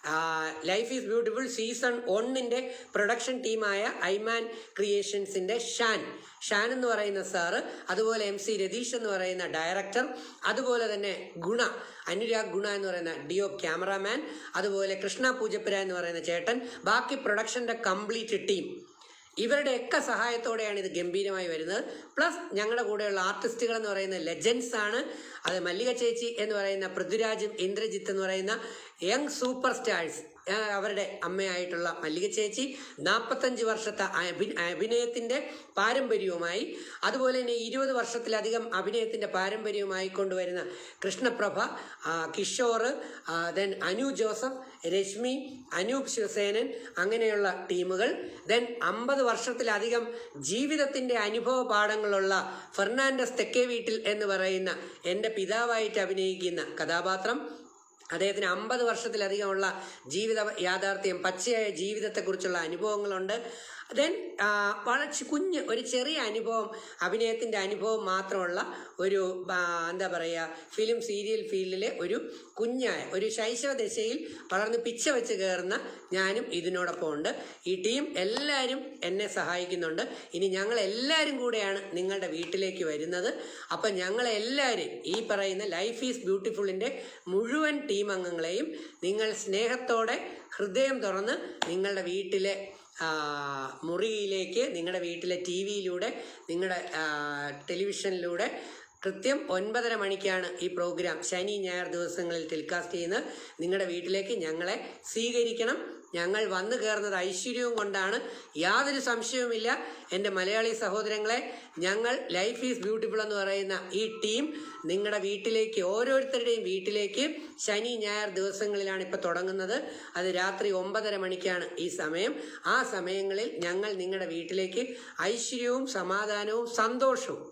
ലൈഫ് ഈസ് ബ്യൂട്ടിഫുൾ സീസൺ ഒന്നിൻ്റെ പ്രൊഡക്ഷൻ ടീമായ ഐമാൻ ക്രിയേഷൻസിൻ്റെ ഷാൻ ഷാൻ എന്ന് പറയുന്ന സാറ് അതുപോലെ എം സി രതീഷ് എന്ന് പറയുന്ന ഡയറക്ടർ അതുപോലെ തന്നെ ഗുണ അനുരാഗ് ഗുണ എന്ന് പറയുന്ന ഡിഒ ക്യാമറാമാൻ അതുപോലെ കൃഷ്ണ പൂജപ്പുര എന്ന് പറയുന്ന ചേട്ടൻ ബാക്കി പ്രൊഡക്ഷൻ്റെ കംപ്ലീറ്റ് ടീം ഇവരുടെയൊക്കെ സഹായത്തോടെയാണ് ഇത് ഗംഭീരമായി വരുന്നത് പ്ലസ് ഞങ്ങളുടെ കൂടെയുള്ള ആർട്ടിസ്റ്റുകൾ എന്ന് പറയുന്ന ലെജൻസ് ആണ് അത് മല്ലിക ചേച്ചി എന്ന് പറയുന്ന പൃഥ്വിരാജും ഇന്ദ്രജിത്ത് എന്ന് പറയുന്ന യങ് സൂപ്പർ സ്റ്റാർസ് ആ, അവരുടെ അമ്മയായിട്ടുള്ള മല്ലിക ചേച്ചി നാൽപ്പത്തഞ്ച് വർഷത്തെ അഭി- അഭിനയത്തിന്റെ പാരമ്പര്യവുമായി അതുപോലെ തന്നെ ഇരുപത് വർഷത്തിലധികം അഭിനയത്തിന്റെ പാരമ്പര്യവുമായി കൊണ്ടുവരുന്ന കൃഷ്ണപ്രഭ ആ, കിഷോർ ദെൻ അനു ജോസഫ് രശ്മി അനൂപ് ശിവസേനൻ അങ്ങനെയുള്ള ടീമുകൾ ദെൻ അമ്പത് വർഷത്തിലധികം ജീവിതത്തിന്റെ അനുഭവ പാഠങ്ങളുള്ള ഫെർണാണ്ടസ് തെക്കേ വീട്ടിൽ എന്ന് പറയുന്ന എൻ്റെ പിതാവായിട്ട് അഭിനയിക്കുന്ന കഥാപാത്രം അദ്ദേഹത്തിന് അമ്പത് വർഷത്തിലധികമുള്ള ജീവിത യാഥാർത്ഥ്യം പച്ചയായ ജീവിതത്തെക്കുറിച്ചുള്ള അനുഭവങ്ങളുണ്ട് ദെൻ വളരെ ചി- കുഞ്ഞ് ഒരു ചെറിയ അനുഭവം അഭിനയത്തിൻ്റെ അനുഭവം മാത്രമുള്ള ഒരു ആ, എന്താ പറയുക ഫിലിം സീരിയൽ ഫീൽഡിലെ ഒരു കുഞ്ഞായ ഒരു ശൈശവ ദശയിൽ വളർന്ന് പിച്ച വെച്ച് കയറുന്ന ഞാനും ഇതിനോടൊപ്പം ഉണ്ട് ഈ ടീം എല്ലാവരും എന്നെ സഹായിക്കുന്നുണ്ട് ഇനി ഞങ്ങൾ എല്ലാവരും കൂടെയാണ് നിങ്ങളുടെ വീട്ടിലേക്ക് വരുന്നത് അപ്പം ഞങ്ങളെല്ലാവരും ഈ പറയുന്ന ലൈഫ് ഈസ് ബ്യൂട്ടിഫുള്ളിൻ്റെ മുഴുവൻ ടീം അംഗങ്ങളെയും നിങ്ങൾ സ്നേഹത്തോടെ ഹൃദയം തുറന്ന് നിങ്ങളുടെ വീട്ടിലെ ആ, മുറിയിലേക്ക് നിങ്ങളുടെ വീട്ടിലെ ടി വിയിലൂടെ നിങ്ങളുടെ ആ, ടെലിവിഷനിലൂടെ കൃത്യം ഒൻപതര മണിക്കാണ് ഈ പ്രോഗ്രാം ശനി ഞായർ ദിവസങ്ങളിൽ ടെലികാസ്റ്റ് ചെയ്യുന്നത് നിങ്ങളുടെ വീട്ടിലേക്ക് ഞങ്ങളെ സ്വീകരിക്കണം ഞങ്ങൾ വന്നു കയറുന്നത് ഐശ്വര്യവും കൊണ്ടാണ് യാതൊരു സംശയവുമില്ല എൻ്റെ മലയാളി സഹോദരങ്ങളെ ഞങ്ങൾ ലൈഫ് ഈസ് ബ്യൂട്ടിഫുൾ എന്ന് പറയുന്ന ഈ ടീം നിങ്ങളുടെ വീട്ടിലേക്ക് ഓരോരുത്തരുടെയും വീട്ടിലേക്ക് ശനി ഞായർ ദിവസങ്ങളിലാണ് ഇപ്പോൾ തുടങ്ങുന്നത് അത് രാത്രി ഒമ്പതര മണിക്കാണ് ഈ സമയം ആ സമയങ്ങളിൽ ഞങ്ങൾ നിങ്ങളുടെ വീട്ടിലേക്ക് ഐശ്വര്യവും സമാധാനവും സന്തോഷവും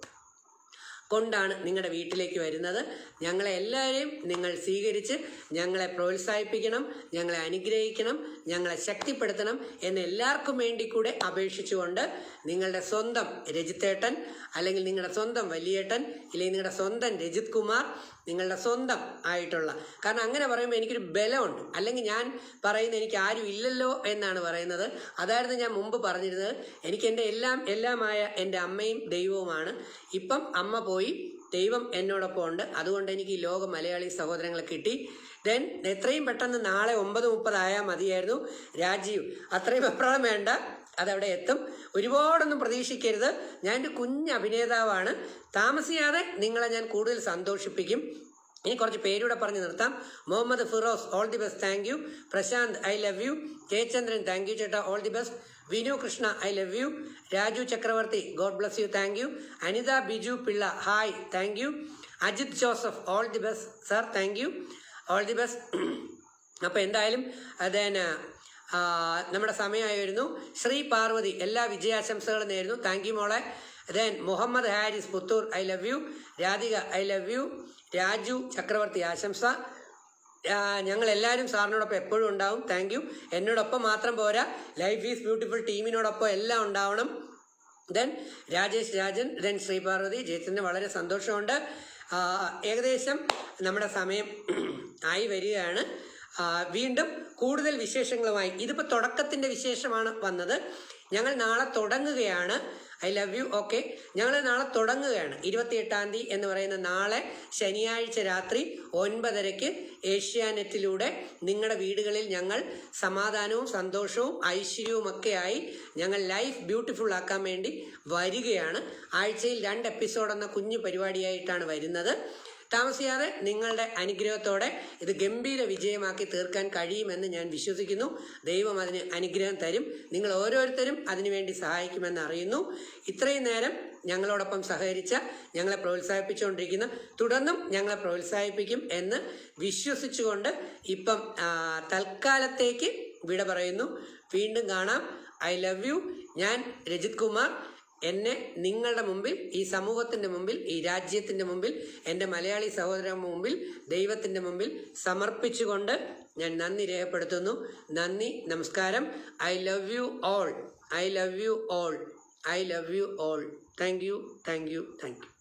കൊണ്ടാണ് നിങ്ങളുടെ വീട്ടിലേക്ക് വരുന്നത് ഞങ്ങളെ എല്ലാവരെയും നിങ്ങൾ സ്വീകരിച്ച് ഞങ്ങളെ പ്രോത്സാഹിപ്പിക്കണം ഞങ്ങളെ അനുഗ്രഹിക്കണം ഞങ്ങളെ ശക്തിപ്പെടുത്തണം എന്ന് എല്ലാവർക്കും വേണ്ടി കൂടെ അപേക്ഷിച്ചുകൊണ്ട് നിങ്ങളുടെ സ്വന്തം രജിത്തേട്ടൻ അല്ലെങ്കിൽ നിങ്ങളുടെ സ്വന്തം വലിയേട്ടൻ അല്ലെങ്കിൽ നിങ്ങളുടെ സ്വന്തം രജിത് കുമാർ നിങ്ങളുടെ സ്വന്തം ആയിട്ടുള്ള കാരണം അങ്ങനെ പറയുമ്പോൾ എനിക്കൊരു ബലമുണ്ട് അല്ലെങ്കിൽ ഞാൻ പറയുന്നത് എനിക്ക് ആരും ഇല്ലല്ലോ എന്നാണ് പറയുന്നത് അതായിരുന്നു ഞാൻ മുമ്പ് പറഞ്ഞിരുന്നത് എനിക്ക് എൻ്റെ എല്ലാം എല്ലാമായ എൻ്റെ അമ്മയും ദൈവവുമാണ് ഇപ്പം അമ്മ പോയി ദൈവം എന്നോടൊപ്പം ഉണ്ട് അതുകൊണ്ട് എനിക്ക് ഈ ലോക മലയാളി സഹോദരങ്ങളെ കിട്ടി ദെൻ എത്രയും പെട്ടെന്ന് നാളെ ഒമ്പത് മുപ്പതായാൽ മതിയായിരുന്നു രാജീവ് അത്രയും വെപ്രാളം വേണ്ട അതവിടെ എത്തും ഒരുപാടൊന്നും പ്രതീക്ഷിക്കരുത് ഞാൻ ഒരു കുഞ്ഞ് അഭിനേതാവാണ് താമസിയാതെ നിങ്ങളെ ഞാൻ കൂടുതൽ സന്തോഷിപ്പിക്കും ഇനി കുറച്ച് പേരൂടെ പറഞ്ഞ് നിർത്താം Muhammad Firoz all the best thank you Prashanth I love you Jayachandran thank you ചേട്ടാ all the best Vinu Krishna I love you Raju Chakravarthy God bless you thank you Anitha Biju Pillai hi thank you Ajith Joseph all the best sir thank you all the best അപ്പോൾ എന്തായാലും അതേന ആ, നമ്മുടെ സമയമായി വരുന്നു ശ്രീ പാർവതി എല്ലാ വിജയാശംസകളും നേരുന്നു താങ്ക് യു മോളെ then Muhammad Haris Puthur I love you Radhika I love you Raju Chakravarthy ആശംസ ആ, ഞങ്ങൾ എല്ലാവരും സാറിനോടൊപ്പം എപ്പോഴും ഉണ്ടാവും താങ്ക് യു എന്നോടൊപ്പം മാത്രം പോരാ ലൈഫ് ഈസ് ബ്യൂട്ടിഫുൾ ടീമിനോടൊപ്പം എല്ലാം ഉണ്ടാവണം ദെൻ രാജേഷ് രാജൻ ദെൻ ശ്രീപാർവതി ജയത്തിന് വളരെ സന്തോഷമുണ്ട് ആ, ഏകദേശം നമ്മുടെ സമയം ആയി വരികയാണ് ആ, വീണ്ടും കൂടുതൽ വിശേഷങ്ങളുമായി ഇതിപ്പോൾ തുടക്കത്തിൻ്റെ വിശേഷമാണ് വന്നത് ഞങ്ങൾ നാളെ തുടങ്ങുകയാണ് ഐ ലവ് യു ഓക്കെ ഞങ്ങൾ നാളെ തുടങ്ങുകയാണ് ഇരുപത്തിയെട്ടാം തീയതി എന്ന് പറയുന്ന നാളെ ശനിയാഴ്ച രാത്രി ഒൻപതരയ്ക്ക് ഏഷ്യാനെറ്റിലൂടെ നിങ്ങളുടെ വീടുകളിൽ ഞങ്ങൾ സമാധാനവും സന്തോഷവും ഐശ്വര്യവും ഒക്കെയായി ഞങ്ങൾ ലൈഫ് ബ്യൂട്ടിഫുൾ ആക്കാൻ വേണ്ടി വരികയാണ് ആഴ്ചയിൽ രണ്ട് എപ്പിസോഡ് എന്ന കുഞ്ഞു പരിപാടിയായിട്ടാണ് വരുന്നത് താമസിയാതെ നിങ്ങളുടെ അനുഗ്രഹത്തോടെ ഇത് ഗംഭീര വിജയമാക്കി തീർക്കാൻ കഴിയുമെന്ന് ഞാൻ വിശ്വസിക്കുന്നു ദൈവം അതിന് അനുഗ്രഹം തരും നിങ്ങൾ ഓരോരുത്തരും അതിനുവേണ്ടി സഹായിക്കുമെന്ന് അറിയുന്നു ഇത്രയും നേരം ഞങ്ങളോടൊപ്പം സഹകരിച്ച ഞങ്ങളെ പ്രോത്സാഹിപ്പിച്ചുകൊണ്ടിരിക്കുന്ന തുടർന്നും ഞങ്ങളെ പ്രോത്സാഹിപ്പിക്കും എന്ന് വിശ്വസിച്ചുകൊണ്ട് ഇപ്പം ആ, തൽക്കാലത്തേക്ക് വിട പറയുന്നു വീണ്ടും കാണാം ഐ ലവ് യു ഞാൻ രജിത് കുമാർ എന്നെ നിങ്ങളുടെ മുമ്പിൽ ഈ സമൂഹത്തിന്റെ മുമ്പിൽ ഈ രാജ്യത്തിന്റെ മുമ്പിൽ എൻ്റെ മലയാളി സഹോദരൻ മുമ്പിൽ ദൈവത്തിന്റെ മുമ്പിൽ സമർപ്പിച്ചുകൊണ്ട് ഞാൻ നന്ദി രേഖപ്പെടുത്തുന്നു നന്ദി നമസ്കാരം I love you all I love you all I love you all thank you thank you thank U